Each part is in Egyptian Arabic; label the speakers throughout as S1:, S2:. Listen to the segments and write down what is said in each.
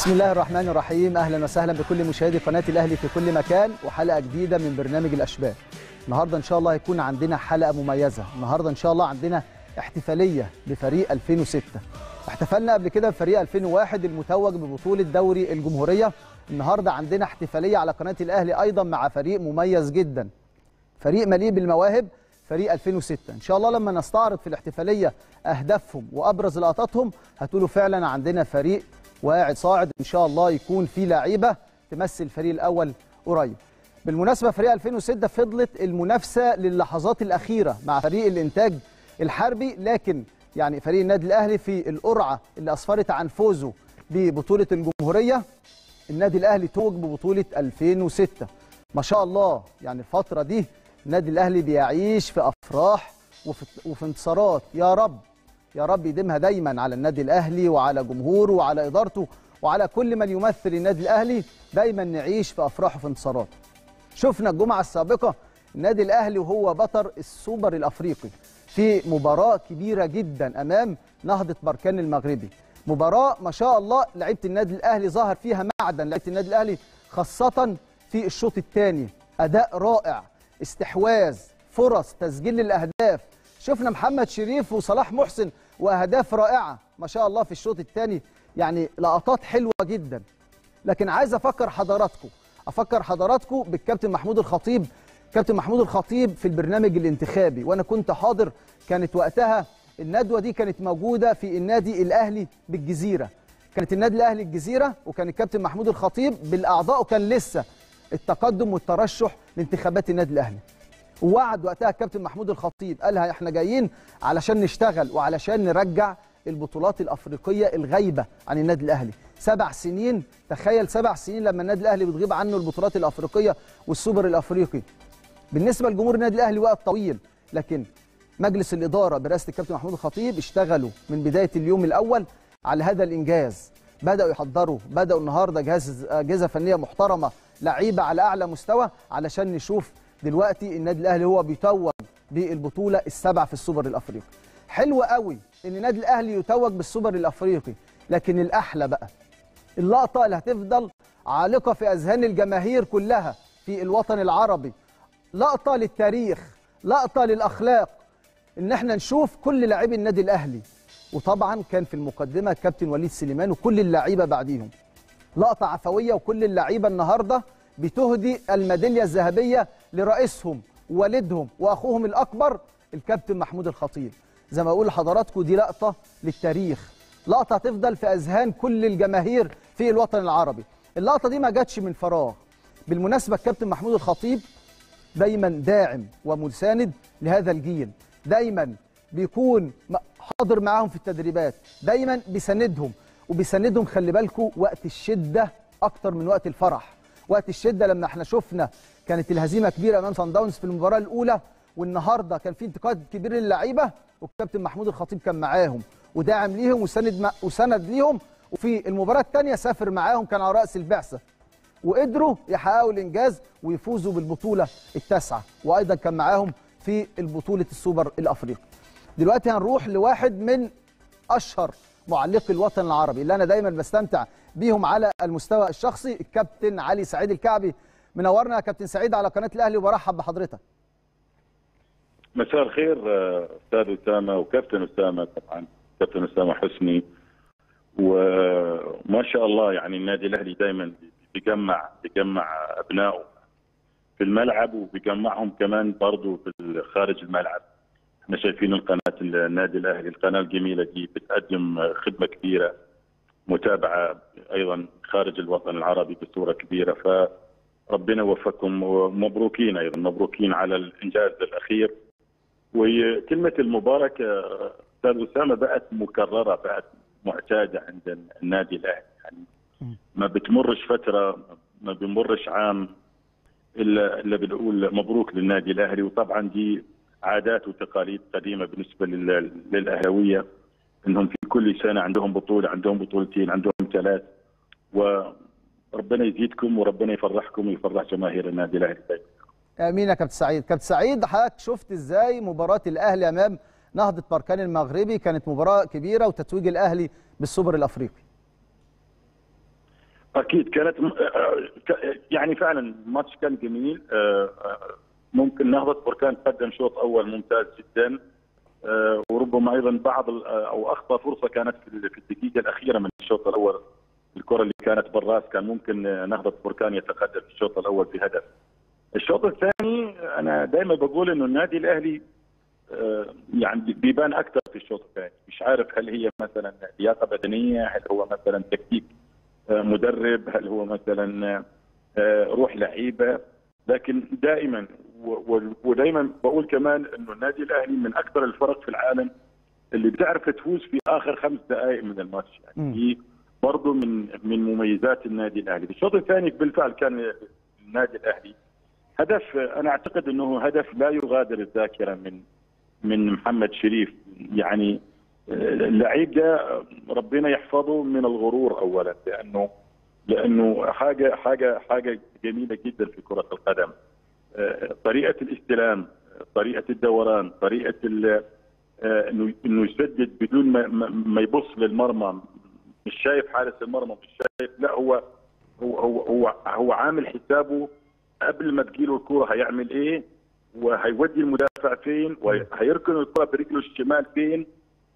S1: بسم الله الرحمن الرحيم اهلا وسهلا بكل مشاهدي قناه الاهلي في كل مكان وحلقه جديده من برنامج الاشبال النهارده ان شاء الله هيكون عندنا حلقه مميزه النهارده ان شاء الله عندنا احتفاليه بفريق 2006 احتفلنا قبل كده بفريق 2001 المتوج ببطوله دوري الجمهوريه النهارده عندنا احتفاليه على قناه الاهلي ايضا مع فريق مميز جدا فريق مليء بالمواهب فريق 2006 ان شاء الله لما نستعرض في الاحتفاليه اهدافهم وابرز لقطاتهم هتقولوا فعلا عندنا فريق واعد صاعد ان شاء الله يكون في لعيبه تمثل الفريق الاول قريب بالمناسبه فريق 2006 فضلت المنافسه للحظات الاخيره مع فريق الانتاج الحربي لكن يعني فريق النادي الاهلي في القرعه اللي اسفرت عن فوزه ببطوله الجمهوريه النادي الاهلي توج ببطوله 2006 ما شاء الله يعني الفتره دي النادي الاهلي بيعيش في افراح وفي, وفي انتصارات يا رب يا رب يديمها دايما على النادي الاهلي وعلى جمهوره وعلى ادارته وعلى كل من يمثل النادي الاهلي دايما نعيش في افراح وفي انتصارات شفنا الجمعه السابقه النادي الاهلي وهو بطل السوبر الافريقي في مباراه كبيره جدا امام نهضه بركان المغربي مباراه ما شاء الله لعيبه النادي الاهلي ظهر فيها معدن لعيبه النادي الاهلي خاصه في الشوط الثاني اداء رائع استحواذ فرص تسجيل الاهداف شفنا محمد شريف وصلاح محسن واهداف رائعه ما شاء الله في الشوط الثاني يعني لقطات حلوه جدا لكن عايز افكر حضراتكم افكر حضراتكم بالكابتن محمود الخطيب كابتن محمود الخطيب في البرنامج الانتخابي وانا كنت حاضر كانت وقتها الندوه دي كانت موجوده في النادي الاهلي بالجزيره كانت النادي الاهلي الجزيره وكان الكابتن محمود الخطيب بالاعضاء وكان لسه التقدم والترشح لانتخابات النادي الاهلي ووعد وقتها الكابتن محمود الخطيب قالها احنا جايين علشان نشتغل وعلشان نرجع البطولات الافريقيه الغايبه عن النادي الاهلي سبع سنين تخيل سبع سنين لما النادي الاهلي بتغيب عنه البطولات الافريقيه والسوبر الافريقي بالنسبه لجمهور النادي الاهلي وقت طويل لكن مجلس الاداره برئاسه الكابتن محمود الخطيب اشتغلوا من بدايه اليوم الاول على هذا الانجاز بداوا يحضروا بداوا النهارده جهاز اجهزه فنيه محترمه لعيبه على اعلى مستوى علشان نشوف دلوقتي النادي الاهلي هو بيتوج بالبطوله السبع في السوبر الافريقي حلو قوي ان النادي الاهلي يتوج بالسوبر الافريقي لكن الاحلى بقى اللقطه اللي هتفضل عالقه في اذهان الجماهير كلها في الوطن العربي لقطه للتاريخ لقطه للاخلاق ان احنا نشوف كل لاعبي النادي الاهلي وطبعا كان في المقدمه الكابتن وليد سليمان وكل اللعيبه بعديهم لقطه عفويه وكل اللعيبه النهارده بتهدي الميداليه الذهبيه لرئيسهم والدهم واخوهم الاكبر الكابتن محمود الخطيب زي ما اقول لحضراتكم دي لقطه للتاريخ لقطه هتفضل في اذهان كل الجماهير في الوطن العربي اللقطه دي ما جاتش من فراغ بالمناسبه الكابتن محمود الخطيب دايما داعم ومساند لهذا الجيل دايما بيكون حاضر معاهم في التدريبات دايما بيساندهم وبيساندهم خلي بالكم وقت الشده اكتر من وقت الفرح وقت الشده لما احنا شفنا كانت الهزيمه كبيره امام سان داونز في المباراه الاولى والنهارده كان في انتقاد كبير للعيبه والكابتن محمود الخطيب كان معاهم وداعم ليهم وسند مع وسند ليهم وفي المباراه الثانيه سافر معاهم كان على راس البعثه وقدروا يحققوا الانجاز ويفوزوا بالبطوله التاسعه وايضا كان معاهم في البطوله السوبر الافريقي دلوقتي هنروح لواحد من اشهر معلقي الوطن العربي اللي انا دايما بستمتع بيهم على المستوى الشخصي الكابتن علي سعيد الكعبي منورنا يا كابتن سعيد على قناه الاهلي وبرحب بحضرتك
S2: مساء الخير استاذ اسامه وكابتن اسامه طبعا كابتن اسامه حسني وما شاء الله يعني النادي الاهلي دائما بيجمع بيجمع ابنائه في الملعب وبيجمعهم كمان برضه في خارج الملعب احنا شايفين القناه النادي الاهلي القناه الجميله دي بتقدم خدمه كبيره متابعه ايضا خارج الوطن العربي بصوره كبيره فربنا يوفقكم ومبروكين ايضا مبروكين على الانجاز الاخير وكلمه المباركه استاذ اسامه بقت مكرره بقت معتاده عند النادي الاهلي يعني ما بتمرش فتره ما بيمرش عام الا الا بنقول مبروك للنادي الاهلي وطبعا دي عادات وتقاليد قديمه بالنسبه للاهلاويه انهم في كل سنه عندهم بطوله عندهم بطولتين عندهم ثلاث وربنا يزيدكم وربنا يفرحكم ويفرح جماهير النادي الاهلي
S1: امين يا كابتن سعيد كابتن سعيد حضرتك شفت ازاي مباراه الاهلي امام نهضه بركان المغربي كانت مباراه كبيره وتتويج الاهلي بالسوبر الافريقي
S2: اكيد كانت م- آه، ك- يعني فعلا الماتش كان جميل آه، آه، ممكن نهضه بركان قدم شوط اول ممتاز جدا آه، وربما ايضا بعض ال- آه، او اخطا فرصه كانت في ال- في الدقيقه الاخيره من الشوط الاول الكره اللي كانت بالراس كان ممكن آه، نهضه بركان يتقدم في الشوط الاول بهدف الشوط الثاني انا دائما بقول انه النادي الاهلي آه، يعني بيبان اكثر في الشوط الثاني مش عارف هل هي مثلا لياقه بدنيه هل هو مثلا تكتيك آه، مدرب هل هو مثلا آه، روح لعيبه لكن دائما و- و- ودائما بقول كمان انه النادي الاهلي من اكثر الفرق في العالم اللي بتعرف تفوز في اخر خمس دقائق من الماتش
S1: مم.
S2: يعني دي برضه من من مميزات النادي الاهلي الشوط الثاني بالفعل كان النادي الاهلي هدف انا اعتقد انه هدف لا يغادر الذاكره من من محمد شريف يعني اللعيب ده ربنا يحفظه من الغرور اولا لانه لانه حاجه حاجه حاجه جميله جدا في كره القدم آه، طريقه الاستلام طريقه الدوران طريقه ال- آه، انه انه يسدد بدون ما, ما- ما يبص للمرمى مش شايف حارس المرمى مش شايف لا هو هو هو هو, هو عامل حسابه قبل ما تجيله الكره هيعمل ايه وهيودي المدافع فين وهيركن الكره برجله الشمال فين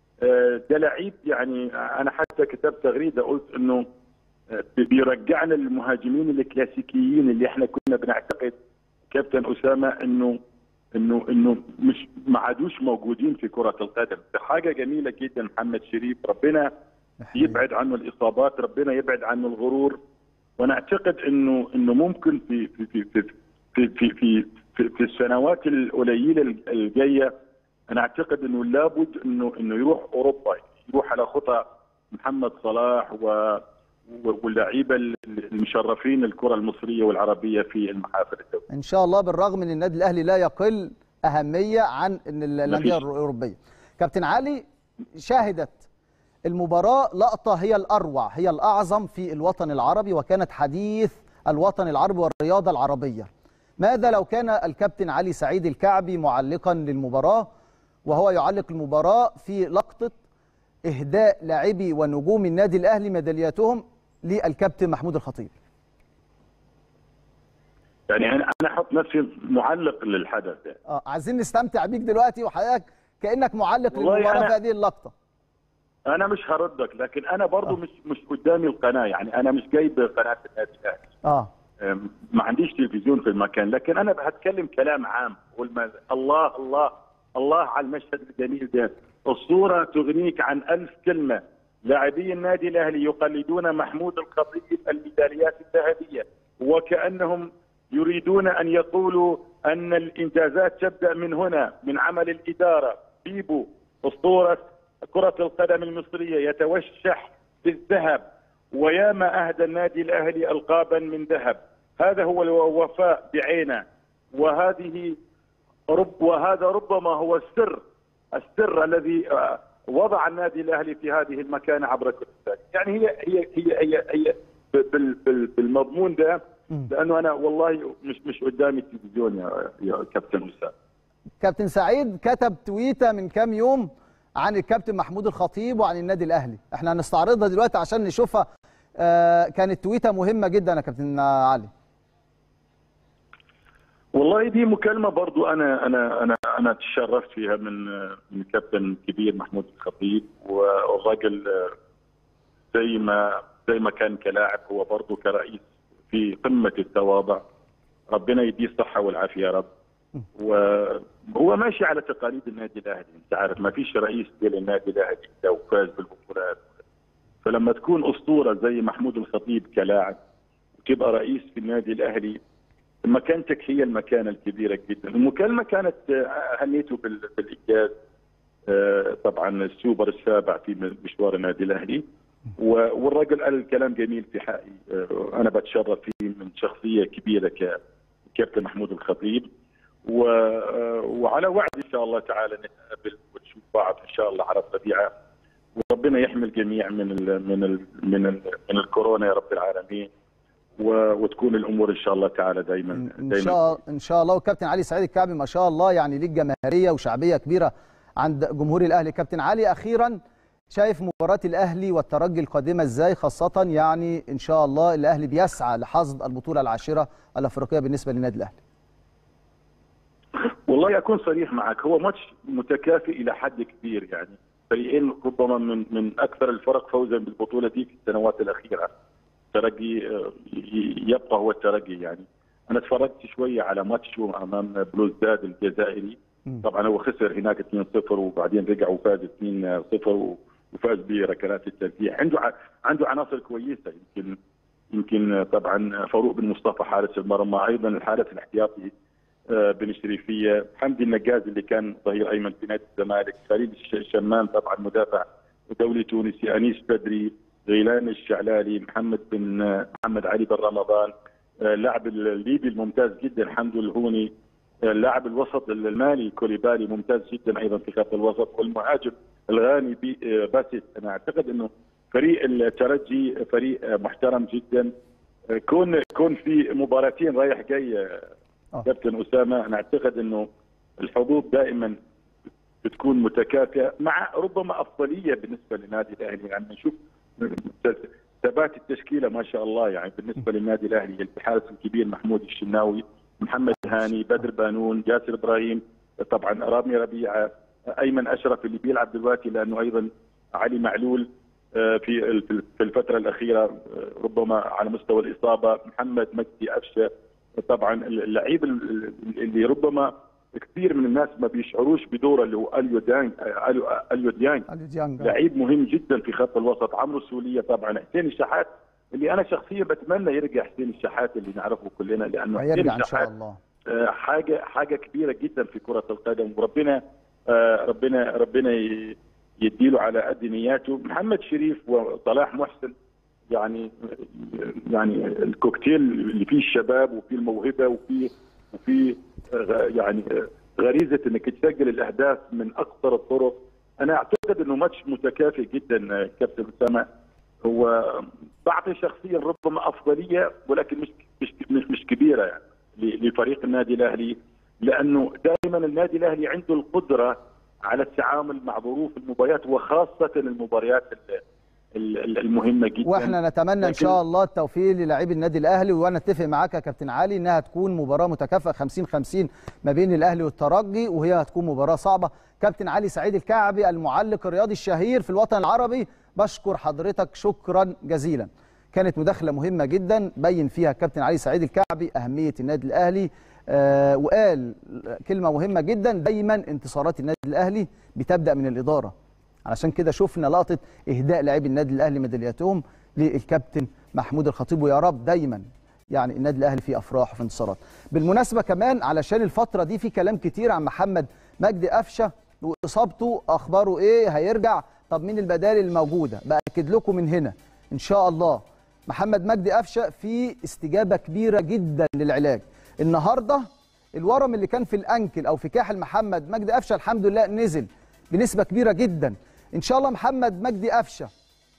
S2: آه، ده لعيب يعني انا حتى كتبت تغريده قلت انه آه، بيرجعنا للمهاجمين الكلاسيكيين اللي احنا كنا بنعتقد كابتن اسامه انه انه انه مش ما عادوش موجودين في كره القدم حاجه جميله جدا محمد شريف ربنا يبعد عنه الاصابات ربنا يبعد عنه الغرور وانا اعتقد انه انه ممكن في في في في في في, في, في, في السنوات القليله الجايه انا اعتقد انه لابد انه انه يروح اوروبا يروح على خطى محمد صلاح و واللعيبه المشرفين الكره المصريه والعربيه في المحافل الدوليه.
S1: ان شاء الله بالرغم ان النادي الاهلي لا يقل اهميه عن ان الانديه
S2: مفيش.
S1: الاوروبيه. كابتن علي شاهدت المباراه لقطه هي الاروع هي الاعظم في الوطن العربي وكانت حديث الوطن العربي والرياضه العربيه. ماذا لو كان الكابتن علي سعيد الكعبي معلقا للمباراه وهو يعلق المباراه في لقطه اهداء لاعبي ونجوم النادي الاهلي ميدالياتهم للكابتن محمود الخطيب.
S2: يعني انا انا احط نفسي معلق للحدث يعني.
S1: اه عايزين نستمتع بيك دلوقتي وحضرتك كانك معلق
S2: والله
S1: للمباراه
S2: أنا-
S1: في هذه اللقطه
S2: انا مش هردك لكن انا برضو مش مش قدامي القناه يعني انا مش جايب قناه النادي الاهلي
S1: اه
S2: أم، ما عنديش تلفزيون في المكان لكن انا هتكلم كلام عام قول ما الله الله الله على المشهد الجميل ده الصوره تغنيك عن ألف كلمه لاعبي النادي الاهلي يقلدون محمود الخطيب الميداليات الذهبيه وكانهم يريدون ان يقولوا ان الانجازات تبدا من هنا من عمل الاداره بيبو اسطوره كره القدم المصريه يتوشح بالذهب وياما اهدى النادي الاهلي القابا من ذهب هذا هو الوفاء بعينه وهذه رب وهذا ربما هو السر السر الذي آه، وضع النادي الاهلي في هذه المكانه عبر كل التاريخ يعني هي هي هي هي, هي بال بال بالمضمون ده
S1: مم.
S2: لانه انا والله مش مش قدامي التلفزيون يا يا كابتن اسامه
S1: كابتن سعيد كتب تويته من كام يوم عن الكابتن محمود الخطيب وعن النادي الاهلي احنا هنستعرضها دلوقتي عشان نشوفها آه كانت تويته مهمه جدا يا كابتن علي
S2: والله دي مكالمة برضو أنا أنا أنا أنا تشرفت فيها من من الكابتن الكبير محمود الخطيب والراجل زي ما زي ما كان كلاعب هو برضو كرئيس في قمة التواضع ربنا يديه الصحة والعافية يا رب وهو ماشي على تقاليد النادي الأهلي أنت عارف ما فيش رئيس للنادي الأهلي لو فاز بالبطولات فلما تكون أسطورة زي محمود الخطيب كلاعب وتبقى رئيس في النادي الأهلي مكانتك هي المكانه الكبيره جدا، المكالمه كانت آه، هنيته بال- بالانجاز آه، طبعا السوبر السابع في مشوار النادي الاهلي و- والرجل قال الكلام جميل في حقي آه، انا بتشرف فيه من شخصيه كبيره كابتن محمود الخطيب و- آه، وعلى وعد ان شاء الله تعالى نتقابل ونشوف بعض ان شاء الله على الطبيعه وربنا يحمي الجميع من ال من ال من ال من الكورونا يا رب العالمين و- وتكون الامور ان شاء الله تعالى دائما
S1: ان
S2: دائما
S1: شاء ان شاء الله وكابتن علي سعيد الكعبي ما شاء الله يعني ليك جماهيريه وشعبيه كبيره عند جمهور الاهلي كابتن علي اخيرا شايف مباراة الأهلي والترجي القادمة إزاي خاصة يعني إن شاء الله الأهلي بيسعى لحصد البطولة العاشرة الأفريقية بالنسبة للنادي الأهلي
S2: والله اكون صريح معك هو ماتش متكافئ الى حد كبير يعني فريقين ربما من من اكثر الفرق فوزا بالبطوله دي في السنوات الاخيره الترجي آه، ي- يبقى هو الترجي يعني انا اتفرجت شويه على ماتشه امام بلوزداد الجزائري
S1: مم.
S2: طبعا هو خسر هناك 2-0 وبعدين رجع وفاز 2-0 وفاز بركلات الترجيح عنده ع- عنده عناصر كويسه يمكن يمكن طبعا فاروق بن مصطفى حارس المرمى ايضا الحارس الاحتياطي آه، بن شريفيه حمدي النجاز اللي كان ظهير ايمن في نادي الزمالك فريد الش- الشمام طبعا مدافع دولي تونسي انيس بدري غيلان الشعلالي محمد بن آه، محمد علي بن رمضان آه، اللاعب الليبي الممتاز جدا حمدو الهوني آه، اللاعب الوسط المالي كوليبالي ممتاز جدا ايضا في خط الوسط والمهاجم الغاني بي- آه، باسيت انا اعتقد انه فريق الترجي فريق آه، محترم جدا آه، كون كون في مباراتين رايح جاي آه،
S1: آه.
S2: كابتن اسامه انا اعتقد انه الحظوظ دائما بتكون متكافئه مع ربما افضليه بالنسبه للنادي الاهلي يعني نشوف ثبات التشكيله ما شاء الله يعني بالنسبه للنادي الاهلي الحارس الكبير محمود الشناوي محمد هاني بدر بانون ياسر ابراهيم طبعا رامي ربيعه ايمن اشرف اللي بيلعب دلوقتي لانه ايضا علي معلول آه، في في الفتره الاخيره آه، ربما على مستوى الاصابه محمد مجدي افشه طبعا اللعيب اللي ربما كثير من الناس ما بيشعروش بدوره اللي هو اليو ديانج اليو اليو ديانج
S1: علي ديانج
S2: لعيب مهم جدا في خط الوسط عمرو السوليه طبعا حسين الشحات اللي انا شخصيا بتمنى يرجع حسين الشحات اللي نعرفه كلنا لانه حسين
S1: هيرجع إن
S2: الشحات
S1: شاء الله
S2: آه، حاجه حاجه كبيره جدا في كره القدم وربنا آه، ربنا ربنا ي- يديله على قد نياته محمد شريف وصلاح محسن يعني يعني الكوكتيل اللي فيه الشباب وفيه الموهبه وفيه وفيه آه، يعني آه، غريزه انك تسجل الاهداف من اقصر الطرق انا اعتقد انه ماتش متكافئ جدا آه، كابتن اسامه هو بعطي شخصيا ربما افضليه ولكن مش مش مش, مش كبيره يعني ل- لفريق النادي الاهلي لانه دائما النادي الاهلي عنده القدره على التعامل مع ظروف المباريات وخاصه المباريات ال- ال- المهمه جدا
S1: واحنا نتمنى ان
S2: لكن-
S1: شاء الله التوفيق للاعبي النادي الاهلي وانا اتفق معاك يا كابتن علي انها تكون مباراه متكافئه 50 50 ما بين الاهلي والترجي وهي هتكون مباراه صعبه كابتن علي سعيد الكعبي المعلق الرياضي الشهير في الوطن العربي بشكر حضرتك شكرا جزيلا كانت مداخله مهمه جدا بين فيها الكابتن علي سعيد الكعبي اهميه النادي الاهلي آه وقال كلمه مهمه جدا دايما انتصارات النادي الاهلي بتبدا من الاداره علشان كده شفنا لقطه اهداء لاعبي النادي الاهلي ميدالياتهم للكابتن محمود الخطيب ويا رب دايما يعني النادي الاهلي فيه افراح وفي انتصارات بالمناسبه كمان علشان الفتره دي في كلام كتير عن محمد مجدي قفشه واصابته اخباره ايه هيرجع طب مين البدائل الموجوده باكد لكم من هنا ان شاء الله محمد مجدي قفشه في استجابه كبيره جدا للعلاج النهارده الورم اللي كان في الانكل او في كاحل محمد مجدي قفشه الحمد لله نزل بنسبه كبيره جدا ان شاء الله محمد مجدي قفشه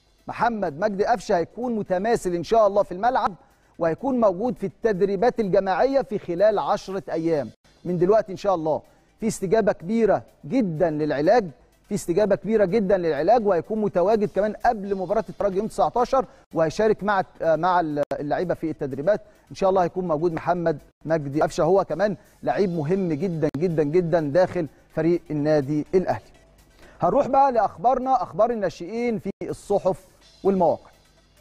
S1: محمد مجدي قفشه هيكون متماثل ان شاء الله في الملعب وهيكون موجود في التدريبات الجماعيه في خلال عشرة ايام من دلوقتي ان شاء الله في استجابه كبيره جدا للعلاج في استجابه كبيره جدا للعلاج وهيكون متواجد كمان قبل مباراه الترجي يوم 19 وهيشارك مع مع اللعيبه في التدريبات ان شاء الله هيكون موجود محمد مجدي قفشه هو كمان لعيب مهم جدا جدا جدا داخل فريق النادي الاهلي هنروح بقى لاخبارنا اخبار الناشئين في الصحف والمواقع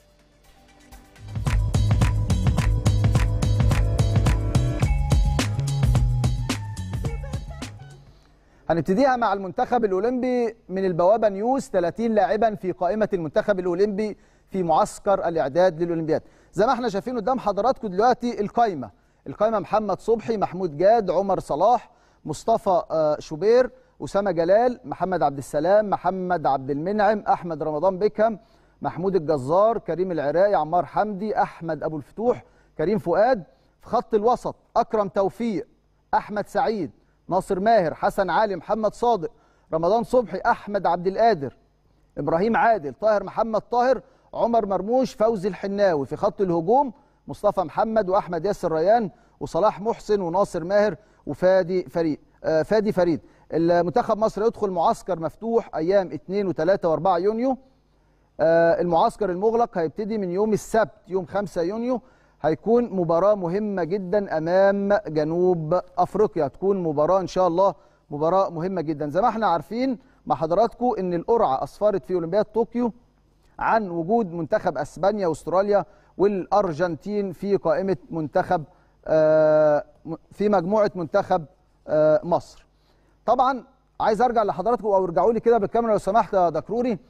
S1: هنبتديها مع المنتخب الاولمبي من البوابه نيوز 30 لاعبا في قائمه المنتخب الاولمبي في معسكر الاعداد للاولمبياد زي ما احنا شايفين قدام حضراتكم دلوقتي القائمه القائمه محمد صبحي محمود جاد عمر صلاح مصطفى شوبير اسامه جلال محمد عبد السلام محمد عبد المنعم احمد رمضان بيكهام محمود الجزار كريم العراقي عمار حمدي احمد ابو الفتوح كريم فؤاد في خط الوسط اكرم توفيق احمد سعيد ناصر ماهر حسن علي محمد صادق رمضان صبحي احمد عبد القادر ابراهيم عادل طاهر محمد طاهر عمر مرموش فوزي الحناوي في خط الهجوم مصطفى محمد واحمد ياسر ريان وصلاح محسن وناصر ماهر وفادي فريد آه فادي فريد المنتخب مصر يدخل معسكر مفتوح ايام 2 و3 و4 يونيو آه، المعسكر المغلق هيبتدي من يوم السبت يوم 5 يونيو هيكون مباراة مهمة جدا أمام جنوب أفريقيا تكون مباراة إن شاء الله مباراة مهمة جدا زي ما احنا عارفين مع حضراتكم إن القرعة أسفرت في أولمبياد طوكيو عن وجود منتخب أسبانيا وأستراليا والأرجنتين في قائمة منتخب آه، في مجموعة منتخب آه، مصر طبعا عايز ارجع لحضراتكم او ارجعوا لي كده بالكاميرا لو سمحت يا دكروري ال-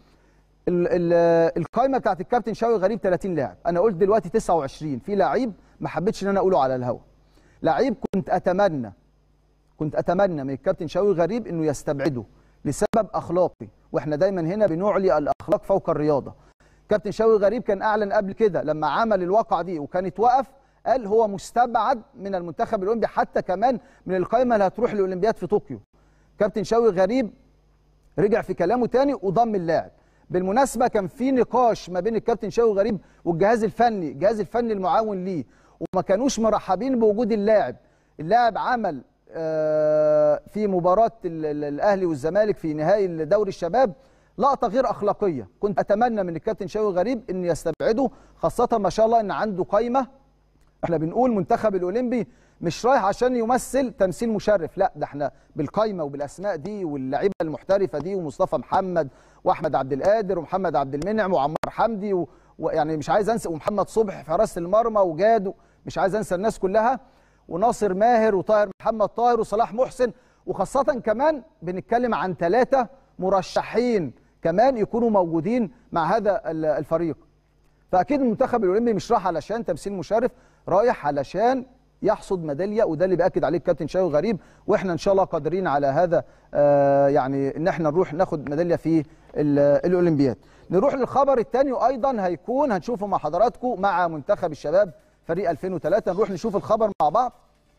S1: ال- القائمه بتاعت الكابتن شاوي غريب 30 لاعب انا قلت دلوقتي 29 في لعيب ما حبيتش ان انا اقوله على الهوا لعيب كنت اتمنى كنت اتمنى من الكابتن شاوي غريب انه يستبعده لسبب اخلاقي واحنا دايما هنا بنعلي الاخلاق فوق الرياضه كابتن شاوي غريب كان اعلن قبل كده لما عمل الواقعه دي وكانت وقف قال هو مستبعد من المنتخب الاولمبي حتى كمان من القائمه اللي هتروح الاولمبياد في طوكيو كابتن شاوي غريب رجع في كلامه تاني وضم اللاعب بالمناسبه كان في نقاش ما بين الكابتن شاوي غريب والجهاز الفني الجهاز الفني المعاون ليه وما كانوش مرحبين بوجود اللاعب اللاعب عمل آه، في مباراه ال- ال- الاهلي والزمالك في نهائي دوري الشباب لقطه غير اخلاقيه كنت اتمنى من الكابتن شاوي غريب ان يستبعده خاصه ما شاء الله ان عنده قايمه احنا بنقول منتخب الاولمبي مش رايح عشان يمثل تمثيل مشرف لا ده احنا بالقايمه وبالاسماء دي واللعيبه المحترفه دي ومصطفى محمد واحمد عبد القادر ومحمد عبد المنعم وعمار حمدي و- ويعني مش عايز انسى ومحمد صبحي في حراسه المرمى وجاد مش عايز انسى الناس كلها وناصر ماهر وطاهر محمد طاهر وصلاح محسن وخاصه كمان بنتكلم عن ثلاثه مرشحين كمان يكونوا موجودين مع هذا ال- الفريق فاكيد المنتخب الاولمبي مش رايح علشان تمثيل مشرف رايح علشان يحصد ميداليه وده اللي بياكد عليه الكابتن شاوي غريب واحنا ان شاء الله قادرين على هذا آه يعني ان احنا نروح ناخد ميداليه في ال- الاولمبياد نروح للخبر الثاني وايضا هيكون هنشوفه مع حضراتكم مع منتخب الشباب فريق 2003 نروح نشوف الخبر مع بعض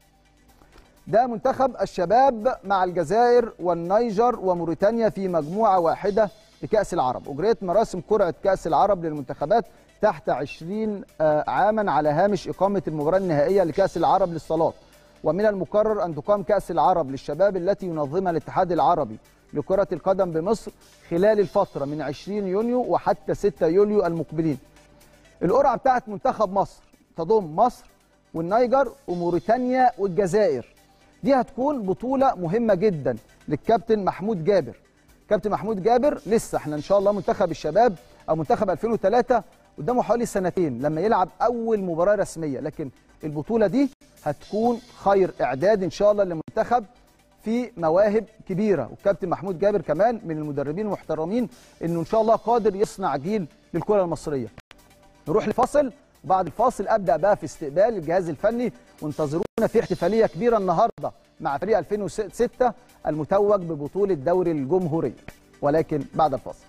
S1: ده منتخب الشباب مع الجزائر والنيجر وموريتانيا في مجموعة واحدة لكأس العرب أجريت مراسم قرعة كأس العرب للمنتخبات تحت 20 آه، عاما على هامش إقامة المباراة النهائية لكأس العرب للصالات ومن المقرر أن تقام كأس العرب للشباب التي ينظمها الاتحاد العربي لكرة القدم بمصر خلال الفترة من 20 يونيو وحتى 6 يوليو المقبلين القرعة بتاعت منتخب مصر تضم مصر والنيجر وموريتانيا والجزائر دي هتكون بطولة مهمة جدا للكابتن محمود جابر كابتن محمود جابر لسه احنا ان شاء الله منتخب الشباب او منتخب 2003 قدامه حوالي سنتين لما يلعب اول مباراة رسمية لكن البطولة دي هتكون خير اعداد ان شاء الله للمنتخب في مواهب كبيره والكابتن محمود جابر كمان من المدربين المحترمين انه ان شاء الله قادر يصنع جيل للكره المصريه نروح لفاصل وبعد الفاصل ابدا بقى في استقبال الجهاز الفني وانتظرونا في احتفاليه كبيره النهارده مع فريق 2006 المتوج ببطوله دوري الجمهوريه ولكن بعد الفاصل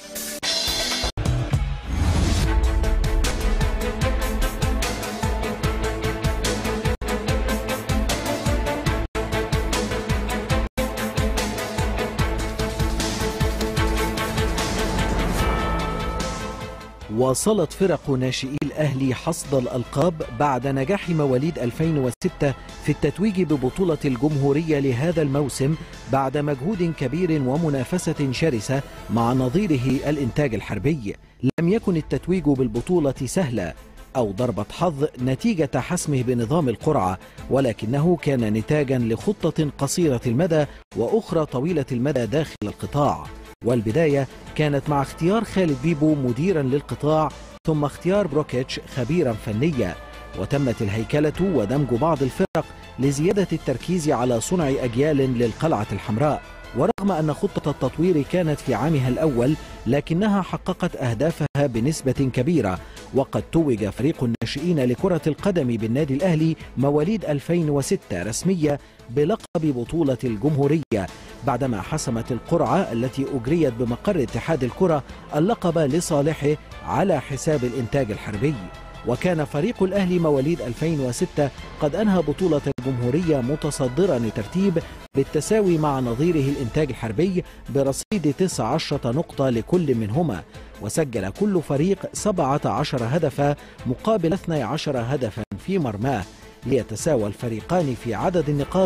S3: واصلت فرق ناشئي الأهلي حصد الألقاب بعد نجاح مواليد 2006 في التتويج ببطولة الجمهورية لهذا الموسم بعد مجهود كبير ومنافسة شرسة مع نظيره الإنتاج الحربي لم يكن التتويج بالبطولة سهلا أو ضربة حظ نتيجة حسمه بنظام القرعة ولكنه كان نتاجا لخطة قصيرة المدى وأخرى طويلة المدى داخل القطاع والبداية كانت مع اختيار خالد بيبو مديرا للقطاع ثم اختيار بروكيتش خبيرا فنيا وتمت الهيكلة ودمج بعض الفرق لزيادة التركيز على صنع أجيال للقلعة الحمراء ورغم أن خطة التطوير كانت في عامها الأول لكنها حققت أهدافها بنسبة كبيرة وقد توج فريق الناشئين لكرة القدم بالنادي الأهلي مواليد 2006 رسمية بلقب بطولة الجمهورية بعدما حسمت القرعة التي أجريت بمقر اتحاد الكرة اللقب لصالحه على حساب الإنتاج الحربي وكان فريق الأهلي مواليد 2006 قد أنهى بطولة الجمهورية متصدرا الترتيب بالتساوي مع نظيره الإنتاج الحربي برصيد 19 نقطة لكل منهما وسجل كل فريق 17 هدفا مقابل 12 هدفا في مرماه ليتساوى الفريقان في عدد النقاط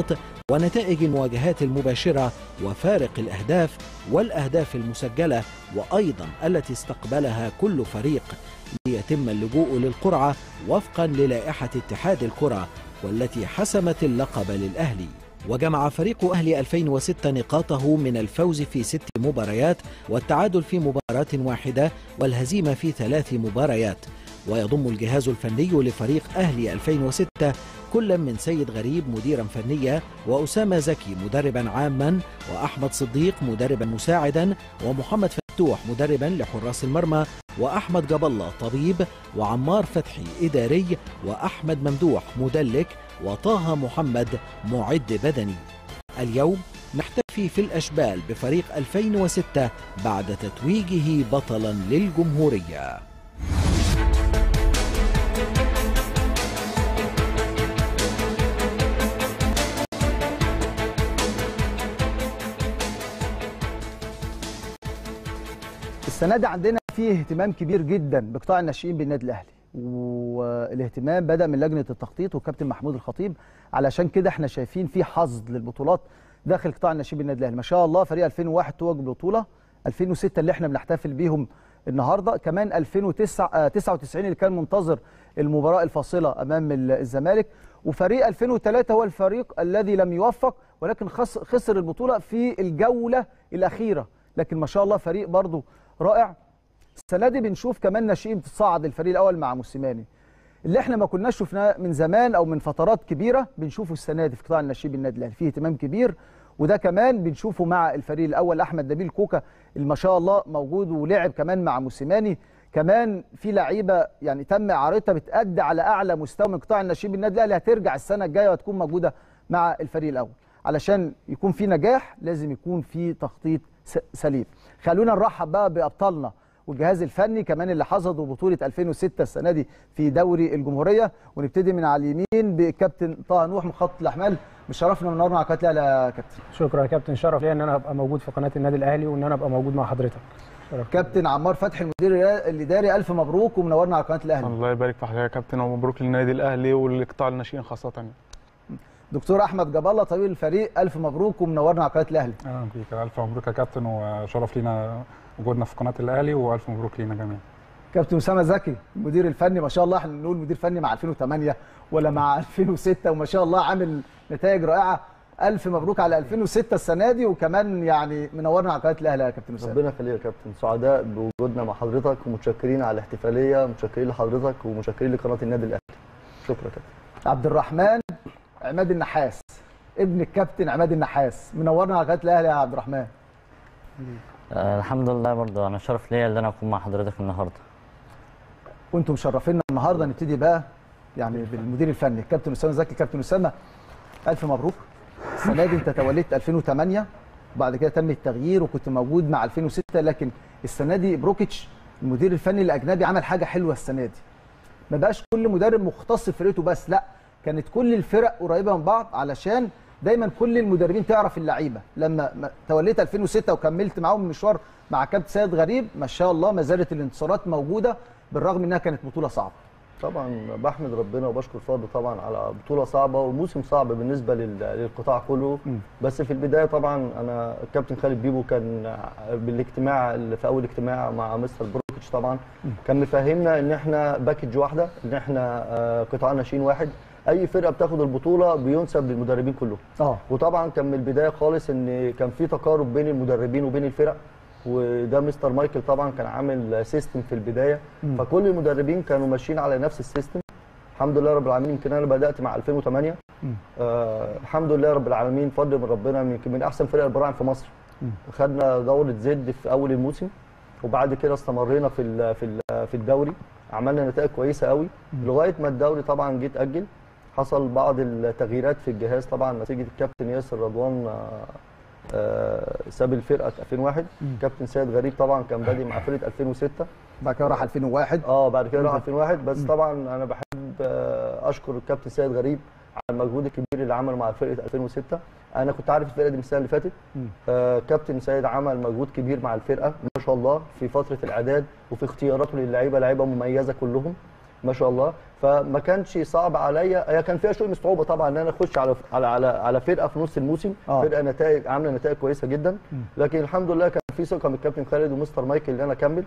S3: ونتائج المواجهات المباشرة وفارق الأهداف والأهداف المسجلة وأيضا التي استقبلها كل فريق ليتم اللجوء للقرعة وفقا للائحة اتحاد الكرة والتي حسمت اللقب للأهلي وجمع فريق أهلي 2006 نقاطه من الفوز في ست مباريات والتعادل في مباراة واحدة والهزيمة في ثلاث مباريات ويضم الجهاز الفني لفريق أهلي 2006 كل من سيد غريب مديرا فنيا وأسامة زكي مدربا عاما وأحمد صديق مدربا مساعدا ومحمد فتوح مدربا لحراس المرمى وأحمد جاب الله طبيب وعمار فتحي إداري وأحمد ممدوح مدلك وطه محمد معد بدني اليوم نحتفي في الأشبال بفريق 2006 بعد تتويجه بطلا للجمهورية
S1: السنه دي عندنا فيه اهتمام كبير جدا بقطاع الناشئين بالنادي الاهلي والاهتمام بدا من لجنه التخطيط والكابتن محمود الخطيب علشان كده احنا شايفين في حظ للبطولات داخل قطاع الناشئين بالنادي الاهلي ما شاء الله فريق 2001 توج ببطوله 2006 اللي احنا بنحتفل بيهم النهارده كمان 2009 99 اللي كان منتظر المباراه الفاصله امام الزمالك وفريق 2003 هو الفريق الذي لم يوفق ولكن خسر البطوله في الجوله الاخيره لكن ما شاء الله فريق برضه رائع السنه دي بنشوف كمان ناشئين بتصعد الفريق الاول مع موسيماني اللي احنا ما كناش شفناه من زمان او من فترات كبيره بنشوفه السنه دي في قطاع الناشئين بالنادي الاهلي فيه اهتمام كبير وده كمان بنشوفه مع الفريق الاول احمد نبيل كوكا اللي ما شاء الله موجود ولعب كمان مع موسيماني كمان في لعيبه يعني تم اعارتها بتأدي على اعلى مستوى من قطاع الناشئين بالنادي الاهلي هترجع السنه الجايه وهتكون موجوده مع الفريق الاول علشان يكون في نجاح لازم يكون في تخطيط سليم خلونا نرحب بقى بابطالنا والجهاز الفني كمان اللي حصدوا بطوله 2006 السنه دي في دوري الجمهوريه ونبتدي من على اليمين بكابتن طه نوح من خط الاحمال مشرفنا ونورنا على قناه الاهلي يا كابتن
S4: شكرا يا كابتن شرف ليا ان انا ابقى موجود في قناه النادي الاهلي وان انا ابقى موجود مع حضرتك
S1: شرف كابتن عمار فتحي المدير الاداري الف مبروك ومنورنا على قناه الاهلي
S5: الله يبارك في حضرتك يا كابتن ومبروك للنادي الاهلي ولقطاع الناشئين خاصه
S1: دكتور احمد جاب الله طبيب الفريق الف مبروك ومنورنا على قناه الاهلي
S6: اهلا بيك الف مبروك يا كابتن وشرف لينا وجودنا في قناه الاهلي والف مبروك لينا جميعا
S1: كابتن اسامه زكي المدير الفني ما شاء الله احنا نقول مدير فني مع 2008 ولا مع 2006 وما شاء الله عامل نتائج رائعه الف مبروك على 2006 السنه دي وكمان يعني منورنا على قناه الاهلي يا كابتن اسامه
S7: ربنا يخليك يا كابتن سعداء بوجودنا مع حضرتك ومتشكرين على الاحتفاليه متشكرين لحضرتك ومتشكرين لقناه النادي الاهلي شكرا كابتن
S1: عبد الرحمن عماد النحاس ابن الكابتن عماد النحاس منورنا على قناه الاهلي يا عبد الرحمن
S8: آه الحمد لله برضه انا شرف ليا ان انا اكون مع حضرتك النهارده
S1: وانتم مشرفينا النهارده نبتدي بقى يعني بالمدير الفني الكابتن اسامه زكي كابتن اسامه الف مبروك السنه دي انت توليت 2008 وبعد كده تم التغيير وكنت موجود مع 2006 لكن السنه دي بروكيتش المدير الفني الاجنبي عمل حاجه حلوه السنه دي ما بقاش كل مدرب مختص في فرقته بس لا كانت كل الفرق قريبه من بعض علشان دايما كل المدربين تعرف اللعيبه لما توليت 2006 وكملت معاهم المشوار مع كابتن سيد غريب ما شاء الله ما زالت الانتصارات موجوده بالرغم انها كانت بطوله صعبه
S7: طبعا بحمد ربنا وبشكر فاضل طبعا على بطوله صعبه وموسم صعب بالنسبه للقطاع كله م. بس في البدايه طبعا انا الكابتن خالد بيبو كان بالاجتماع اللي في اول اجتماع مع مستر بروكيتش طبعا م. كان مفهمنا ان احنا باكج واحده ان احنا قطاع ناشئين واحد اي فرقه بتاخد البطوله بينسب للمدربين كلهم
S1: اه
S7: وطبعا كان من البدايه خالص ان كان في تقارب بين المدربين وبين الفرق وده مستر مايكل طبعا كان عامل سيستم في البدايه
S1: م.
S7: فكل المدربين كانوا ماشيين على نفس السيستم الحمد لله رب العالمين يمكن انا بدات مع 2008 آه الحمد لله رب العالمين فضل من ربنا يمكن من احسن فرق البراعم في مصر
S1: م.
S7: خدنا دوره زد في اول الموسم وبعد كده استمرينا في ال في ال في الدوري عملنا نتائج كويسه قوي لغايه ما الدوري طبعا جه اتاجل حصل بعض التغييرات في الجهاز طبعا نتيجه الكابتن ياسر رضوان آه ساب الفرقه 2001
S1: م.
S7: كابتن سيد غريب طبعا كان بادئ مع فرقه 2006
S1: بعد كده راح 2001
S7: اه بعد كده راح
S1: م.
S7: 2001 بس
S1: م.
S7: طبعا انا بحب آه اشكر الكابتن سيد غريب على المجهود الكبير اللي عمله مع فرقه 2006 انا كنت عارف الفرقه دي من السنه اللي فاتت آه كابتن سيد عمل مجهود كبير مع الفرقه ما شاء الله في فتره الاعداد وفي اختياراته للعيبه لعيبه مميزه كلهم ما شاء الله فما كانش صعب عليا هي كان فيها شويه من صعوبه طبعا ان انا اخش على على على, على فرقه في نص الموسم
S1: آه.
S7: فرقه نتائج عامله نتائج كويسه جدا لكن الحمد لله كان في ثقه من الكابتن خالد ومستر مايكل ان انا اكمل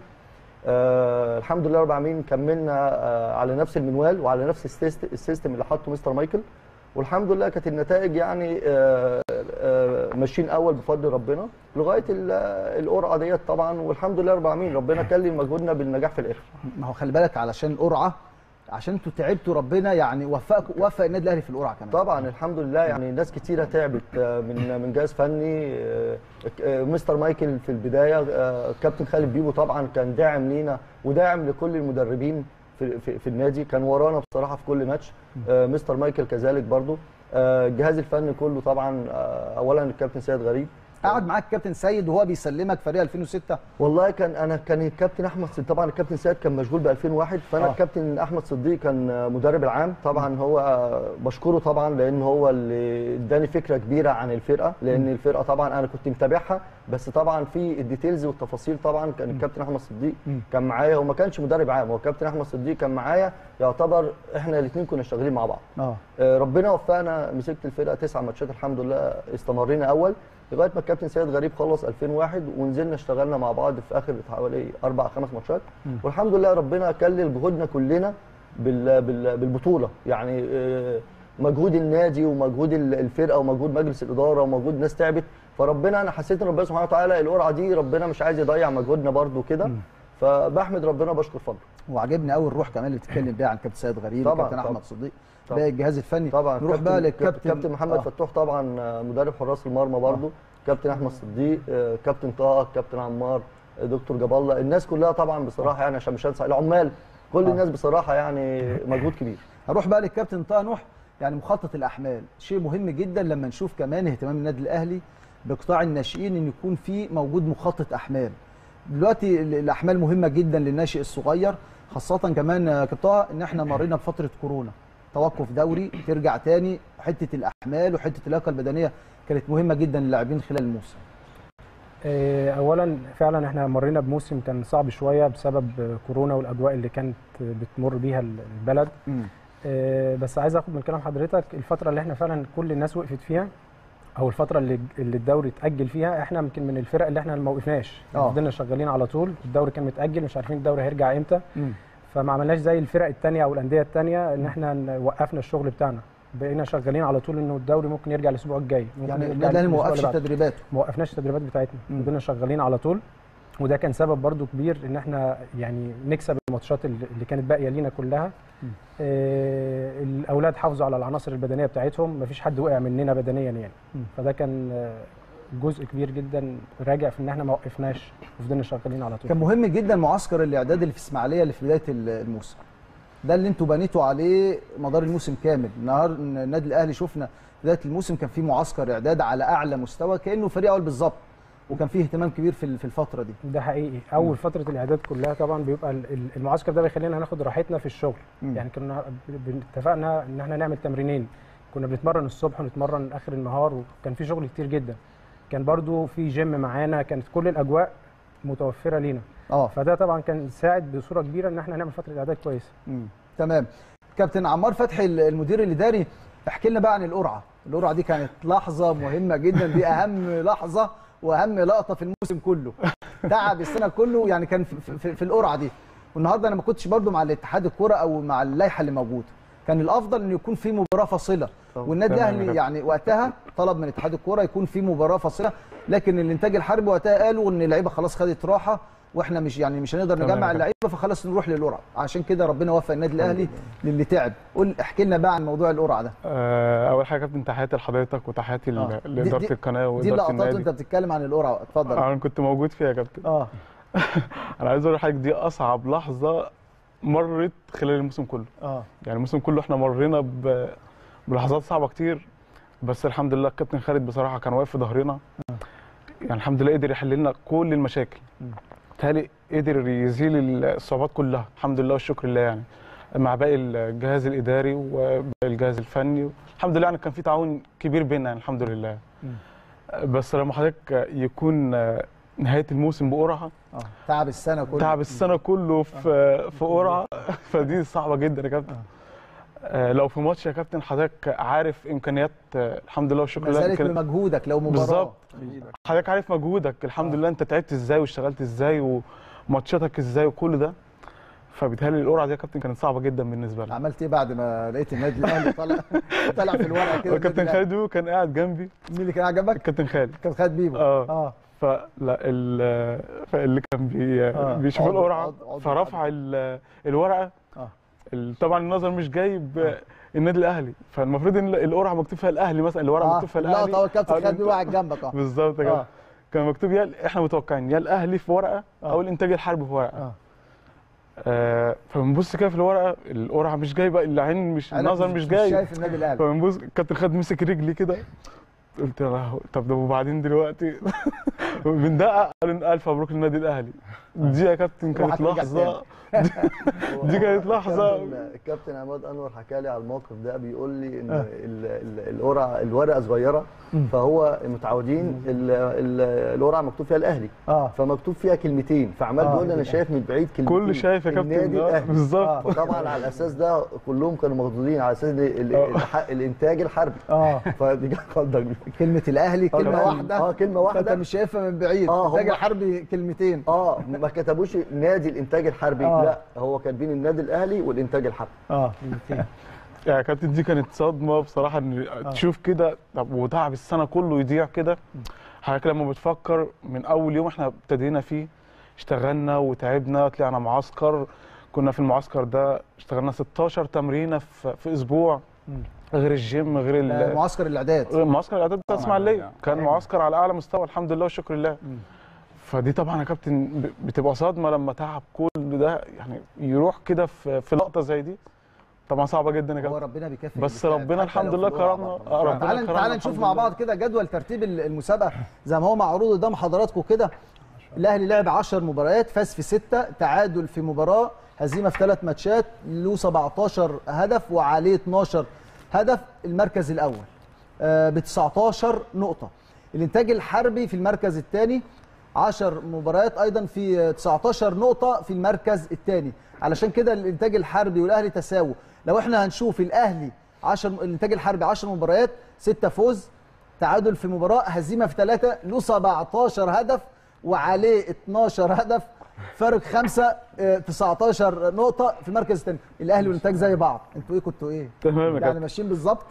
S7: آه الحمد لله رب العالمين كملنا آه على نفس المنوال وعلى نفس السيست- السيستم اللي حطه مستر مايكل والحمد لله كانت النتائج يعني آه آه ماشيين اول بفضل ربنا لغايه ال- القرعه ديت طبعا والحمد لله رب العالمين ربنا كلم مجهودنا بالنجاح في الاخر
S1: ما هو خلي بالك علشان قرعه عشان انتوا تعبتوا ربنا يعني وفقكم وفق النادي الاهلي في القرعه كمان
S7: طبعا الحمد لله يعني ناس كتيره تعبت آه، من من جهاز فني آه، آه، مستر مايكل في البدايه آه، كابتن خالد بيبو طبعا كان داعم لينا وداعم لكل المدربين في, في, في النادي كان ورانا بصراحه في كل ماتش آه، مستر مايكل كذلك برضو آه، الجهاز الفني كله طبعا آه، اولا الكابتن سيد غريب
S1: قعد معاك كابتن سيد وهو بيسلمك فريق 2006
S7: والله كان انا كان الكابتن احمد صديق طبعا الكابتن سيد كان مشغول ب 2001 فانا
S1: آه.
S7: آه. الكابتن احمد صديق كان مدرب العام طبعا هو بشكره طبعا لان هو اللي اداني فكره كبيره عن الفرقه لان الفرقه طبعا انا كنت متابعها بس طبعا في الديتيلز والتفاصيل طبعا كان الكابتن احمد صديق كان معايا وما كانش مدرب عام هو الكابتن احمد صديق كان معايا يعتبر احنا الاثنين كنا شغالين مع بعض
S1: اه
S7: آه، ربنا وفقنا مسكت الفرقه تسع ماتشات الحمد لله استمرينا اول لغايه ما الكابتن سيد غريب خلص 2001 ونزلنا اشتغلنا مع بعض في اخر حوالي اربع خمس ماتشات والحمد لله ربنا كلل جهودنا كلنا بال بال بالبطوله يعني آه، مجهود النادي ومجهود ال- الفرقه ومجهود مجلس الاداره ومجهود ناس تعبت فربنا انا حسيت ان ربنا سبحانه وتعالى القرعه دي ربنا مش عايز يضيع مجهودنا برده كده فبحمد ربنا بشكر فضله
S1: وعجبني قوي الروح كمان اللي بتتكلم بيها عن كابتن سيد غريب
S7: طبعاً،
S1: وكابتن
S7: طبعاً.
S1: احمد صديق
S7: طبعاً.
S1: باقي الجهاز الفني
S7: طبعا
S1: نروح بقى
S7: كابتن-
S1: للكابتن
S7: كابتن محمد
S1: آه.
S7: فتوح طبعا آه، مدرب حراس المرمى برضو كابتن احمد صديق آه، كابتن طه كابتن عمار آه، دكتور جاب الله الناس كلها طبعا بصراحه يعني عشان مش هنسى العمال كل
S1: آه.
S7: الناس بصراحه يعني مجهود كبير
S1: هروح بقى للكابتن طه نوح يعني مخطط الاحمال شيء مهم جدا لما نشوف كمان اهتمام النادي الاهلي بقطاع الناشئين ان يكون في موجود مخطط احمال دلوقتي ال- الاحمال مهمه جدا للناشئ الصغير خاصه كمان يا كابتن طه ان احنا مرينا بفتره كورونا توقف دوري ترجع تاني حته الاحمال وحته اللياقه البدنيه كانت مهمه جدا للاعبين خلال الموسم
S4: آه، اولا فعلا احنا مرينا بموسم كان صعب شويه بسبب آه، كورونا والاجواء اللي كانت بتمر بيها البلد آه، بس عايز اخد من كلام حضرتك الفتره اللي احنا فعلا كل الناس وقفت فيها او الفتره اللي اللي الدوري اتاجل فيها احنا يمكن من الفرق اللي احنا ما وقفناش
S1: آه.
S4: فضلنا شغالين على طول الدوري كان متاجل مش عارفين الدوري هيرجع امتى
S1: مم.
S4: فما عملناش زي الفرق الثانيه او الانديه الثانيه ان احنا ن- وقفنا الشغل بتاعنا بقينا شغالين على طول انه الدوري ممكن يرجع الاسبوع الجاي ممكن
S1: يعني
S4: يرجع
S1: النادي الاهلي ما
S4: الأسبوع
S1: وقفش
S4: اللي بعده.
S1: تدريباته
S4: ما وقفناش التدريبات بتاعتنا
S1: مم.
S4: فضلنا شغالين على طول وده كان سبب برضو كبير ان احنا يعني نكسب الماتشات اللي اللي كانت باقيه لينا كلها
S1: مم.
S4: آه الاولاد حافظوا على العناصر البدنيه بتاعتهم مفيش حد وقع مننا بدنيا يعني
S1: مم.
S4: فده كان آه، جزء كبير جدا راجع في ان احنا ما وقفناش وفضلنا شغالين على طول
S1: كان مهم جدا معسكر الاعداد اللي في اسماعيليه اللي في بدايه الموسم ده اللي انتوا بنيتوا عليه مدار الموسم كامل النهار النادي الاهلي شفنا بدايه الموسم كان في معسكر اعداد على اعلى مستوى كانه فريق اول بالظبط وكان فيه اهتمام كبير في في الفتره دي
S4: ده حقيقي اول فتره الاعداد كلها طبعا بيبقى ال- ال- المعسكر ده بيخلينا ناخد راحتنا في الشغل
S1: مم.
S4: يعني كنا ب- ب- اتفقنا ان احنا نعمل تمرينين كنا بنتمرن الصبح ونتمرن اخر النهار وكان في شغل كتير جدا كان برضو في جيم معانا كانت كل الاجواء متوفره لينا
S1: اه
S4: فده طبعا كان ساعد بصوره كبيره ان احنا نعمل فتره اعداد كويسه
S1: مم. تمام كابتن عمار فتحي المدير الاداري احكي لنا بقى عن القرعه القرعه دي كانت لحظه مهمه جدا دي اهم لحظه واهم لقطه في الموسم كله تعب السنه كله يعني كان في, في, في القرعه دي والنهارده انا ما كنتش برضو مع الاتحاد الكوره او مع اللائحه اللي موجوده كان الافضل ان يكون في مباراه فاصله والنادي
S5: تمام يا
S1: الاهلي
S5: كابتن.
S1: يعني وقتها طلب من اتحاد الكوره يكون في مباراه فاصله لكن الانتاج الحربي وقتها قالوا ان اللعيبه خلاص خدت راحه واحنا مش يعني مش هنقدر
S5: تمام
S1: نجمع
S5: يا
S1: اللعيبه فخلاص نروح للقرعه عشان كده ربنا وفق النادي الاهلي للي تعب قول احكي لنا بقى عن موضوع القرعه ده
S5: آه، اول حاجه كابتن تحياتي لحضرتك وتحياتي
S1: آه.
S5: ل-
S1: دي-
S5: لاداره
S1: دي-
S5: القناه
S1: دي
S5: واداره
S1: اللقطات
S5: النادي
S1: وانت بتتكلم عن القرعه اتفضل
S5: انا كنت موجود فيها يا كابتن
S1: اه
S5: انا عايز اقول لحضرتك دي اصعب لحظه مرت خلال الموسم كله
S1: اه
S5: يعني الموسم كله احنا مرينا ب... بلحظات صعبه كتير بس الحمد لله الكابتن خالد بصراحه كان واقف في ظهرنا يعني الحمد لله قدر يحل لنا كل المشاكل بالتالي قدر يزيل الصعوبات كلها الحمد لله والشكر لله يعني مع باقي الجهاز الاداري وباقي الجهاز الفني الحمد لله يعني كان في تعاون كبير بيننا يعني الحمد لله بس لما حضرتك يكون نهايه الموسم بقرعه
S1: اه تعب السنه كلها
S5: تعب السنه كله في في قرعه فدي صعبه جدا يا كابتن آه، لو في ماتش يا كابتن حضرتك عارف امكانيات آه، الحمد لله والشكر
S1: ما
S5: لله
S1: زالت
S5: إمكانيات-
S1: بمجهودك لو مباراه
S5: بالظبط حضرتك عارف مجهودك الحمد لله انت تعبت ازاي واشتغلت ازاي وماتشاتك ازاي وكل ده فبيتهيألي القرعه دي يا كابتن كانت صعبه جدا بالنسبه لي
S1: عملت ايه بعد ما لقيت النادي الاهلي طلع طلع في الورقه كده
S5: الكابتن
S1: النادي
S5: خالد بيبو كان قاعد جنبي
S1: الأهلي. مين اللي كان عجبك؟
S5: الكابتن خالد
S1: كان خالد بيبو
S5: اه
S1: اه
S5: فلا ال فاللي كان بي
S1: آه.
S5: بيشوف
S1: عضو-
S5: القرعه
S1: عضو- عضو-
S5: فرفع ال- الورقه
S1: آه.
S5: ال- طبعا النظر مش جايب النادي الاهلي فالمفروض ان القرعه مكتوب فيها الاهلي مثلا الورقه
S1: اه
S5: مكتوب فيها
S1: لا
S5: الاهلي
S1: طبعا الكابتن
S5: أو
S1: خالد بيبو قاعد جنبك اه
S5: بالظبط كده
S1: آه.
S5: كان مكتوب يا احنا متوقعين يا الاهلي في ورقه
S1: آه.
S5: او الانتاج الحربي في ورقه
S1: آه.
S5: آه فبنبص كده في الورقه القرعه مش جايبه العين مش
S1: أنا
S5: النظر مش جايب
S1: شايف النادي الاهلي
S5: فبنبص كابتن خالد مسك رجلي كده قلت يا لهوي طب ده وبعدين دلوقتي بندقق قالوا الف مبروك للنادي الاهلي دي يا كابتن كانت
S1: روحك رجع
S5: لحظه دي كانت لحظه
S7: الكابتن- الكابتن عماد انور حكى لي على الموقف ده بيقول لي ان
S1: آه.
S7: ال- ال- القرعه الورقه صغيره فهو متعودين ال- ال- القرعه مكتوب فيها الاهلي
S1: اه
S7: فمكتوب فيها كلمتين فعمال
S1: آه.
S7: بيقول لي انا شايف من بعيد كلمتين
S5: كل شايف يا كابتن
S7: النادي
S5: آه،
S7: الاهلي
S5: بالظبط
S7: فطبعا على الاساس ده كلهم كانوا مخضوضين على اساس إن ال-
S5: آه.
S7: الح- الانتاج الحربي
S1: اه
S7: فدي كانت خضه كبيرة.
S1: كلمه الاهلي كلمه
S7: الأهلي.
S1: واحده
S7: اه كلمه
S1: فانت
S7: واحده
S1: مش شايفها من بعيد
S7: آه،
S1: الانتاج
S7: هم-
S1: الحربي كلمتين
S7: اه ما كتبوش نادي الانتاج الحربي
S1: آه.
S7: لا هو كاتبين النادي الاهلي والانتاج الحربي
S1: اه
S5: يا كابتن دي كانت صدمه بصراحه ان تشوف كده طب وتعب السنه كله يضيع كده حضرتك لما بتفكر من اول يوم احنا ابتدينا فيه اشتغلنا وتعبنا طلعنا معسكر كنا في المعسكر ده اشتغلنا 16 تمرينه في, في اسبوع غير الجيم غير ال-
S1: معسكر الاعداد
S5: معسكر الاعداد بتاع
S6: آه،
S5: اسماعيليه
S6: يعني.
S5: كان معسكر على اعلى مستوى الحمد لله والشكر لله فدي طبعا يا كابتن ب- بتبقى صدمه لما تعب كل ده يعني يروح كده في في لقطه زي دي طبعا صعبه جدا يا
S1: هو
S5: كابتن
S1: ربنا بيكافئ
S5: بس
S1: اللي
S5: ربنا
S1: بيجتهد، حتى
S5: الحمد
S1: لو
S5: لله
S1: في الوقعة
S5: كرمنا
S1: برضه.
S5: آه، ربنا
S1: تعال
S5: كرمنا
S1: تعال نشوف
S5: الحمد
S1: مع
S5: لله.
S1: بعض كده جدول ترتيب المسابقه زي ما هو معروض قدام حضراتكم كده الاهلي لعب 10 مباريات فاز في 6 تعادل في مباراه هزيمه في ثلاث ماتشات له 17 هدف وعليه 12 هدف المركز الاول ب 19 نقطه الانتاج الحربي في المركز الثاني 10 مباريات ايضا في 19 نقطه في المركز الثاني علشان كده الانتاج الحربي والاهلي تساووا لو احنا هنشوف الاهلي 10 الانتاج الحربي 10 مباريات 6 فوز تعادل في مباراه هزيمه في ثلاثه له 17 هدف وعليه 12 هدف فرق خمسة آه، 19 نقطة في المركز الثاني، الأهلي والإنتاج زي بعض، أنتوا إيه كنتوا إيه؟
S5: تمام يا
S1: يعني
S5: كابتن
S1: ماشيين بالظبط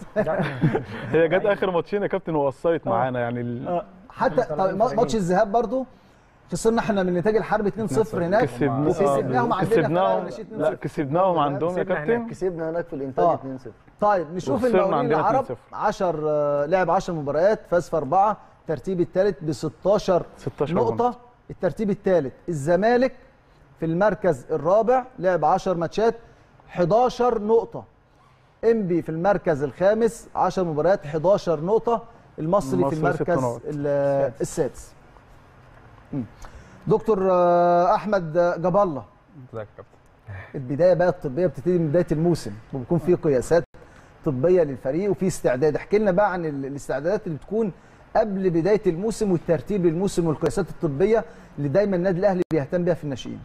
S5: هي جت اخر ماتشين يا كابتن واثرت معانا يعني ال-
S1: حتى طب ما- ماتش الذهاب برضو خسرنا احنا من الانتاج الحربي 2-0 هناك
S5: كسبنا
S1: وكسبناهم عندنا في
S5: كسبناهم
S1: الناشئين 2-0.
S5: لا كسبناهم عندهم يا
S4: كسبنا هناك.
S5: كابتن
S7: كسبنا هناك في الانتاج
S1: آه.
S7: 2-0
S1: طيب نشوف
S5: وخسرنا
S1: المقاولين
S5: عندنا
S1: العرب
S5: 2-0.
S1: 10 آه، لعب 10 مباريات فاز في أربعة الترتيب الثالث ب 16
S5: 16
S1: نقطة الترتيب الثالث الزمالك في المركز الرابع لعب 10 ماتشات 11 نقطة انبي في المركز الخامس 10 مباريات 11 نقطة المصري في
S5: المصري ست
S1: المركز
S5: نقط.
S1: ال- السادس مم. دكتور آه، احمد جاب الله
S6: ازيك يا كابتن
S1: البدايه بقى الطبيه بتبتدي من بدايه الموسم وبيكون في قياسات طبيه للفريق وفي استعداد احكي لنا بقى عن ال- الاستعدادات اللي بتكون قبل بدايه الموسم والترتيب للموسم والقياسات الطبيه اللي دايما النادي الاهلي بيهتم بيها في الناشئين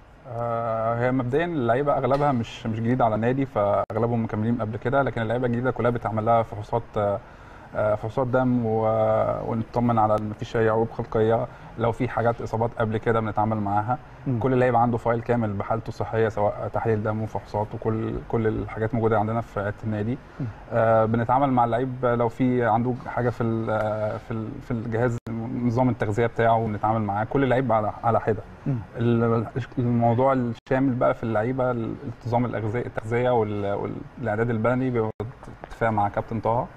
S6: آه، هي مبدئيا اللعيبه اغلبها مش مش جديده على النادي فاغلبهم مكملين قبل كده لكن اللعيبه الجديده كلها بيتعمل لها فحوصات آه، آه، فحوصات دم و- ونطمن على ان مفيش اي عيوب خلقيه لو في حاجات اصابات قبل كده بنتعامل معاها كل لعيب عنده فايل كامل بحالته الصحيه سواء تحليل دم وفحوصات وكل كل الحاجات موجوده عندنا في عياده النادي آه بنتعامل مع اللعيب لو في عنده حاجه في ال- آه، في ال- في الجهاز نظام التغذيه بتاعه بنتعامل معاه كل لعيب على على حده ال- الموضوع الشامل بقى في اللعيبه الانتظام الاغذيه التغذيه وال- والاعداد البدني بيبقى اتفاق مع كابتن طه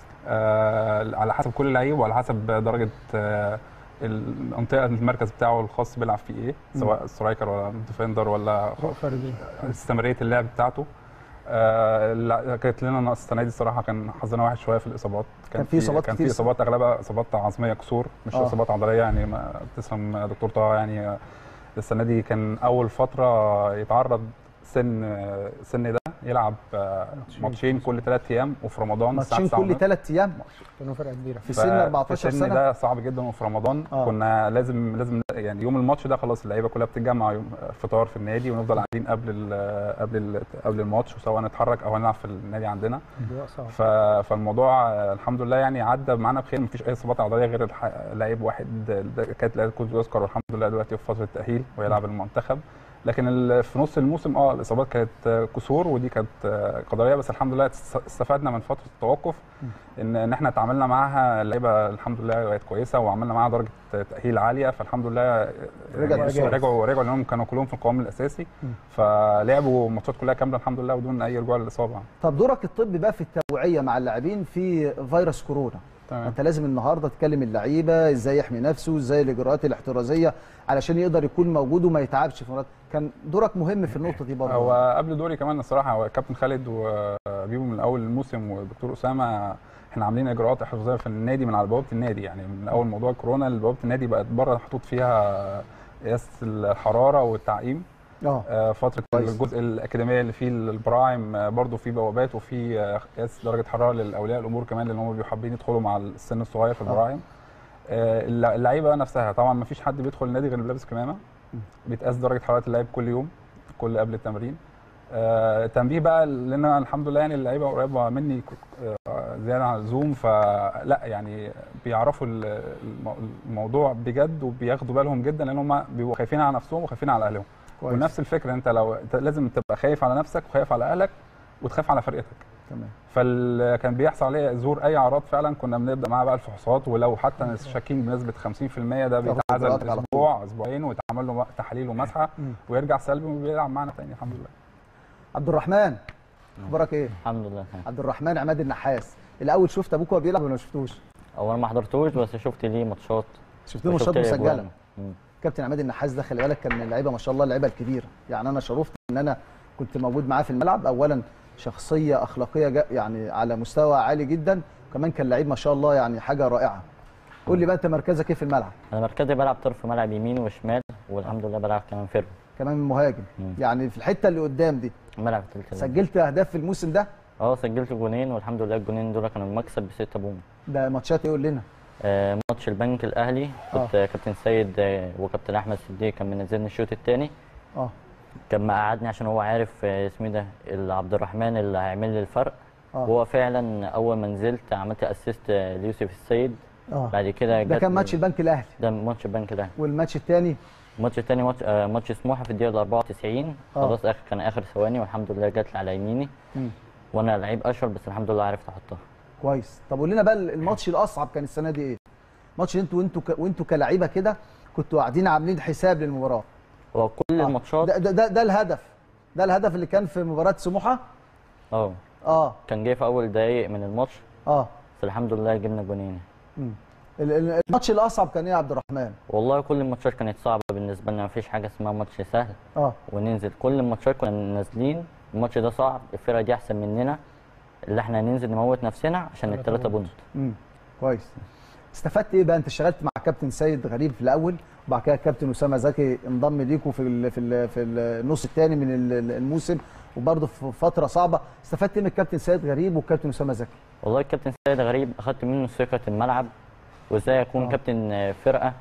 S6: آه على حسب كل لعيب وعلى حسب درجه آه المنطقه المركز بتاعه الخاص بيلعب فيه ايه سواء سترايكر ولا ديفندر ولا
S4: فردي
S6: استمراريه اللعب بتاعته آه لا، كانت لنا نقص السنه دي الصراحه كان حظنا وحش شويه في الاصابات
S1: كان في إصابات
S6: كان
S1: كتير
S6: في اصابات اغلبها اصابات عظميه كسور مش
S1: آه.
S6: اصابات عضليه يعني ما تسلم دكتور طه يعني آه، السنه دي كان اول فتره يتعرض سن آه، السن ده يلعب آه، ماتشين كل ثلاث ايام وفي رمضان الساعة
S1: ماتشين
S6: 9
S1: كل
S6: ونص.
S1: ثلاث ايام
S4: كانوا فرقه كبيره
S1: في سن 14
S6: في السن
S1: سنه
S6: ده صعب جدا وفي رمضان
S1: آه.
S6: آه. كنا لازم لازم يعني يوم الماتش ده خلاص اللعيبه كلها بتتجمع يوم فطار في النادي ونفضل قاعدين قبل ال قبل ال قبل الماتش وسواء نتحرك او هنلعب في النادي عندنا
S4: اجواء صعبه
S6: ف... فالموضوع آه، الحمد لله يعني عدى معانا بخير مفيش اي اصابات عضليه غير الح... لعيب واحد ده كانت لعيب كنت يذكر والحمد لله دلوقتي في فتره تاهيل ويلعب المنتخب لكن ال... في نص الموسم اه الاصابات كانت آه، كسور ودي كانت آه، قدريه بس الحمد لله است- استفدنا من فتره التوقف ان ان احنا تعاملنا معاها اللعيبه الحمد لله بقت كويسه وعملنا معاها درجه تاهيل عاليه فالحمد لله
S1: رجعت
S6: يعني
S1: بسرعة.
S6: رجعوا رجعوا لانهم كانوا كلهم في القوام الاساسي فلعبوا الماتشات كلها كامله الحمد لله بدون اي رجوع للاصابه
S1: طب دورك الطبي بقى في التوعيه مع اللاعبين في فيروس كورونا
S6: تمام.
S1: انت لازم النهارده تكلم اللعيبه ازاي يحمي نفسه ازاي الاجراءات الاحترازيه علشان يقدر يكون موجود وما يتعبش في مرات كان دورك مهم في النقطه دي برضه
S6: هو قبل دوري كمان الصراحه هو كابتن خالد وبيبو من اول الموسم ودكتور اسامه احنا عاملين اجراءات احترازيه في النادي من على بوابه النادي يعني من اول موضوع كورونا لبوابه النادي بقت بره محطوط فيها قياس الحراره والتعقيم
S1: اه
S6: آه، فتره
S1: كويس.
S6: الجزء الاكاديميه اللي فيه البراعم آه، برضو في بوابات وفي آه، قياس درجه حراره للاولياء الامور كمان لان هم بيبقوا حابين يدخلوا مع السن الصغير في البراعم آه، اللع- اللعيبه نفسها طبعا ما فيش حد بيدخل النادي غير لابس كمامه بيتقاس درجه حراره اللعيب كل يوم كل قبل التمرين آه، تنبيه بقى لان أنا الحمد لله يعني اللعيبه قريبه مني ك- آه، زياده عن اللزوم فلا يعني بيعرفوا ال- الم- الموضوع بجد وبياخدوا بالهم جدا لان هم بيبقوا خايفين على نفسهم وخايفين على اهلهم
S1: كويس.
S6: ونفس الفكره انت لو انت لازم تبقى خايف على نفسك وخايف على اهلك وتخاف على فرقتك
S1: تمام
S6: فكان بيحصل عليه ظهور اي اعراض فعلا كنا بنبدا معاه بقى الفحوصات ولو حتى شاكين بنسبه 50% ده
S1: تاخد
S6: بيتعزل
S1: إجراءاتك على طول.
S6: اسبوع اسبوعين ويتعمل له تحاليل ومسحه ويرجع سلبي وبيلعب معانا تاني الحمد لله
S1: عبد الرحمن اخبارك ايه
S8: الحمد لله
S1: عبد الرحمن عماد النحاس الاول شفت ابوك وهو بيلعب ولا ما شفتوش
S8: اول ما حضرتوش بس شفت ليه ماتشات
S1: شفت له
S8: وشفت
S1: ماتشات
S8: ليه
S1: مسجله
S8: أجوان. مم.
S1: كابتن عماد النحاس ده خلي بالك كان من اللعيبه ما شاء الله اللعيبه الكبيره يعني انا شرفت ان انا كنت موجود معاه في الملعب اولا شخصيه اخلاقيه جا يعني على مستوى عالي جدا وكمان كان لعيب ما شاء الله يعني حاجه رائعه قول لي بقى انت مركزك ايه في الملعب
S8: انا مركزي بلعب طرف ملعب يمين وشمال والحمد لله بلعب كمان فيرو
S1: كمان مهاجم
S8: مم.
S1: يعني في الحته اللي قدام دي
S8: بلعب تلت
S1: سجلت اهداف في الموسم ده
S8: اه سجلت جونين والحمد لله الجونين دول كانوا المكسب بستة بوم
S1: ده ماتشات ايه قول لنا
S8: آه ماتش البنك الاهلي كنت آه. كابتن سيد آه وكابتن احمد صديق كان منزلني الشوط الثاني
S1: اه
S8: كان مقعدني عشان هو عارف آه، اسمه إيه ده اللي عبد الرحمن اللي هيعمل لي الفرق
S1: اه
S8: وهو فعلا اول ما نزلت عملت اسيست ليوسف السيد
S1: اه
S8: بعد كده
S1: ده
S8: جت-
S1: كان ماتش البنك الاهلي
S8: ده ماتش البنك الاهلي
S1: والماتش الثاني
S8: الماتش الثاني ماتش آه ماتش سموحه في الدقيقه 94
S1: آه.
S8: خلاص اخر كان اخر ثواني والحمد لله جت لي على يميني
S1: مم.
S8: وانا لعيب اشهر بس الحمد لله عرفت احطها
S1: كويس طب قول لنا بقى الماتش الاصعب كان السنه دي ايه ماتش انتوا وانتوا ك... وانتوا كلاعيبه كده كنتوا قاعدين عاملين حساب للمباراه
S8: هو كل
S1: آه.
S8: الماتشات
S1: ده, ده, ده, ده الهدف ده الهدف اللي كان في مباراه سموحه
S8: اه
S1: اه
S8: كان جاي في اول دقايق من الماتش
S1: اه
S8: بس الحمد لله جبنا جونين
S1: مم. ال- ال- الماتش الاصعب كان ايه يا عبد الرحمن
S8: والله كل الماتشات كانت صعبه بالنسبه لنا مفيش حاجه اسمها ماتش سهل
S1: اه
S8: وننزل كل الماتشات كنا نازلين الماتش ده صعب الفرقه دي احسن مننا اللي احنا ننزل نموت نفسنا عشان
S4: تلاتة
S8: الثلاثه
S4: بونت.
S8: بونت
S1: امم كويس استفدت ايه بقى انت اشتغلت مع كابتن سيد غريب في الاول وبعد كده كابتن اسامه زكي انضم ليكوا في ال في ال في النص الثاني من ال- الموسم وبرضه في فتره صعبه استفدت ايه من الكابتن سيد غريب والكابتن اسامه زكي
S8: والله الكابتن سيد غريب اخدت منه ثقه الملعب وازاي اكون
S1: آه.
S8: كابتن فرقه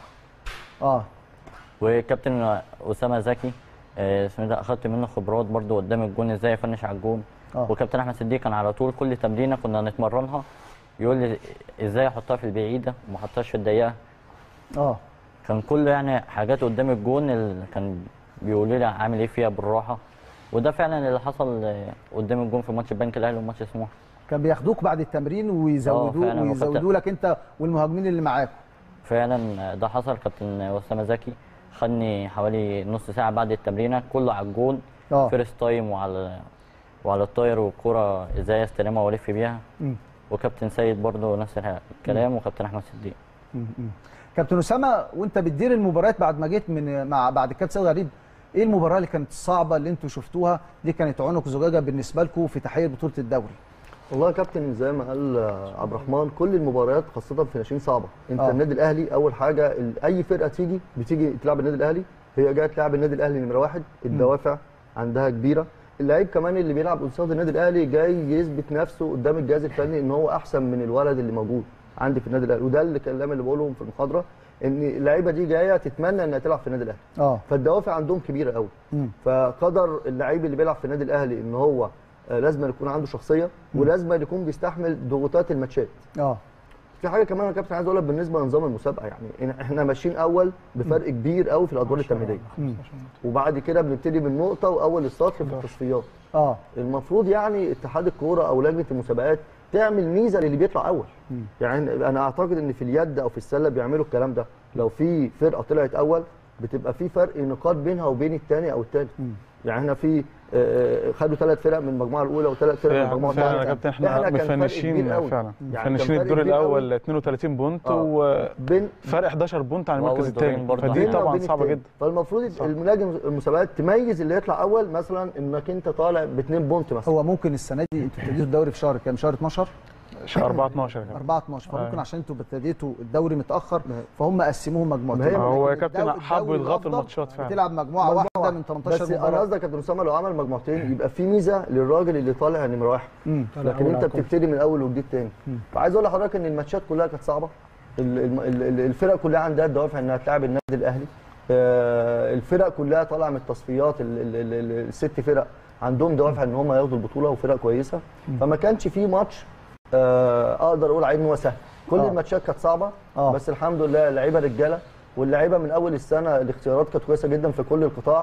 S1: اه
S8: وكابتن اسامه زكي آه، اسمه ده اخدت منه خبرات برضو قدام الجون ازاي افنش على الجون
S1: اه
S8: وكابتن احمد صديق كان على طول كل تمرينه كنا نتمرنها يقول لي ازاي احطها في البعيده وما احطهاش في الضيقه
S1: اه
S8: كان كله يعني حاجات قدام الجون اللي كان بيقول لي اعمل ايه فيها بالراحه وده فعلا اللي حصل آه، قدام الجون في ماتش البنك الاهلي وماتش سموحه
S1: كان بياخدوك بعد التمرين ويزودوك
S8: فعلا، وكابتن-
S1: ويزودوا لك انت والمهاجمين اللي معاك
S8: فعلا ده حصل كابتن اسامه زكي خدني حوالي نص ساعه بعد التمرينه كله على الجون
S1: اه
S8: فيرست تايم وعلى وعلى الطاير والكرة ازاي استلمها والف بيها
S1: مم.
S8: وكابتن سيد برضه نفس الكلام وكابتن احمد صديق
S1: مم. مم. كابتن اسامه وانت بتدير المباريات بعد ما جيت من مع بعد الكابتن سيد غريب ايه المباراه اللي كانت الصعبه اللي انتوا شفتوها دي كانت عنق زجاجه بالنسبه لكم في تحقيق بطوله الدوري
S7: والله يا كابتن زي ما قال آه، عبد الرحمن كل المباريات خاصه في ناشئين صعبه انت
S1: آه.
S7: آه. النادي الاهلي اول حاجه ال- اي فرقه تيجي بتيجي تلعب النادي الاهلي هي جايه تلعب النادي الاهلي نمره واحد الدوافع عندها كبيره اللعيب كمان اللي بيلعب قصاد النادي الاهلي جاي يثبت نفسه قدام الجهاز الفني ان هو احسن من الولد اللي موجود عندي في النادي الاهلي وده الكلام اللي بقوله في المحاضره ان اللعيبه دي جايه تتمنى انها تلعب في النادي الاهلي
S1: اه
S7: فالدوافع عندهم كبيره قوي
S1: مم.
S7: فقدر اللعيب اللي بيلعب في النادي الاهلي ان هو آه، لازم يكون عنده شخصيه ولازم يكون بيستحمل ضغوطات الماتشات
S1: اه
S7: في حاجه كمان يا كابتن عايز اقولها بالنسبه لنظام المسابقه يعني إن احنا ماشيين اول بفرق كبير قوي في الادوار التمهيديه وبعد كده بنبتدي من نقطه واول السطر في التصفيات
S1: اه
S7: المفروض يعني اتحاد الكوره او لجنه المسابقات تعمل ميزه للي بيطلع اول يعني انا اعتقد ان في اليد او في السله بيعملوا الكلام ده لو في فرقه طلعت اول بتبقى في فرق نقاط بينها وبين الثاني او الثالث يعني احنا في آه، خدوا ثلاث فرق من المجموعه الاولى وثلاث فرق من المجموعه
S5: فعلا يا
S7: الثانيه
S5: كابتن احنا
S7: كان فرق كبير
S5: مفنشين
S7: قوي.
S5: فعلا
S7: يعني
S5: مفنشين
S7: كان فرق
S5: الدور
S7: كبير قوي.
S5: الاول 32 بونت
S7: آه.
S5: وفرق
S7: بين
S5: 11 بونت عن
S8: وأول
S5: المركز
S8: دورين
S5: الثاني
S8: برضه
S5: فدي
S8: عندنا.
S5: طبعا
S7: وبين
S5: صعبه
S7: التاني.
S5: جدا
S7: فالمفروض الملاجم المسابقات تميز اللي يطلع اول مثلا انك انت طالع باثنين بونت مثلا
S1: هو ممكن السنه دي انتوا ابتديتوا الدوري في شهر كام شهر 12
S5: شهر 4 12 يا كابتن
S1: 4 12 فممكن
S5: أيوة.
S1: عشان انتوا ابتديتوا الدوري متاخر
S7: ما-
S1: فهم قسموهم مجموعتين
S7: ما هي-
S5: هو يا
S1: لكن
S5: كابتن
S1: الدوري-
S5: حبوا
S1: الدوري
S5: يضغطوا
S1: الأفضل
S5: الماتشات فعلا
S1: بتلعب مجموعه
S7: مجموعة.
S1: واحده من 18
S7: بس انا
S1: مباراه
S7: قصدي يا كابتن اسامه لو عمل مجموعتين يبقى في ميزه للراجل اللي طالع نمره واحد
S1: مم.
S7: لكن انت بتبتدي من اول وجديد تاني فعايز اقول لحضرتك ان الماتشات كلها كانت صعبه ال- الم- ال- ال- الفرق كلها عندها الدوافع انها تلعب النادي الاهلي آه، الفرق كلها طالعه من التصفيات ال- ال- ال- ال- الست فرق عندهم دوافع ان هم ياخدوا البطوله وفرق كويسه فما كانش في ماتش آه، اقدر اقول عليه ان هو سهل كل
S1: آه.
S7: الماتشات كانت صعبه
S1: آه.
S7: بس الحمد لله اللعيبه رجاله واللعيبه من اول السنه الاختيارات كانت كويسه جدا في كل القطاع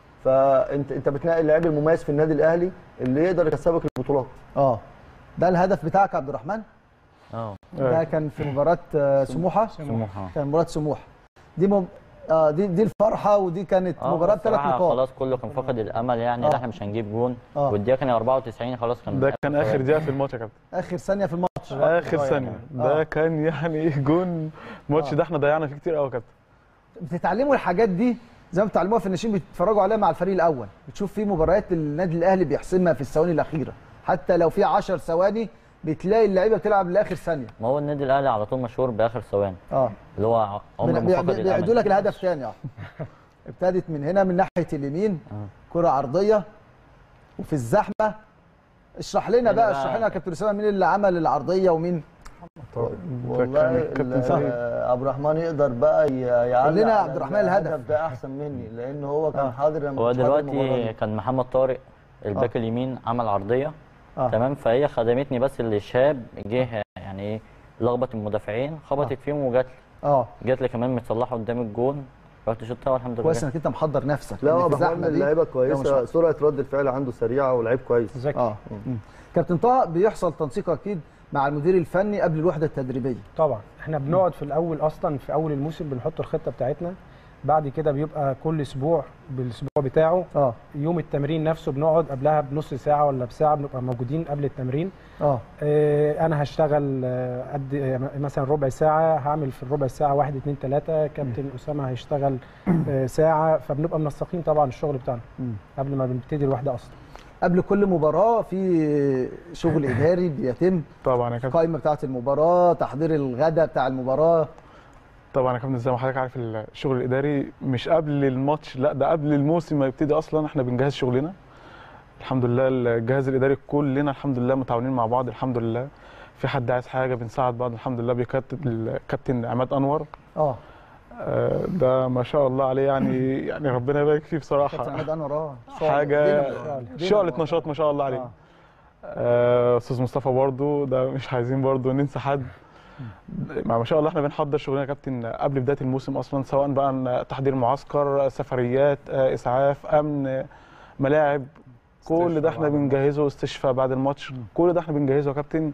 S7: فانت انت بتنقي اللاعب المميز في النادي الاهلي اللي يقدر يكسبك البطولات
S1: اه ده الهدف بتاعك يا عبد الرحمن
S8: اه
S1: ده كان في مباراه آه، سموحه
S8: سموحه
S1: كان مباراه سموحه دي مب... آه دي دي الفرحه ودي كانت
S8: اه
S1: مباراه بثلاث
S8: بصراحة
S1: نقاط
S8: خلاص كله كان فقد الامل يعني
S1: آه.
S8: ان احنا مش هنجيب جون
S1: آه.
S8: والدقيقه كان 94 خلاص كان
S5: ده كان اخر دقيقه في الماتش يا كابتن
S1: اخر ثانيه في الماتش
S5: اخر ثانيه ده
S1: آه.
S5: كان يعني جون الماتش
S1: آه.
S5: ده احنا ضيعنا فيه كتير قوي يا كابتن
S1: بتتعلموا الحاجات دي زي ما بتتعلموها في الناشئين بتتفرجوا عليها مع الفريق الاول بتشوف في مباريات النادي الاهلي بيحسمها في الثواني الاخيره حتى لو في 10 ثواني بتلاقي اللعيبه بتلعب لاخر ثانيه
S8: ما هو النادي الاهلي على طول مشهور باخر ثواني
S1: اه
S8: اللي هو عمر
S1: بي-
S8: ما
S1: بي-
S8: فقد
S1: بي- بيعيدوا لك
S8: الامل
S1: الهدف تاني اه ابتدت من هنا من ناحيه اليمين كره عرضيه وفي الزحمه اشرح لنا
S8: هنا
S1: بقى
S8: بقى-
S1: اشرح لنا يا كابتن اسامه مين اللي عمل العرضيه ومين
S7: والله
S5: كان كابتن
S7: ال-
S5: سامي.
S7: آه، عبد الرحمن يقدر بقى ي- يعلق
S1: قول لنا يا
S7: على
S1: عبد الرحمن الهدف.
S7: ده احسن مني لان هو كان
S1: آه.
S7: حاضر لما
S8: هو
S7: كنت حاضر المباراة
S8: دلوقتي
S7: دي.
S8: كان محمد طارق الباك اليمين عمل عرضيه
S1: آه.
S8: تمام فهي خدمتني بس اللي شاب جه يعني ايه لخبط المدافعين خبطت فيهم وجات لي
S1: اه
S8: جات لي كمان متصلحه قدام الجون رحت شطها والحمد لله
S1: كويس انك انت محضر نفسك
S7: لا
S1: إن
S7: هو
S1: في
S7: عبد الرحمن
S1: الزحمة
S7: من
S1: دي-
S7: اللعيبه
S1: ده مش
S7: كويسه
S1: وقت.
S7: سرعه رد الفعل عنده سريعه ولعيب كويس
S4: ذكي
S1: اه مم. كابتن طه بيحصل تنسيق اكيد مع المدير الفني قبل الوحده التدريبيه
S4: طبعا احنا بنقعد في الاول اصلا في اول الموسم بنحط الخطه بتاعتنا بعد كده بيبقى كل اسبوع بالاسبوع بتاعه
S1: اه
S4: يوم التمرين نفسه بنقعد قبلها بنص ساعه ولا بساعه بنبقى موجودين قبل التمرين
S1: اه
S4: آه، انا هشتغل آه، قد آه، مثلا ربع ساعه هعمل في الربع ساعه واحد اتنين تلاته كابتن اسامه هيشتغل آه، ساعه فبنبقى منسقين طبعا الشغل بتاعنا
S1: مم.
S4: قبل ما بنبتدي الوحده اصلا
S1: قبل كل مباراه في شغل اداري بيتم
S5: طبعا يا كابتن
S1: القائمه بتاعه المباراه تحضير الغداء بتاع المباراه
S5: طبعا يا كابتن زي ما حضرتك عارف الشغل الاداري مش قبل الماتش لا ده قبل الموسم ما يبتدي اصلا احنا بنجهز شغلنا الحمد لله الجهاز الاداري كلنا الحمد لله متعاونين مع بعض الحمد لله في حد عايز حاجه بنساعد بعض الحمد لله بكابتن الكابتن عماد انور
S1: اه
S5: آه، ده ما شاء الله عليه يعني يعني ربنا يبارك فيه
S1: كابتن
S5: بصراحه
S1: عماد انور اه
S5: حاجه
S1: دينامو.
S5: شعله نشاط ما شاء الله عليه
S1: آه.
S5: آه، استاذ مصطفى برضو ده مش عايزين برضو ننسى حد ما ما شاء الله احنا بنحضر شغلنا يا كابتن قبل بدايه الموسم اصلا سواء بقى إن تحضير معسكر سفريات آه، اسعاف امن آه، ملاعب كل ده احنا بنجهزه استشفاء بعد الماتش كل ده احنا بنجهزه يا كابتن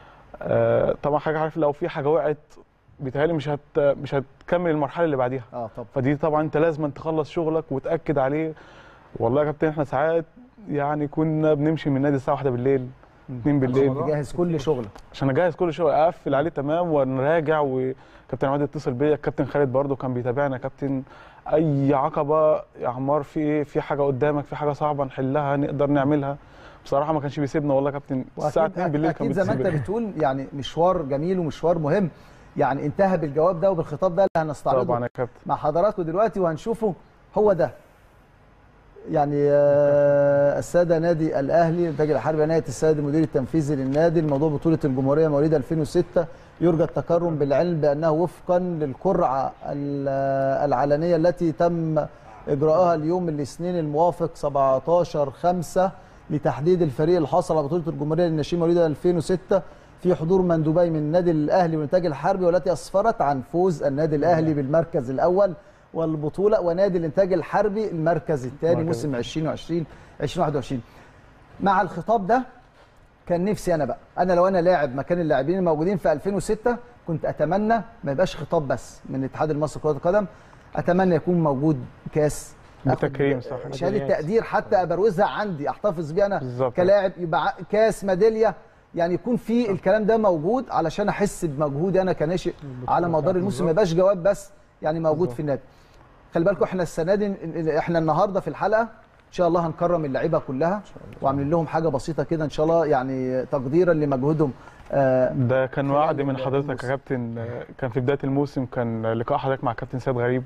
S5: آه، طبعا حاجه عارف لو في حاجه وقعت بيتهيألي مش هت مش هتكمل المرحله اللي بعديها
S1: اه طب
S5: فدي طبعا انت لازم تخلص شغلك وتاكد عليه والله يا كابتن احنا ساعات يعني كنا بنمشي من النادي الساعه 1 بالليل 2 بالليل
S1: تجهز كل شغلك
S5: عشان اجهز كل شغل اقفل عليه تمام ونراجع وكابتن عماد اتصل بيا الكابتن خالد برضو كان بيتابعنا يا كابتن اي عقبه يا عمار في ايه في حاجه قدامك في حاجه صعبه نحلها نقدر نعملها بصراحه ما كانش بيسيبنا والله يا كابتن الساعه 2 بالليل كان
S1: اكيد زي ما انت
S5: بيتصل
S1: بتقول يعني مشوار جميل ومشوار مهم يعني انتهى بالجواب ده وبالخطاب ده اللي هنستعرضه
S5: طبعا يا كابتن
S1: مع حضراتكم دلوقتي وهنشوفه هو ده يعني آه، الساده نادي الاهلي الانتاج الحربي عنايه السيد المدير التنفيذي للنادي الموضوع بطوله الجمهوريه مواليد 2006 يرجى التكرم بالعلم بانه وفقا للقرعه ال- العلنيه التي تم اجراءها اليوم الاثنين الموافق 17 5 لتحديد الفريق اللي حصل على بطوله الجمهوريه للناشئين مواليد 2006 في حضور مندوبي من النادي الاهلي والانتاج الحربي والتي اسفرت عن فوز النادي الاهلي بالمركز الاول والبطوله ونادي الانتاج الحربي المركز الثاني موسم 2020 2021 مع الخطاب ده كان نفسي انا بقى انا لو انا لاعب مكان اللاعبين الموجودين في 2006 كنت اتمنى ما يبقاش خطاب بس من الاتحاد المصري لكره القدم اتمنى يكون موجود كاس آخد
S5: بتكريم صح
S1: شهاده تقدير حتى ابروزها عندي احتفظ بيها انا
S5: بالظبط.
S1: كلاعب يبقى ع- كاس ميداليه يعني يكون في الكلام ده موجود علشان احس بمجهودي انا كناشئ على مدار الموسم ما يبقاش جواب بس يعني موجود في النادي خلي بالكم احنا السنه دي احنا النهارده في الحلقه ان شاء الله هنكرم اللعيبه كلها وعاملين لهم حاجه بسيطه كده ان شاء الله يعني تقديرا لمجهودهم آه،
S5: ده كان
S1: خلال
S5: وعد من
S1: ال-
S5: حضرتك
S1: الموسم.
S5: يا كابتن آه، كان في بدايه الموسم كان لقاء حضرتك مع كابتن سيد غريب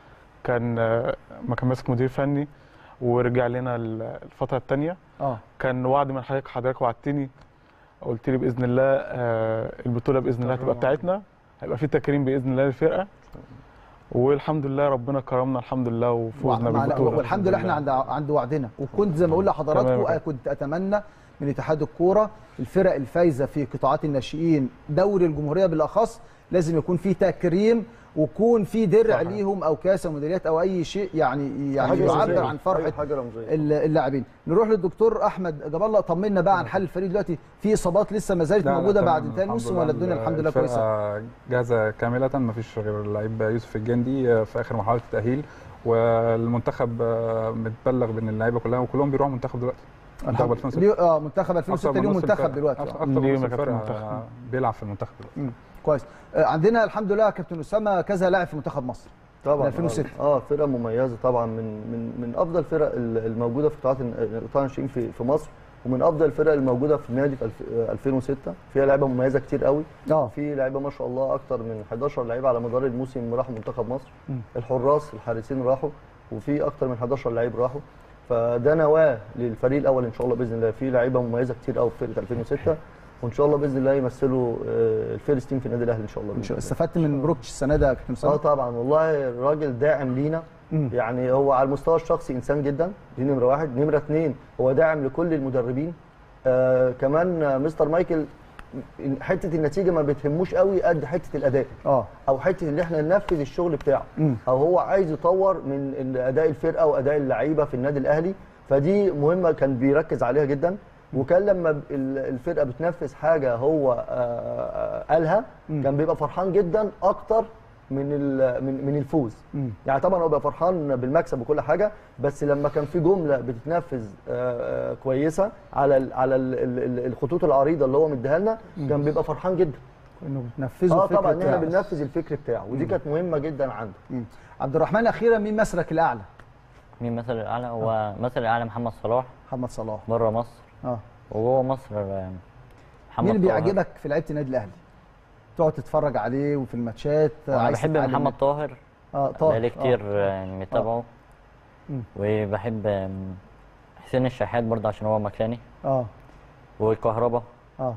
S5: كان آه، ما كان ماسك مدير فني ورجع لنا ال- الفتره الثانيه
S1: اه
S5: كان وعد من حضرتك حضرتك وعدتني قلت لي باذن الله آه، البطوله باذن الله هتبقى بتاعتنا هيبقى في تكريم باذن الله للفرقه والحمد لله ربنا كرمنا الحمد لله وفوزنا
S1: ومع-
S5: بالبطوله
S1: والحمد لله احنا عند عند وعدنا وكنت زي ما بقول
S5: تمام
S1: لحضراتكم
S5: كده.
S1: كنت اتمنى من اتحاد الكوره الفرق الفايزه في قطاعات الناشئين دوري الجمهوريه بالاخص لازم يكون في تكريم ويكون في درع
S5: صحيح.
S1: ليهم او كاس او ميداليات او اي شيء يعني يعني
S7: حاجة
S1: يعبر
S7: رمزية.
S1: عن فرحه
S7: أيوة، حاجه رمزيه
S1: ال- اللاعبين نروح للدكتور احمد جاب الله طمنا بقى عن حال الفريق دلوقتي في اصابات لسه ما زالت
S6: لا، لا،
S1: موجوده
S6: تمام،
S1: بعد انتهاء
S6: الحمد
S1: الموسم
S6: لله.
S1: ولا الدنيا الحمد لله كويسه
S6: الفرقة جاهزه كامله ما فيش غير اللعيب يوسف الجندي في اخر مرحله التاهيل والمنتخب آه، متبلغ بين اللعيبه كلها وكلهم بيروحوا منتخب دلوقتي منتخب 2006
S1: ليه- اه منتخب 2006
S6: أكتر
S1: ليه
S6: من نص
S1: منتخب
S6: الفرقة-
S1: دلوقتي آه.
S6: اكتر
S5: ليه
S6: من نص
S5: ما كانت
S6: الفرقة
S5: منتخب؟
S6: بيلعب في المنتخب دلوقتي
S1: مم. كويس آه، عندنا الحمد لله يا كابتن اسامه كذا لاعب في منتخب مصر
S7: طبعا
S1: 2006.
S7: اه آه، فرقه مميزه طبعا من من من افضل الفرق ال- الموجوده في قطاعات الن- قطاع الناشئين في في مصر ومن افضل الفرق الموجوده في النادي في الف- آه، 2006 فيها لعيبه مميزه كتير قوي
S1: اه
S7: في لعيبه ما شاء الله اكتر من 11 لعيب على مدار الموسم راحوا منتخب مصر
S1: مم.
S7: الحراس الحارسين راحوا وفي اكتر من 11 لعيب راحوا فده نواه للفريق الاول ان شاء الله باذن الله في لعيبه مميزه كتير قوي في فرقه 2006 وان شاء الله باذن الله يمثلوا آه، الفيرست تيم في النادي الاهلي ان شاء الله
S1: إن
S7: بإذن
S1: شاء-
S7: الله.
S1: استفدت من بروكتش السنه ده يا كابتن
S7: اه
S1: اسامه
S7: طبعا والله الراجل داعم لينا
S1: مم.
S7: يعني هو على المستوى الشخصي انسان جدا دي نمره واحد نمره اثنين هو داعم لكل المدربين آه كمان آه، مستر مايكل حته النتيجه ما بتهموش قوي قد حته الاداء
S1: اه
S7: او حته ان احنا ننفذ الشغل بتاعه
S1: مم.
S7: او هو عايز يطور من ال- اداء الفرقه واداء اللعيبه في النادي الاهلي فدي مهمه كان بيركز عليها جدا وكان لما ب- ال- الفرقه بتنفذ حاجه هو آه، آه، قالها
S1: مم.
S7: كان بيبقى فرحان جدا اكتر من ال- من من الفوز
S1: مم.
S7: يعني طبعا هو بيبقى فرحان بالمكسب وكل حاجه بس لما كان في جمله بتتنفذ آه، آه، كويسه على ال على ال ال الخطوط العريضه اللي هو مديها لنا كان بيبقى فرحان جدا
S1: انه بتنفذوا
S7: اه
S1: الفكره
S7: طبعا ان احنا
S1: بتاعه.
S7: بننفذ الفكر بتاعه ودي كانت مهمه جدا عنده
S1: مم. عبد الرحمن اخيرا مين مسرك الاعلى
S8: مين مثل الاعلى هو مثل الاعلى محمد صلاح
S1: محمد صلاح
S8: بره مصر
S1: اه
S8: وجوه مصر آه، محمد
S1: مين اللي
S8: طاهر.
S1: بيعجبك في لعيبه النادي الاهلي تقعد تتفرج عليه وفي الماتشات
S8: انا
S1: عايز
S8: بحب
S1: تتعلم
S8: محمد
S1: منه.
S8: طاهر
S1: اه طاهر
S8: بقالي كتير
S1: آه.
S8: يعني متابعه
S1: مم.
S8: وبحب آم، حسين الشحات برضه عشان هو مكاني
S1: اه
S8: وكهربا
S1: اه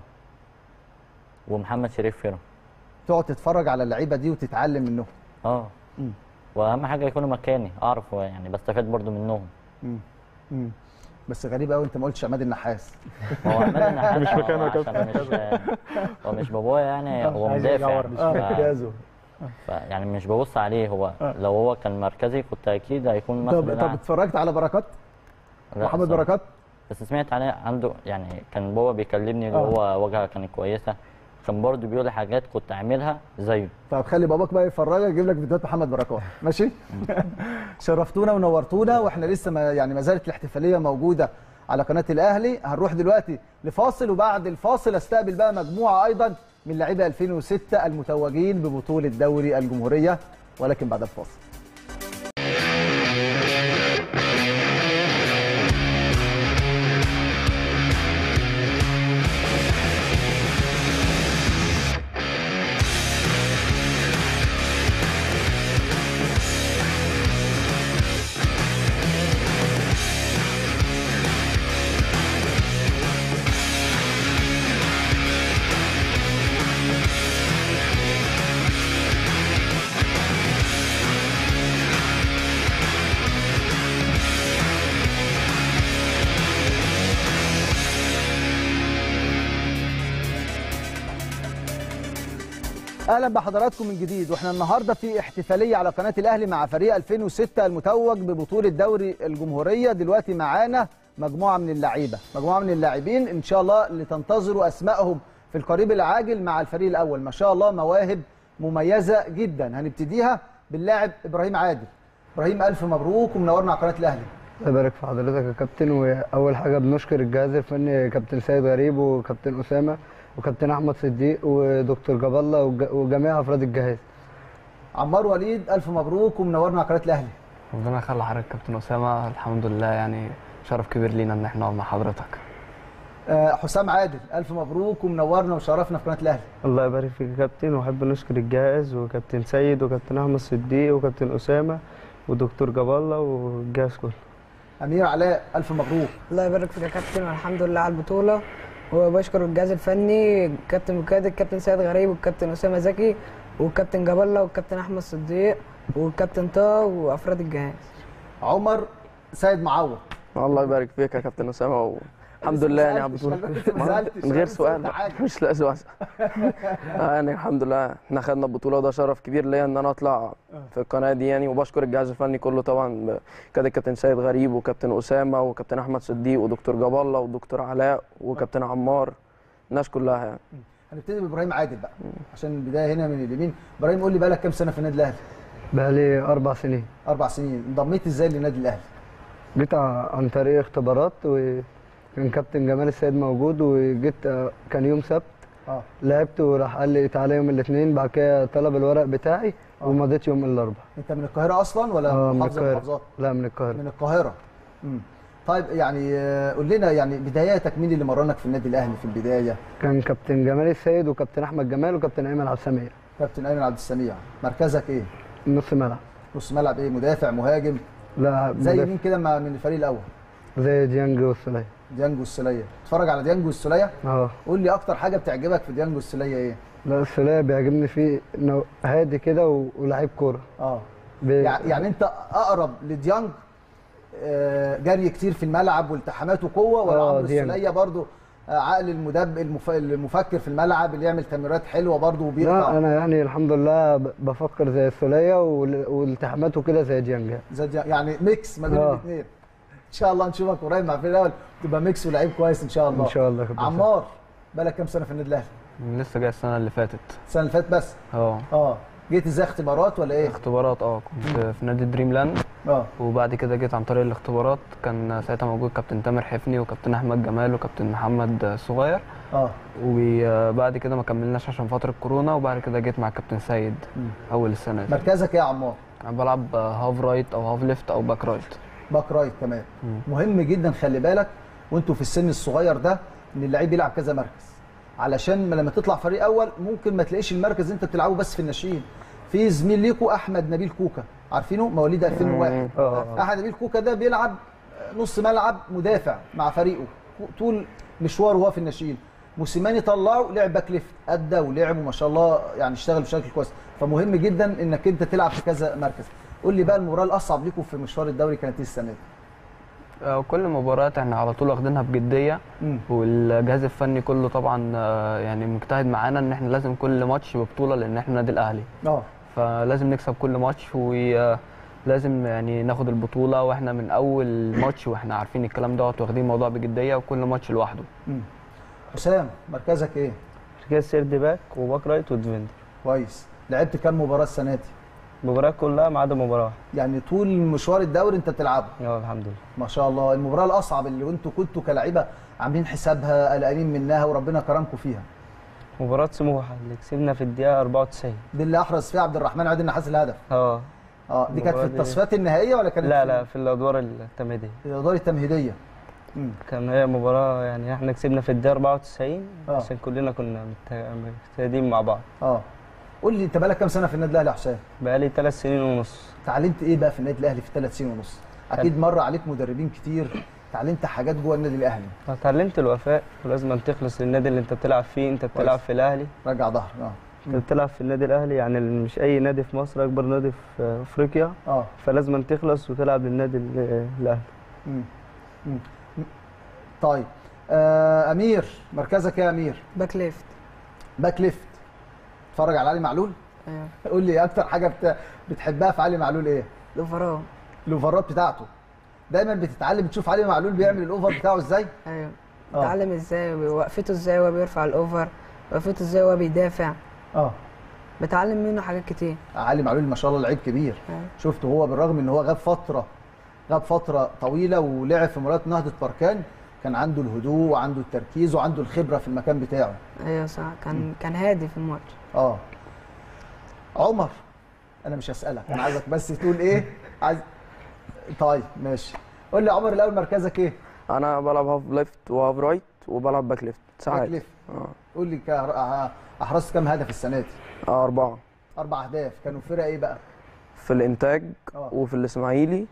S8: ومحمد شريف فيرو
S1: تقعد تتفرج على اللعيبه دي وتتعلم منهم
S8: اه
S1: مم.
S8: واهم حاجه يكونوا مكاني اعرف يعني بستفاد برضه منهم
S1: مم. مم. بس غريب قوي انت ما قلتش عماد النحاس
S8: هو عماد النحاس
S5: مش
S8: آه،
S5: مكانه يا
S8: عشان مش هو مش بابايا يعني هو
S4: عايز
S8: مدافع
S4: يجور
S8: يعني. ف-
S7: امتيازه
S8: ف- يعني مش ببص عليه هو
S1: آه.
S8: لو هو كان مركزي كنت اكيد هيكون مثل
S1: طب طب
S8: الأعلى.
S1: اتفرجت على بركات
S8: لا،
S1: محمد
S8: الصراحة.
S1: بركات
S8: بس سمعت عليه عنده يعني كان بابا بيكلمني اللي
S1: آه.
S8: هو وجهه كانت كويسه كان برضه بيقول لي حاجات كنت اعملها زيه
S1: طب خلي باباك بقى يفرجك يجيب لك فيديوهات محمد بركات ماشي شرفتونا ونورتونا واحنا لسه ما يعني ما زالت الاحتفاليه موجوده على قناه الاهلي هنروح دلوقتي لفاصل وبعد الفاصل استقبل بقى مجموعه ايضا من لاعبي 2006 المتوجين ببطوله دوري الجمهوريه ولكن بعد الفاصل اهلا بحضراتكم من جديد واحنا النهارده في احتفاليه على قناه الاهلي مع فريق 2006 المتوج ببطوله دوري الجمهوريه دلوقتي معانا مجموعه من اللعيبه مجموعه من اللاعبين ان شاء الله اللي تنتظروا اسمائهم في القريب العاجل مع الفريق الاول ما شاء الله مواهب مميزه جدا هنبتديها باللاعب ابراهيم عادل ابراهيم الف مبروك ومنورنا على قناه الاهلي
S9: الله يبارك في حضرتك يا كابتن واول حاجه بنشكر الجهاز الفني كابتن سيد غريب وكابتن اسامه وكابتن احمد صديق ودكتور جاب الله وج- وجميع افراد الجهاز
S1: عمار وليد الف مبروك ومنورنا على قناه الاهلي
S10: ربنا يخلي حضرتك كابتن اسامه الحمد لله يعني شرف كبير لينا ان احنا نقعد مع حضرتك
S1: آه، حسام عادل الف مبروك ومنورنا وشرفنا في قناه الاهلي
S9: الله يبارك فيك يا كابتن واحب نشكر الجهاز وكابتن سيد وكابتن احمد صديق وكابتن اسامه ودكتور جاب الله والجهاز كله
S1: امير علاء الف مبروك
S11: الله يبارك فيك يا كابتن والحمد لله على البطولة وبشكر الجهاز الفني الكابتن مكادر الكابتن سيد غريب والكابتن أسامة زكي والكابتن جاب الله والكابتن أحمد صديق والكابتن طه وأفراد الجهاز
S1: عمر سيد معوض
S10: الله يبارك فيك يا كابتن اسامه و... الحمد لله يعني على البطوله من غير سؤال مش لا سؤال آه يعني الحمد لله احنا خدنا البطوله وده شرف كبير ليا ان انا اطلع في القناه دي يعني وبشكر الجهاز الفني كله طبعا كده الكابتن سيد غريب وكابتن اسامه وكابتن احمد صديق ودكتور جاب الله ودكتور علاء وكابتن عمار الناس كلها يعني
S1: هنبتدي بابراهيم عادل بقى عشان البدايه هنا من اليمين ابراهيم قول لي بقالك كام سنه في النادي الاهلي
S9: بقالي اربع سنين
S1: اربع سنين انضميت ازاي للنادي الاهلي
S9: جيت ع- عن طريق اختبارات وكان كابتن جمال السيد موجود وجيت آه، كان يوم سبت
S1: اه
S9: لعبت وراح قال لي تعالى يوم الاثنين بعد كده طلب الورق بتاعي
S1: آه.
S9: ومضيت يوم الاربعاء
S1: انت من القاهره اصلا ولا
S9: اه من
S1: محافظه من
S9: القاهره
S1: المحافظات
S9: لا من القاهره
S1: من القاهره امم طيب يعني آه، قول لنا يعني بداياتك مين اللي مرنك في النادي الاهلي في البدايه
S9: كان كابتن جمال السيد وكابتن احمد جمال وكابتن ايمن عبد السميع
S1: كابتن ايمن عبد السميع مركزك ايه
S9: نص ملعب
S1: نص ملعب ايه مدافع مهاجم
S9: لا
S1: زي
S9: مدافع.
S1: مين كده ما- من الفريق الاول
S9: زي ديانج والسلية
S1: ديانجو السوليه اتفرج على ديانجو السوليه
S9: اه
S1: قول لي اكتر حاجه بتعجبك في ديانجو السوليه ايه
S9: لا السلية بيعجبني فيه انه هادي كده و- ولاعيب كوره
S1: اه
S9: بي...
S1: يع- يعني انت اقرب لديانج آه، جري كتير في الملعب والتحاماته قوه ولا
S9: آه،
S1: عمرو
S9: ديانج.
S1: السوليه برضو آه، عقل المدب المف... المفكر في الملعب اللي يعمل تمريرات حلوه برضو
S9: لا
S1: وبيقطع
S9: انا يعني الحمد لله ب- بفكر زي السلية وال- والتحاماته كده زي ديانج
S1: زي ديانج. يعني ميكس ما بين
S9: آه.
S1: الاثنين ان شاء الله نشوفك قريب مع الفريق الاول تبقى ميكس ولعيب كويس ان شاء الله
S9: ان شاء الله كابتن
S1: عمار بالك كام سنه في النادي الاهلي
S10: لسه جاي السنه اللي فاتت
S1: السنه اللي فاتت بس
S10: اه
S1: اه جيت ازاي اختبارات ولا ايه
S10: اختبارات اه كنت في نادي دريم لاند
S1: اه
S10: وبعد كده جيت عن طريق الاختبارات كان ساعتها موجود كابتن تامر حفني وكابتن احمد جمال وكابتن محمد صغير
S1: اه
S10: وبعد كده ما كملناش عشان فتره كورونا وبعد كده جيت مع كابتن سيد
S1: مم.
S10: اول السنه دي
S1: مركزك ايه يا عمار
S10: انا بلعب هاف رايت او هاف ليفت او باك رايت
S1: باك رايت كمان
S10: مم.
S1: مهم جدا خلي بالك وانتوا في السن الصغير ده ان اللعيب يلعب كذا مركز علشان ما لما تطلع فريق اول ممكن ما تلاقيش المركز اللي انت بتلعبه بس في الناشئين في زميل ليكوا احمد نبيل كوكا عارفينه مواليد 2001
S9: اه
S1: احمد نبيل كوكا ده بيلعب نص ملعب مدافع مع فريقه طول مشواره وهو في الناشئين موسيماني طلعه لعب باك ليفت ادى ولعب وما شاء الله يعني اشتغل بشكل كويس فمهم جدا انك انت تلعب في كذا مركز قول لي بقى المباراه الاصعب ليكم في مشوار الدوري كانت ايه السنه دي
S10: آه، كل مباريات احنا على طول واخدينها بجديه
S1: مم.
S10: والجهاز الفني كله طبعا آه، يعني مجتهد معانا ان احنا لازم كل ماتش ببطوله لان احنا النادي الاهلي
S1: اه
S10: فلازم نكسب كل ماتش ولازم يعني ناخد البطوله واحنا من اول ماتش واحنا عارفين الكلام دوت واخدين الموضوع بجديه وكل ماتش لوحده
S1: مم. حسام مركزك ايه
S9: كده سيرد باك وباك رايت وديفندر
S1: كويس لعبت كام مباراه السنه دي
S9: المباريات كلها ما عدا مباراه
S1: يعني طول مشوار الدوري انت بتلعبه
S9: اه الحمد لله
S1: ما شاء الله المباراه الاصعب اللي انتوا كنتوا كلاعيبه عاملين حسابها قلقانين منها وربنا كرمكم فيها
S9: مباراه سموحه اللي كسبنا في الدقيقه 94
S1: دي اللي احرز فيها عبد الرحمن عادل النحاس الهدف
S9: اه
S1: اه دي كانت في
S9: المباراة دي-
S1: التصفيات النهائيه ولا كانت
S9: لا
S1: في
S9: لا في الادوار التمهيديه
S1: الادوار التمهيديه مم.
S9: كان هي مباراه يعني احنا كسبنا في الدقيقه 94
S1: آه.
S9: عشان كلنا كنا مت- مجتهدين مع بعض
S1: اه قول لي انت بقالك كام سنه في النادي الاهلي يا حسام
S9: بقالي ثلاث سنين ونص
S1: اتعلمت ايه بقى في النادي الاهلي في ثلاث سنين ونص اكيد مر عليك مدربين كتير اتعلمت حاجات جوه النادي الاهلي
S9: اتعلمت الوفاء ولازم تخلص للنادي اللي انت بتلعب فيه انت بتلعب
S1: كويس.
S9: في الاهلي
S1: رجع ظهر اه
S9: انت بتلعب في النادي الاهلي يعني مش اي نادي في مصر اكبر نادي في افريقيا
S1: اه
S9: فلازم تخلص وتلعب للنادي ال- الاهلي
S1: مم. مم. طيب آه امير مركزك ايه يا امير
S11: باك ليفت
S1: باك ليفت تتفرج على علي معلول
S11: ايوه
S1: قول لي اكتر حاجه بت... بتحبها في علي معلول ايه
S11: الاوفرات
S1: الاوفرات بتاعته دايما بتتعلم تشوف علي معلول بيعمل الاوفر بتاعه ازاي
S11: ايوه
S1: آه.
S11: اتعلم ازاي وقفته ازاي وهو بيرفع الاوفر وقفته ازاي وهو بيدافع
S1: اه
S11: بتعلم منه حاجات كتير
S1: علي معلول ما شاء الله لعيب كبير
S11: أيوة.
S1: شفته هو بالرغم ان هو غاب فتره غاب فتره طويله ولعب في مباراه نهضه بركان كان عنده الهدوء وعنده التركيز وعنده الخبره في المكان بتاعه
S11: ايوه صح كان كان هادي في الماتش
S1: اه عمر انا مش هسالك انا عايزك بس تقول ايه عايز طيب ماشي قول لي يا عمر الاول مركزك ايه
S10: انا بلعب هاف ليفت وهاف رايت وبلعب باك ليفت ساعات
S1: باك ليفت.
S10: اه
S1: قول لي كا- احرزت كام هدف السنه دي
S10: آه، اربعه
S1: اربع اهداف كانوا فرق ايه بقى
S10: في الانتاج
S1: آه.
S10: وفي الاسماعيلي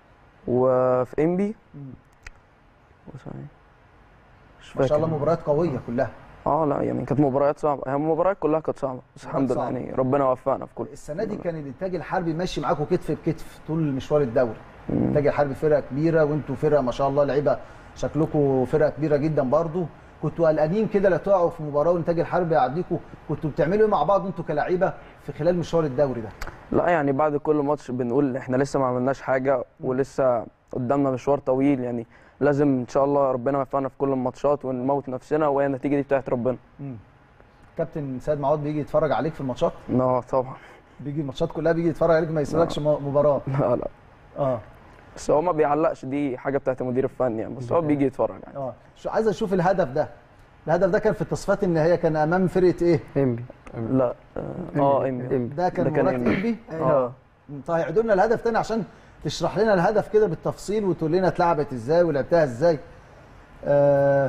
S10: وفي انبي
S1: مم.
S10: وثانية. مش
S1: ما شاء الله
S10: فاكر.
S1: مباريات قويه كلها
S10: اه لا يعني كانت مباريات صعبه هي المباريات كلها كانت صعبه بس الحمد لله
S1: صعبة.
S10: يعني ربنا وفقنا في كل
S1: السنه دي كان الانتاج الحربي ماشي معاكم كتف بكتف طول مشوار الدوري الانتاج الحربي فرقه كبيره وانتوا فرقه ما شاء الله لعيبه شكلكم فرقه كبيره جدا برضو كنتوا قلقانين كده لا تقعوا في مباراه والانتاج الحربي يعديكم كنتوا بتعملوا ايه مع بعض انتوا كلاعيبه في خلال مشوار الدوري ده
S10: لا يعني بعد كل ماتش بنقول احنا لسه ما عملناش حاجه ولسه قدامنا مشوار طويل يعني لازم ان شاء الله ربنا يوفقنا في كل الماتشات ونموت نفسنا وهي النتيجه دي بتاعت ربنا
S1: كابتن سيد معوض بيجي يتفرج عليك في الماتشات
S10: اه طبعا
S1: بيجي الماتشات كلها بيجي يتفرج عليك ما يسيبكش م- مباراه
S10: لا لا
S1: اه
S10: بس هو ما بيعلقش دي حاجه بتاعت المدير الفني يعني بس هو بيجي يتفرج يعني
S1: اه شو عايز اشوف الهدف ده الهدف ده كان في التصفيات النهائيه كان امام فرقه ايه
S9: انبي
S10: لا اه اه امي
S1: ده كان
S10: ده كان
S1: مباراه
S10: إنبي.
S1: انبي
S10: اه
S1: طيب اعيدوا لنا الهدف تاني عشان تشرح لنا الهدف كده بالتفصيل وتقول لنا اتلعبت ازاي ولعبتها ازاي آه,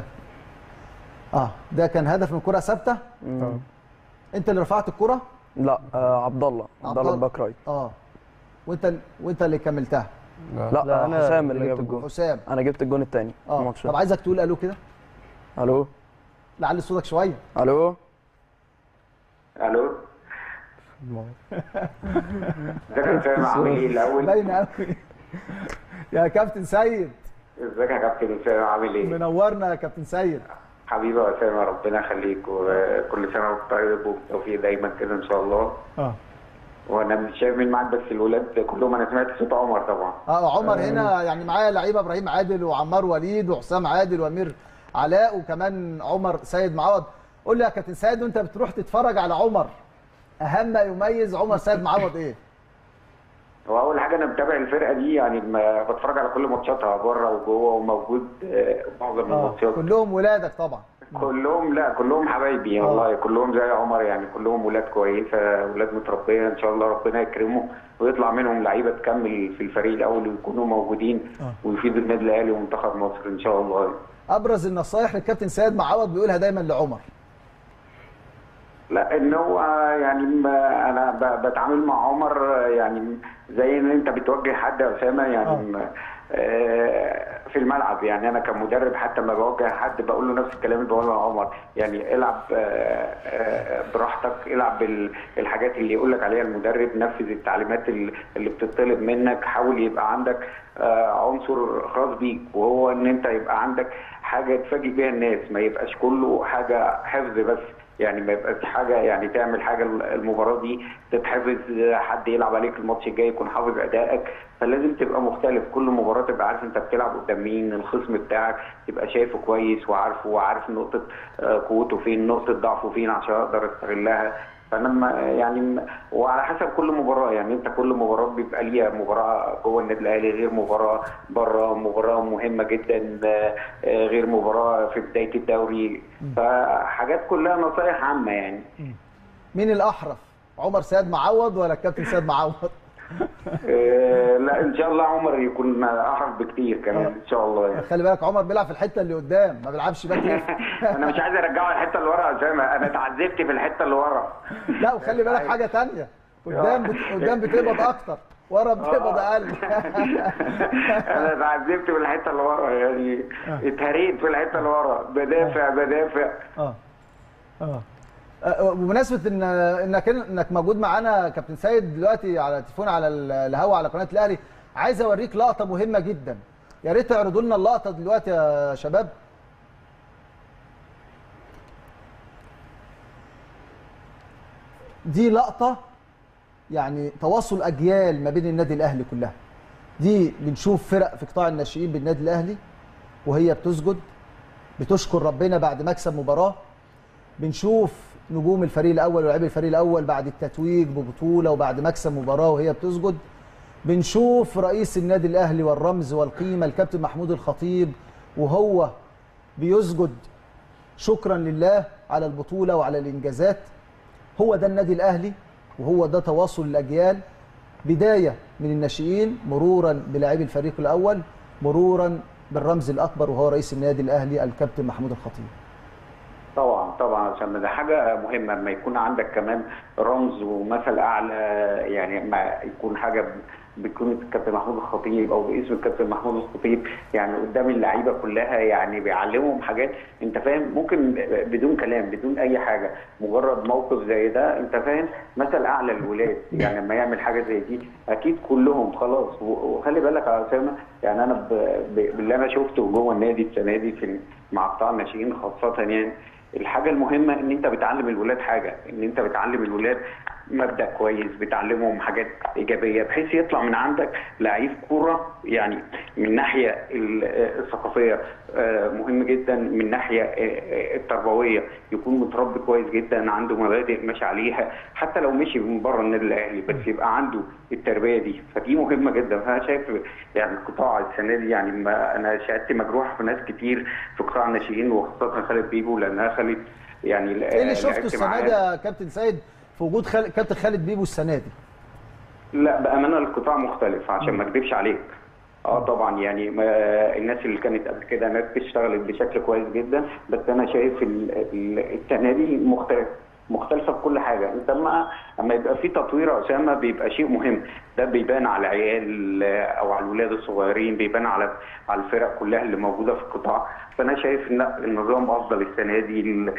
S1: اه ده كان هدف من كره ثابته
S10: مم.
S1: انت اللي رفعت الكره
S10: لا آه عبد الله عبد
S1: عبد
S10: الله
S1: الله.
S10: الباك رايت
S1: اه وانت وانت اللي كملتها
S10: لا,
S9: لا،
S10: لا
S9: أنا
S10: حسام اللي
S9: اللي
S10: جاب
S9: جبت
S10: الجول
S1: حسام
S10: انا جبت الجون الثاني في
S1: اه
S10: الماتش
S1: طب
S10: ده.
S1: عايزك تقول الو كده
S10: الو
S1: لعلي صوتك شويه
S10: الو
S12: الو ازيك يا اسامه عامل ايه الاول؟
S1: باينه قوي يا كابتن سيد
S12: ازيك يا كابتن اسامه عامل ايه؟
S1: منورنا يا كابتن سيد
S12: حبيبي يا اسامه ربنا يخليك وكل سنه وانت طيب وبالتوفيق دايما كده ان شاء الله
S1: اه
S12: وانا مش شايف مين معاك بس الولاد كلهم انا سمعت صوت عمر طبعا
S1: اه عمر هنا يعني معايا لعيبه ابراهيم عادل وعمار وليد وحسام عادل وامير علاء وكمان عمر سيد معوض قول لي يا كابتن سيد وانت بتروح تتفرج على عمر اهم ما يميز عمر سيد معوض ايه؟
S12: هو اول حاجه انا متابع الفرقه دي يعني ما بتفرج على كل ماتشاتها بره وجوه وموجود آه، معظم
S1: اه
S12: الماتشات
S1: كلهم ولادك طبعا
S12: كلهم لا كلهم حبايبي
S1: آه.
S12: والله كلهم زي عمر يعني كلهم ولاد كويسه ولاد متربيه ان شاء الله ربنا يكرمهم ويطلع منهم لعيبه تكمل في الفريق الاول ويكونوا موجودين
S1: آه.
S12: ويفيدوا النادي الاهلي ومنتخب مصر ان شاء الله
S1: ابرز النصايح اللي الكابتن سيد معوض بيقولها دايما لعمر
S12: لا ان هو يعني ما انا ب- بتعامل مع عمر يعني زي ان انت بتوجه حد يا اسامه يعني آه، في الملعب يعني انا كمدرب حتى ما بوجه حد بقول له نفس الكلام اللي بقوله لعمر يعني العب آه، آه، براحتك العب بال- الحاجات اللي يقول لك عليها المدرب نفذ التعليمات اللي اللي بتطلب منك حاول يبقى عندك آه، عنصر خاص بيك وهو ان انت يبقى عندك حاجه تفاجئ بيها الناس ما يبقاش كله حاجه حفظ بس يعني ما يبقاش حاجه يعني تعمل حاجه المباراه دي تتحفظ حد يلعب عليك الماتش الجاي يكون حافظ ادائك فلازم تبقى مختلف كل مباراه تبقى عارف انت بتلعب قدام مين الخصم بتاعك تبقى شايفه كويس وعارفه وعارف نقطه آه، قوته فين نقطه ضعفه فين عشان اقدر استغلها فانا ما- يعني م- وعلى حسب كل مباراه يعني انت كل مباراه بيبقى ليها مباراه جوه النادي الاهلي غير مباراه بره مباراه مهمه جدا آه، آه، غير مباراه في بدايه الدوري فحاجات كلها نصايح عامه يعني
S1: مين الاحرف عمر سيد معوض ولا الكابتن سيد معوض
S12: آه، لا ان شاء الله عمر يكون احرف بكتير كمان ان شاء الله يعني
S1: خلي بالك عمر بيلعب في الحته اللي قدام ما بيلعبش باك ليفت
S12: انا مش عايز ارجعه الحته اللي ورا يا اسامه انا اتعذبت في الحته اللي ورا
S1: لا وخلي بالك حاجه تانية قدام بت... قدام بتقبض اكتر ورا بتقبض اقل
S12: انا اتعذبت في الحته اللي ورا يعني اتهريت في الحته اللي ورا بدافع بدافع
S1: اه اه آه، بمناسبه ان انك انك موجود معانا كابتن سيد دلوقتي على تليفون على ال- الهوا على قناه الاهلي عايز اوريك لقطه مهمه جدا يا ريت تعرضوا لنا اللقطه دلوقتي يا شباب دي لقطه يعني تواصل اجيال ما بين النادي الاهلي كلها دي بنشوف فرق في قطاع الناشئين بالنادي الاهلي وهي بتسجد بتشكر ربنا بعد مكسب مباراه بنشوف نجوم الفريق الاول ولاعبي الفريق الاول بعد التتويج ببطوله وبعد مكسب مباراه وهي بتسجد بنشوف رئيس النادي الاهلي والرمز والقيمه الكابتن محمود الخطيب وهو بيسجد شكرا لله على البطوله وعلى الانجازات هو ده النادي الاهلي وهو ده تواصل الاجيال بدايه من الناشئين مرورا بلاعبي الفريق الاول مرورا بالرمز الاكبر وهو رئيس النادي الاهلي الكابتن محمود الخطيب
S12: طبعا طبعا عشان ده حاجه مهمه لما يكون عندك كمان رمز ومثل اعلى يعني ما يكون حاجه بيكون الكابتن محمود الخطيب او باسم الكابتن محمود الخطيب يعني قدام اللعيبه كلها يعني بيعلمهم حاجات انت فاهم ممكن بدون كلام بدون اي حاجه مجرد موقف زي ده انت فاهم مثل اعلى للولاد يعني لما يعمل حاجه زي دي اكيد كلهم خلاص وخلي بالك يا اسامه يعني انا باللي انا شفته جوه النادي السنه دي في مع قطاع الناشئين خاصه يعني الحاجه المهمه ان انت بتعلم الولاد حاجه ان انت بتعلم الولاد مبدا كويس بتعلمهم حاجات ايجابيه بحيث يطلع من عندك لعيب كوره يعني من ناحيه الثقافيه مهم جدا من ناحيه التربويه يكون متربي كويس جدا عنده مبادئ ماشي عليها حتى لو مشي من بره النادي الاهلي بس يبقى عنده التربيه دي فدي مهمه جدا فانا شايف يعني القطاع السنه دي يعني ما انا شهادتي مجروحه في ناس كتير في قطاع الناشئين وخاصه خالد بيبو لانها خالد يعني
S1: ايه اللي شفته السنه دي يا كابتن سيد في وجود خال... كابتن خالد بيبو السنه دي؟
S12: لا بامانه القطاع مختلف عشان ما اكذبش عليك. اه طبعا يعني ما الناس اللي كانت قبل كده ناس اشتغلت بشكل كويس جدا بس انا شايف السنه دي مختلف مختلفه في كل حاجه انت لما اما يبقى في تطوير يا اسامه بيبقى شيء مهم ده بيبان على العيال او على الولاد الصغيرين بيبان على على الفرق كلها اللي موجوده في القطاع فانا شايف ان النظام افضل السنه دي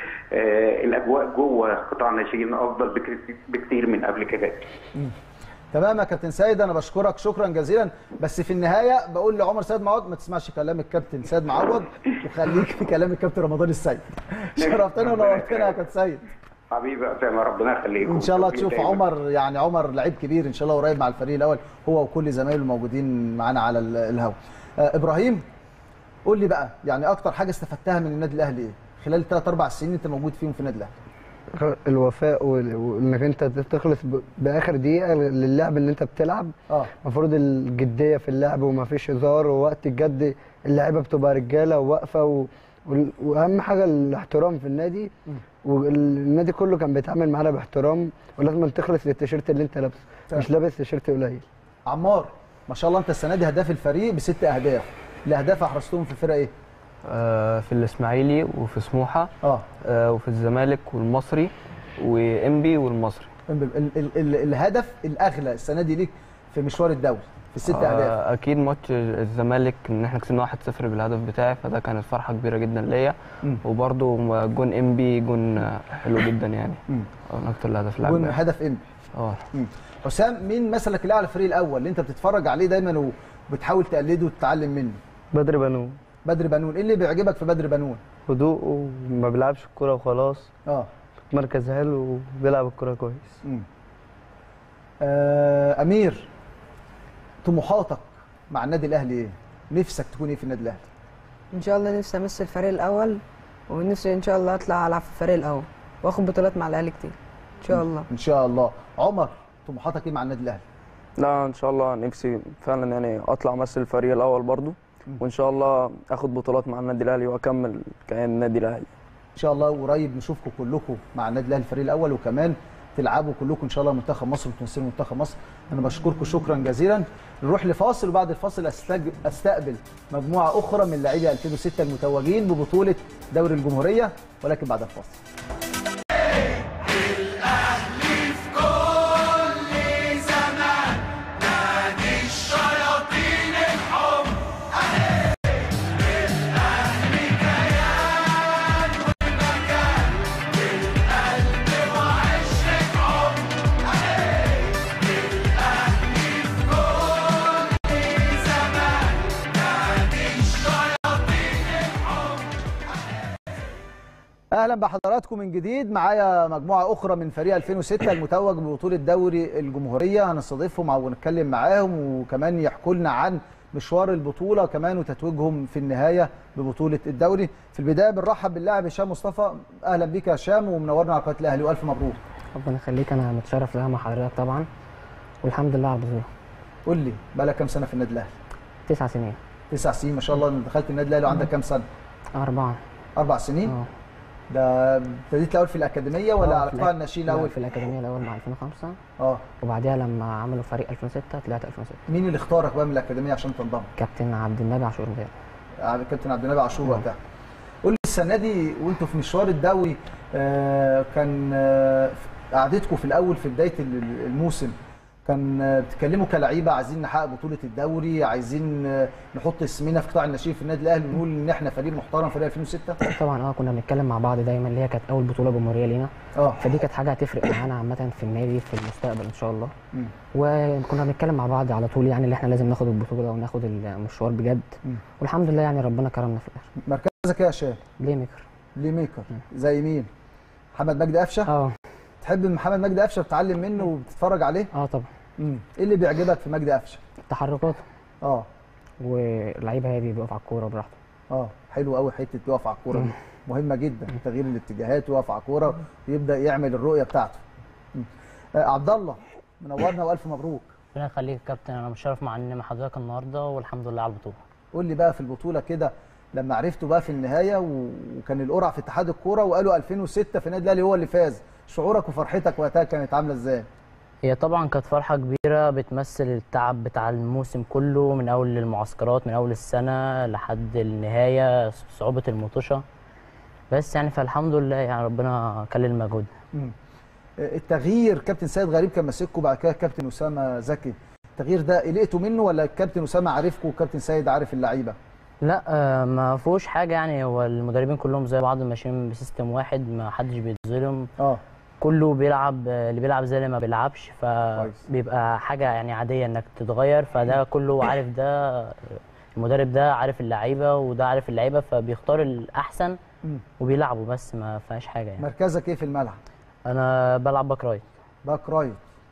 S12: الاجواء جوه قطاع الناشئين افضل بكتير من قبل كده
S1: تمام يا كابتن سيد انا بشكرك شكرا جزيلا بس في النهايه بقول لعمر سيد معوض ما تسمعش كلام الكابتن سيد معوض وخليك في كلام الكابتن رمضان السيد شرفتنا ونورتنا يا كابتن سيد
S12: حبيبي اسامه ربنا يخليك
S1: ان شاء الله تشوف عمر يعني عمر لعيب كبير ان شاء الله قريب مع الفريق الاول هو وكل زمايله الموجودين معانا على الهوا آه ابراهيم قول لي بقى يعني اكتر حاجه استفدتها من النادي الاهلي ايه خلال الثلاث اربع سنين انت موجود فيهم في النادي الاهلي
S9: الوفاء وانك انت تخلص باخر دقيقه للعب اللي انت بتلعب
S1: اه
S9: المفروض الجديه في اللعب ومفيش هزار ووقت الجد اللعيبه بتبقى رجاله وواقفه و... واهم حاجه الاحترام في النادي والنادي كله كان بيتعامل معانا باحترام ولازم تخلص للتيشيرت اللي انت لابسه مش لابس تيشيرت قليل
S1: عمار ما شاء الله انت السنه دي هداف الفريق بست اهداف الاهداف احرزتهم في الفرقه ايه
S13: آه في الاسماعيلي وفي سموحه
S1: اه,
S13: آه وفي الزمالك والمصري وانبي والمصري
S1: ال ال ال ال الهدف الاغلى السنه دي ليك في مشوار الدوري في الست
S13: آه
S1: اهداف
S13: اكيد ماتش الزمالك ان احنا كسبنا 1-0 بالهدف بتاعي فده كانت فرحه كبيره جدا ليا وبرده جون انبي جون حلو جدا يعني من اكتر الاهداف اللي
S1: جون هدف انبي
S13: اه
S1: حسام مين مثلك الاعلى الفريق الاول اللي انت بتتفرج عليه دايما وبتحاول تقلده وتتعلم منه
S9: بدر بنون
S1: بدر بنون ايه اللي بيعجبك في بدر بنون
S9: هدوء وما بيلعبش الكوره وخلاص
S1: اه
S9: مركز حلو وبيلعب الكوره كويس
S1: امم آه امير طموحاتك مع النادي الاهلي ايه نفسك تكون ايه في النادي الاهلي
S11: ان شاء الله نفسي امثل الفريق الاول ونفسي ان شاء الله اطلع العب في الفريق الاول واخد بطولات مع الاهلي كتير ان شاء الله
S1: ان شاء الله عمر طموحاتك ايه مع النادي الاهلي
S10: لا ان شاء الله نفسي فعلا يعني اطلع امثل الفريق الاول برضو وان شاء الله اخد بطولات مع النادي الاهلي واكمل كيان النادي الاهلي
S1: ان شاء الله قريب نشوفكم كلكم مع النادي الاهلي الفريق الاول وكمان تلعبوا كلكم ان شاء الله منتخب مصر وتمثلوا منتخب مصر انا بشكركم شكرا جزيلا نروح لفاصل وبعد الفاصل أستج... استقبل مجموعه اخرى من لاعبي 2006 المتوجين ببطوله دوري الجمهوريه ولكن بعد الفاصل اهلا بحضراتكم من جديد معايا مجموعه اخرى من فريق 2006 المتوج ببطوله دوري الجمهوريه هنستضيفهم ونتكلم معاهم وكمان يحكوا لنا عن مشوار البطوله كمان وتتويجهم في النهايه ببطوله الدوري في البدايه بنرحب باللاعب هشام مصطفى اهلا بيك يا هشام ومنورنا على قناه الاهلي والف مبروك
S14: ربنا يخليك انا متشرف لها مع حضرتك طبعا والحمد لله على البطوله
S1: قول لي بقالك كام سنه في النادي الاهلي
S14: تسع سنين
S1: تسع سنين ما شاء الله دخلت النادي الاهلي وعندك كام سنه
S14: أربعة
S1: اربع سنين
S14: اه
S1: ده ابتديت الاول في الاكاديميه ولا
S14: آه،
S1: على
S14: في
S1: قطاع
S14: الأك-
S1: الناشئين
S14: لا،
S1: الاول
S14: في الأكاديمية الأول مع 2005
S1: اه
S14: وبعديها لما عملوا فريق 2006 طلعت 2006
S1: مين اللي اختارك بقى من الاكاديميه عشان تنضم
S14: كابتن عبد النبي عاشور مدير
S1: عبد- كابتن عبد النبي عاشور وقتها قول لي السنه دي وانتوا في مشوار الدوري آه، كان آه، قعدتكم في الاول في بدايه ال- الموسم كان آه، بتتكلموا كلعيبه عايزين نحقق بطوله الدوري عايزين آه، نحط اسمنا في قطاع الناشئين في النادي الاهلي ونقول ان احنا فريق محترم فريق 2006
S14: طبعا اه كنا بنتكلم مع بعض دايما اللي هي كانت أول بطولة جمهورية لينا
S1: اه
S14: فدي كانت حاجة هتفرق معانا عامة في النادي في المستقبل إن شاء الله
S1: مم.
S14: وكنا بنتكلم مع بعض على طول يعني اللي احنا لازم ناخد البطولة وناخد المشوار بجد
S1: مم.
S14: والحمد لله يعني ربنا كرمنا في الآخر
S1: مركزك ايه يا هشام؟
S14: بلاي ميكر
S1: بلاي ميكر زي مين؟ محمد مجدي قفشه؟
S14: اه
S1: تحب محمد مجدي قفشه بتتعلم منه وبتتفرج عليه؟
S14: اه طبعا
S1: امم ايه اللي بيعجبك في مجدي قفشه؟
S14: تحركاته
S1: اه
S14: واللعيبة هادي بيقف على الكورة براحته
S1: اه حلو قوي حته يقف على الكوره دي مهمه جدا تغيير الاتجاهات ويقف على الكوره ويبدا يعمل الرؤيه بتاعته مم. آه عبد الله منورنا والف مبروك
S15: ربنا يخليك يا كابتن انا متشرف مع اني مع حضرتك النهارده والحمد لله على البطوله
S1: قول لي بقى في البطوله كده لما عرفتوا بقى في النهايه و- وكان القرعه في اتحاد الكوره وقالوا 2006 في النادي الاهلي هو اللي فاز شعورك وفرحتك وقتها كانت عامله ازاي؟
S15: هي طبعا كانت فرحه كبيره بتمثل التعب بتاع الموسم كله من اول المعسكرات من اول السنه لحد النهايه صعوبه المطوشه بس يعني فالحمد لله يعني ربنا كلل المجهود
S1: مم. آه، التغيير كابتن سيد غريب كان ماسككم بعد كده كابتن اسامه زكي التغيير ده قلقتوا منه ولا الكابتن اسامه عارفكم وكابتن سيد عارف اللعيبه؟
S15: لا آه، ما فيهوش حاجه يعني هو المدربين كلهم زي بعض ماشيين بسيستم واحد ما حدش بيتظلم
S1: اه
S15: كله بيلعب اللي بيلعب زي اللي ما بيلعبش فبيبقى حاجه يعني عاديه انك تتغير فده كله عارف ده المدرب ده عارف اللعيبه وده عارف اللعيبه فبيختار الاحسن
S1: مم.
S15: وبيلعبوا بس ما فيهاش حاجه يعني
S1: مركزك ايه في الملعب؟
S15: انا بلعب باك رايت
S1: باك رايت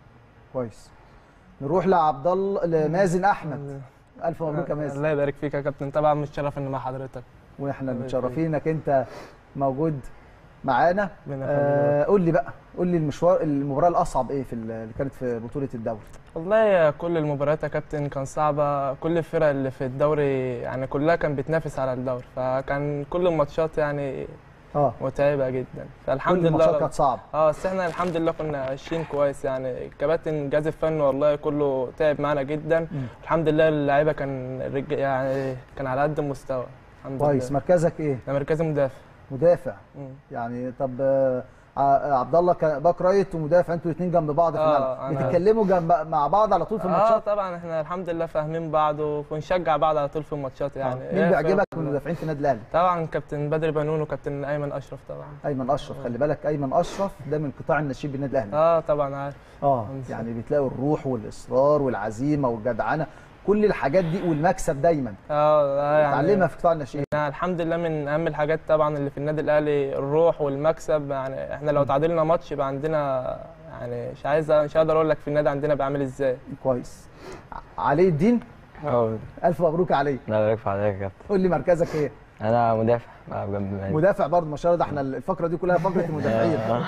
S1: كويس نروح لعبد الله لمازن احمد الف مبروك يا مازن
S16: الله يبارك فيك يا كابتن طبعا متشرف ان مع حضرتك
S1: واحنا
S16: الله
S1: متشرفين انك انت موجود معانا
S16: ربنا
S1: آه
S16: يخليك.
S1: قول لي بقى قول لي المشوار المباراه الاصعب ايه في ال- اللي كانت في بطوله الدوري
S16: والله كل المباريات يا كابتن كان صعبة كل الفرق اللي في الدوري يعني كلها كان بتنافس على الدوري فكان كل الماتشات يعني
S1: اه
S16: متعبة جدا فالحمد
S1: كل
S16: لله
S1: الماتشات كانت صعبه
S16: اه بس احنا الحمد لله كنا عايشين كويس يعني كباتن الجهاز الفني والله كله تعب معانا جدا
S1: مم.
S16: الحمد لله اللعيبه كان الرج... يعني كان على قد المستوى الحمد
S1: كويس
S16: لله
S1: مركزك ايه
S16: انا مركزي مدافع
S1: مدافع
S16: مم.
S1: يعني طب آه ع- عبد الله كان باك رايت ومدافع انتوا الاثنين جنب بعض في
S16: آه،
S1: الملعب
S16: أنا-
S1: بتتكلموا جنب مع بعض على طول في
S16: اه
S1: الماتشات
S16: طبعا احنا الحمد لله فاهمين بعض ونشجع بعض على طول في الماتشات يعني
S1: مين
S16: إيه،
S1: بيعجبك
S16: ف-
S1: من المدافعين في النادي الاهلي
S16: طبعا كابتن بدري بنون وكابتن ايمن اشرف طبعا
S1: ايمن اشرف خلي بالك ايمن اشرف ده من قطاع الناشئين بالنادي الاهلي
S16: اه طبعا عارف
S1: اه يعني بتلاقوا الروح والاصرار والعزيمه والجدعنه كل الحاجات دي والمكسب دايما
S16: اه لا يعني
S1: تعلمها في قطاع الناشئين
S16: يعني الحمد لله من اهم الحاجات طبعا اللي في النادي الاهلي الروح والمكسب يعني احنا لو تعادلنا ماتش يبقى عندنا يعني مش عايز مش هقدر اقول لك في النادي عندنا بيعمل ازاي
S1: كويس علي الدين
S17: اه
S1: الف مبروك يا علي
S17: الله يبارك في حضرتك يا كابتن
S1: قول لي مركزك ايه
S17: انا مدافع بلعب جنب مهاجم.
S1: مدافع برضه ما شاء الله ده احنا الفقره دي كلها فقره المدافعين
S17: آه.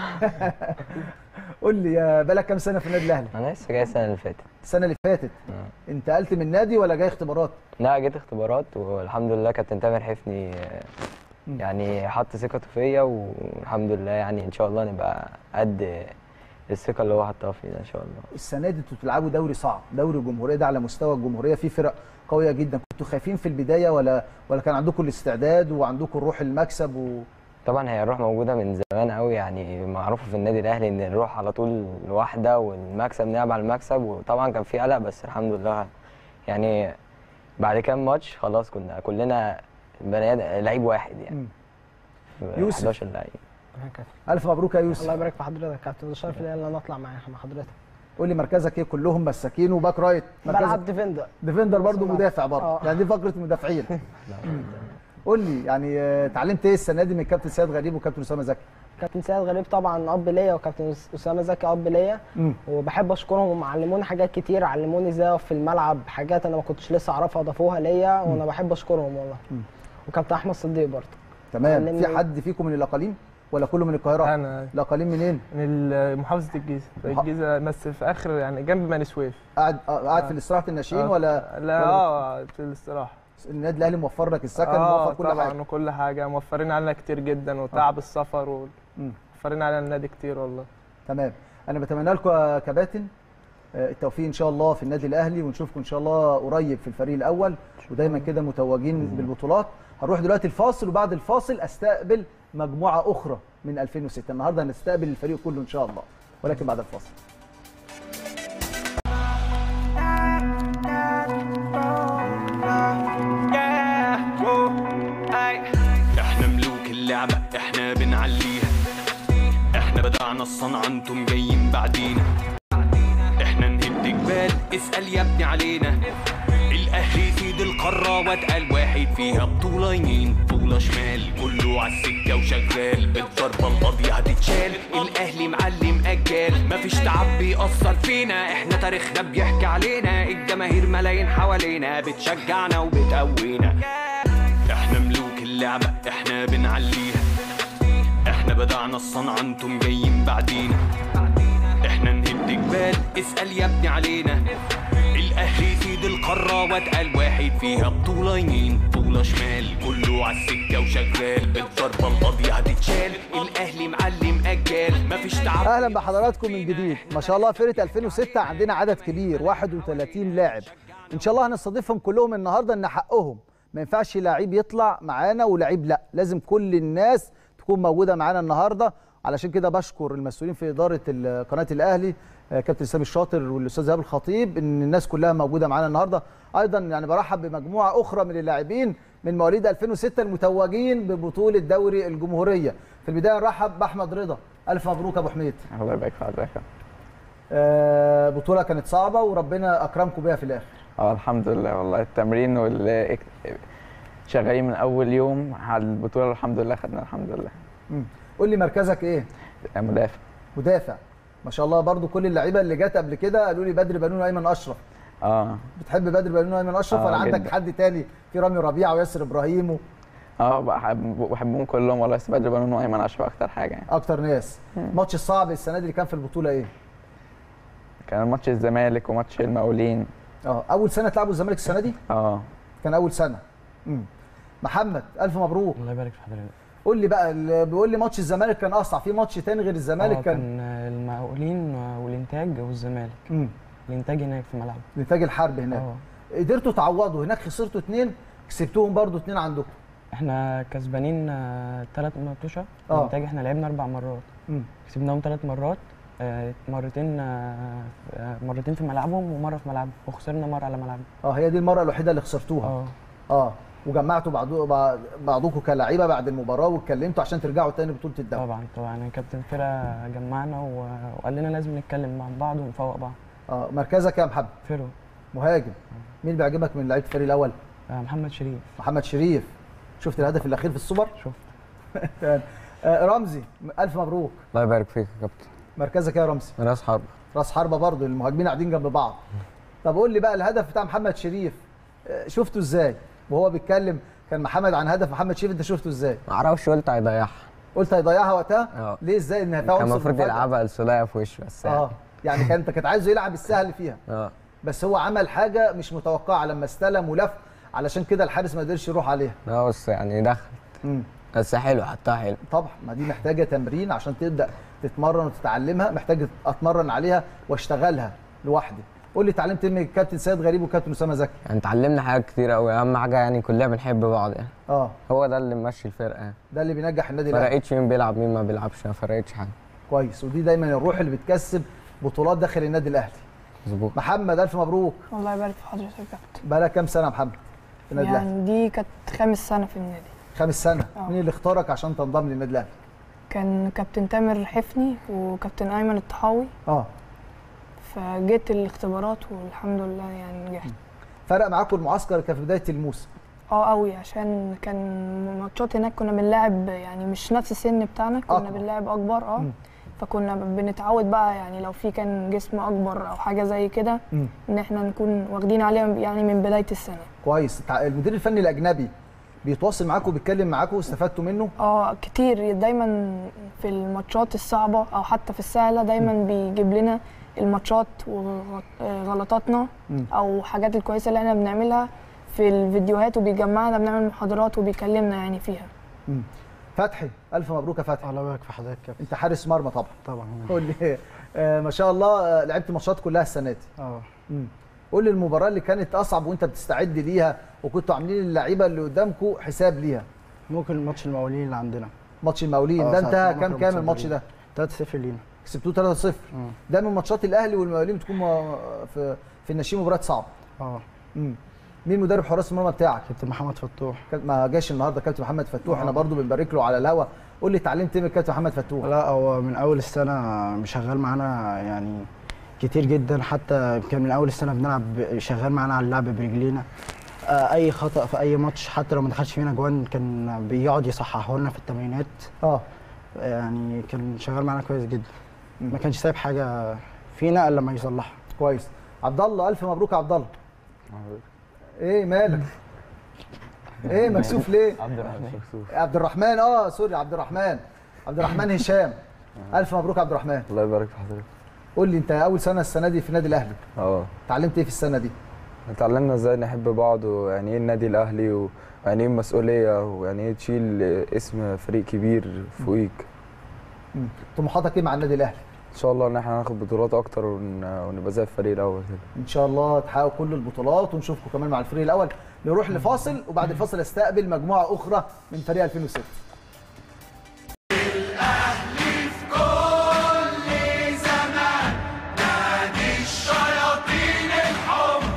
S1: قول لي يا بالك كام سنه في النادي الاهلي
S17: انا لسه جاي السنه اللي فاتت
S1: السنه اللي فاتت انتقلت من النادي ولا جاي اختبارات
S17: لا جيت اختبارات والحمد لله كابتن تامر حفني آه، يعني حط ثقته فيا والحمد لله يعني ان شاء الله نبقى قد الثقه اللي هو حطها فينا ان شاء الله
S1: السنه دي انتوا بتلعبوا دوري صعب دوري الجمهوريه ده على مستوى الجمهوريه في فرق قويه جدا كنتوا خايفين في البدايه ولا ولا كان عندكم الاستعداد وعندكم الروح المكسب و...
S17: طبعا هي الروح موجوده من زمان قوي يعني معروفه في النادي الاهلي ان الروح على طول واحده والمكسب نلعب على المكسب وطبعا كان في قلق بس الحمد لله يعني بعد كام ماتش خلاص كنا كلنا بني ادم لعيب واحد يعني في
S1: يوسف.
S17: 11 لعيب
S1: الف مبروك يا يوسف
S18: الله يبارك في حضرتك يا كابتن ده شرف ليا ان انا اطلع معاك مع حضرتك
S1: قول لي مركزك ايه كلهم مساكين وباك رايت مركزك
S18: بلعب ديفندر
S1: ديفندر برضه
S18: بلعب-
S1: مدافع برضه
S18: آه.
S1: يعني دي فقره مدافعين قول لي يعني آه، اتعلمت ايه السنه دي من كابتن سيد غريب وكابتن اسامه زكي
S18: كابتن سيد غريب طبعا اب ليا وكابتن أس- اسامه زكي اب ليا
S1: مم.
S18: وبحب اشكرهم هم علموني حاجات كتير علموني ازاي اقف في الملعب حاجات انا ما كنتش لسه اعرفها اضافوها ليا وانا بحب اشكرهم والله
S1: مم.
S18: وكابتن احمد صديق برضه
S1: تمام
S18: علمني-
S1: في حد فيكم من الاقاليم ولا كله من القاهره
S16: انا
S1: الاقاليم منين
S16: من محافظه الجيزه الجيزه بس في اخر يعني جنب بني سويف
S1: قاعد آه، قاعد في استراحه الناشئين
S16: آه.
S1: ولا
S16: لا
S1: ولا
S16: اه في الاستراحه
S1: النادي الاهلي موفر لك السكن
S16: اه
S1: موفر كل
S16: طبعا
S1: حاجه
S16: وكل حاجه موفرين علينا كتير جدا وتعب السفر و-
S1: مم.
S16: موفرين علينا النادي كتير والله
S1: تمام انا بتمنى لكم يا كباتن آه، التوفيق ان شاء الله في النادي الاهلي ونشوفكم ان شاء الله قريب في الفريق الاول ودايما كده متوجين بالبطولات هنروح دلوقتي الفاصل وبعد الفاصل استقبل مجموعه اخرى من 2006 النهارده هنستقبل الفريق كله ان شاء الله ولكن بعد الفاصل
S19: احنا ملوك اللعبة احنا بنعليها احنا بدعنا الصنعة انتم جايين بعدينا احنا نهد جبال اسأل يا ابني علينا الاهلي سيد القارة واتقل واحد فيها بطولة يمين بطولة شمال كله عالسكة وشغال الضربة القاضية هتتشال الاهلي معلم اجال مفيش تعب بيأثر فينا احنا تاريخنا بيحكي علينا الجماهير ملايين حوالينا بتشجعنا وبتقوينا احنا ملوك اللعبة احنا بنعليها احنا بدعنا الصنعة انتم جايين بعدينا احنا نهد جبال اسأل يا ابني علينا الاهلي سيد القارة واتقل واحد فيها بطولة يمين بطولة شمال كله عالسكة وشغال الضربة القاضية هتتشال الاهلي معلم اجال مفيش تعب
S1: اهلا بحضراتكم من جديد ما شاء الله فرقه 2006 عندنا عدد كبير 31 لاعب ان شاء الله هنستضيفهم كلهم النهارده ان حقهم ما ينفعش لعيب يطلع معانا ولعيب لا لازم كل الناس تكون موجوده معانا النهارده علشان كده بشكر المسؤولين في اداره ال- قناه الاهلي آه، كابتن سامي الشاطر والاستاذ ايهاب الخطيب ان الناس كلها موجوده معانا النهارده ايضا يعني برحب بمجموعه اخرى من اللاعبين من مواليد 2006 المتوجين ببطوله دوري الجمهوريه في البدايه نرحب باحمد رضا الف مبروك يا ابو حميد
S20: الله يبارك في حضرتك
S1: آه، بطوله كانت صعبه وربنا اكرمكم بيها في الاخر
S20: اه الحمد لله والله التمرين وال شغالين من اول يوم على البطوله الحمد لله خدنا الحمد لله
S1: مم. قول لي مركزك ايه
S20: مدافع
S1: مدافع ما شاء الله برضو كل اللعيبه اللي جت قبل كده قالوا لي بدر بنون وايمن اشرف
S20: اه
S1: بتحب بدر بنون وايمن اشرف
S20: آه،
S1: ولا عندك
S20: جداً.
S1: حد تاني في رامي ربيعه وياسر ابراهيم و...
S20: اه بحب بحبهم كلهم والله بس بدر بنون وايمن اشرف اكتر حاجه يعني
S1: اكتر ناس الماتش الصعب السنه دي اللي كان في البطوله ايه
S20: كان ماتش الزمالك وماتش المقاولين
S1: اه اول سنه تلعبوا الزمالك السنه دي
S20: اه
S1: كان اول سنه مم. محمد الف مبروك
S13: الله يبارك في حضرتك
S1: قول لي بقى اللي بيقول لي ماتش الزمالك كان اصعب في ماتش تاني غير الزمالك
S13: آه،
S1: كان
S13: كان المقاولين والانتاج والزمالك
S1: مم.
S13: الانتاج هناك في ملعب
S1: نتاج الحرب هناك
S13: اه
S1: قدرتوا تعوضوا هناك خسرتوا اثنين كسبتوهم برضو اثنين عندكم
S13: احنا كسبانين ثلاث ماتشات
S1: آه.
S13: الانتاج احنا لعبنا اربع مرات
S1: مم.
S13: كسبناهم ثلاث مرات آه، مرتين آه، آه، مرتين في ملعبهم ومره في ملعبهم وخسرنا مره على ملعبهم
S1: اه هي دي المره الوحيده اللي خسرتوها
S13: اه
S1: اه وجمعتوا بعضو بعض- بعضكم كلاعيبه بعد المباراه واتكلمتوا عشان ترجعوا تاني بطوله الدوري
S13: طبعا طبعا كابتن الفرقه جمعنا و- وقال لنا لازم نتكلم مع بعض ونفوق بعض
S1: اه مركزك يا محمد
S13: فيرو
S1: مهاجم مين بيعجبك من لعيبه الفريق الاول
S13: آه، محمد شريف
S1: محمد شريف شفت الهدف الاخير في السوبر
S13: شفت
S1: تمام. آه رمزي الف مبروك
S21: الله يبارك فيك يا كابتن
S1: مركزك إيه يا رمزي
S21: راس حرب
S1: راس حربه برضه المهاجمين قاعدين جنب بعض طب قول لي بقى الهدف بتاع محمد شريف آه، شفته ازاي وهو بيتكلم كان محمد عن هدف محمد شريف انت شفته ازاي
S21: ما اعرفش قلت هيضيعها
S1: قلت هيضيعها وقتها
S21: اه
S1: ليه ازاي ان
S21: كان
S1: عنصر
S21: المفروض
S1: مفاجأة؟
S21: يلعبها السوليه في وشه بس يعني.
S1: اه يعني كان انت كنت عايزه يلعب السهل فيها
S21: اه
S1: بس هو عمل حاجه مش متوقعه لما استلم ولف علشان كده الحارس ما قدرش يروح عليها
S21: لا بس يعني دخل
S1: مم.
S21: بس حلو حطها حلو
S1: طبعا ما دي محتاجه تمرين عشان تبدا تتمرن وتتعلمها محتاج اتمرن عليها واشتغلها لوحدي قول لي اتعلمت ايه من الكابتن سيد غريب والكابتن اسامه زكي
S21: يعني اتعلمنا حاجات كتير قوي اهم حاجه يعني كلنا بنحب بعض يعني
S1: اه
S21: هو ده اللي ممشي الفرقه يعني
S1: ده اللي بينجح النادي
S21: ما
S1: الاهلي
S21: فرقتش مين بيلعب مين ما بيلعبش ما فرقتش حاجه
S1: كويس ودي دايما الروح اللي بتكسب بطولات داخل النادي الاهلي
S21: مظبوط
S1: محمد الف مبروك
S22: الله يبارك في حضرتك يا كابتن
S1: بقى لك كام سنه يا محمد في النادي الاهلي
S22: يعني دي كانت خامس سنة في النادي
S1: خامس سنه
S22: آه.
S1: مين اللي اختارك عشان تنضم للنادي الاهلي
S22: كان كابتن تامر حفني وكابتن أيمن الطحاوي
S1: اه
S22: فجيت الاختبارات والحمد لله يعني نجحت
S1: فرق معاكم المعسكر كان في بدايه الموسم
S22: اه قوي عشان كان ماتشات هناك كنا بنلعب يعني مش نفس السن بتاعنا كنا
S1: أكبر.
S22: بنلعب اكبر اه
S1: مم.
S22: فكنا بنتعود بقى يعني لو في كان جسم اكبر او حاجه زي كده
S1: مم.
S22: ان احنا نكون واخدين عليها يعني من بدايه السنه
S1: كويس تع- المدير الفني الاجنبي بيتواصل معاكم وبيتكلم معاكم واستفدتوا منه
S22: اه كتير دايما في الماتشات الصعبه او حتى في السهله دايما بيجيب لنا الماتشات وغلطاتنا
S1: مم.
S22: او حاجات الكويسه اللي احنا بنعملها في الفيديوهات وبيجمعنا بنعمل محاضرات وبيكلمنا يعني فيها
S1: مم. فتحي الف مبروك يا فتحي
S9: الله يبارك في حضرتك يا
S1: انت حارس مرمى طبعا
S9: طبعا
S1: قول لي آه ما شاء الله آه، لعبت ماتشات كلها السنه دي
S9: اه
S1: مم. قول لي المباراه اللي كانت اصعب وانت بتستعد ليها وكنتوا عاملين اللعيبه اللي قدامكم حساب ليها
S9: ممكن ماتش المقاولين اللي عندنا
S1: ماتش المقاولين
S9: آه،
S1: ده
S9: ساعة
S1: انتهى
S9: ما
S1: كام
S9: كنا
S1: كام الماتش ده
S9: 3-0 لينا
S1: كسبتوه 3-0 ده من ماتشات الاهلي والمقاولين بتكون م- في في النشيم مباريات صعبه
S9: اه
S1: مم. مين مدرب حراس المرمى بتاعك
S9: كابتن محمد فتوح
S1: كان- ما جاش النهارده كابتن محمد فتوح
S9: آه.
S1: انا برضو بنبارك له على الهوا قول لي اتعلمت ايه من كابتن محمد فتوح
S9: لا هو من اول السنه شغال معانا يعني كتير جدا حتى كان من اول السنه بنلعب ب- شغال معانا على اللعب برجلينا آه، اي خطا في اي ماتش حتى لو ما دخلش فينا جوان كان بيقعد يصححه لنا في التمرينات
S1: اه
S9: يعني كان شغال معانا كويس جدا ما كانش سايب حاجه فينا الا لما يصلحها
S1: كويس عبد الله الف مبروك يا عبد الله ايه مالك ايه مكسوف ليه
S21: عبد الرحمن
S1: عبد الرحمن اه سوري عبد الرحمن عبد الرحمن هشام الف مبروك يا عبد الرحمن
S2: الله يبارك في حضرتك
S1: قول لي انت اول سنه السنه دي في النادي الاهلي
S2: اه
S1: اتعلمت ايه في السنه دي
S2: اتعلمنا ازاي نحب بعض ويعني ايه النادي الاهلي و- ويعني ايه المسؤوليه ويعني ايه تشيل اسم فريق كبير فوقيك
S1: مم. طموحاتك ايه مع النادي الاهلي
S2: ان شاء الله ان احنا هناخد بطولات اكتر ون- ونبقى زي الفريق الاول كده
S1: ان شاء الله تحققوا كل البطولات ونشوفكم كمان مع الفريق الاول نروح لفاصل وبعد الفاصل استقبل مجموعه اخرى من فريق 2006
S3: الأهلي في كل زمان نادي الشياطين الحمر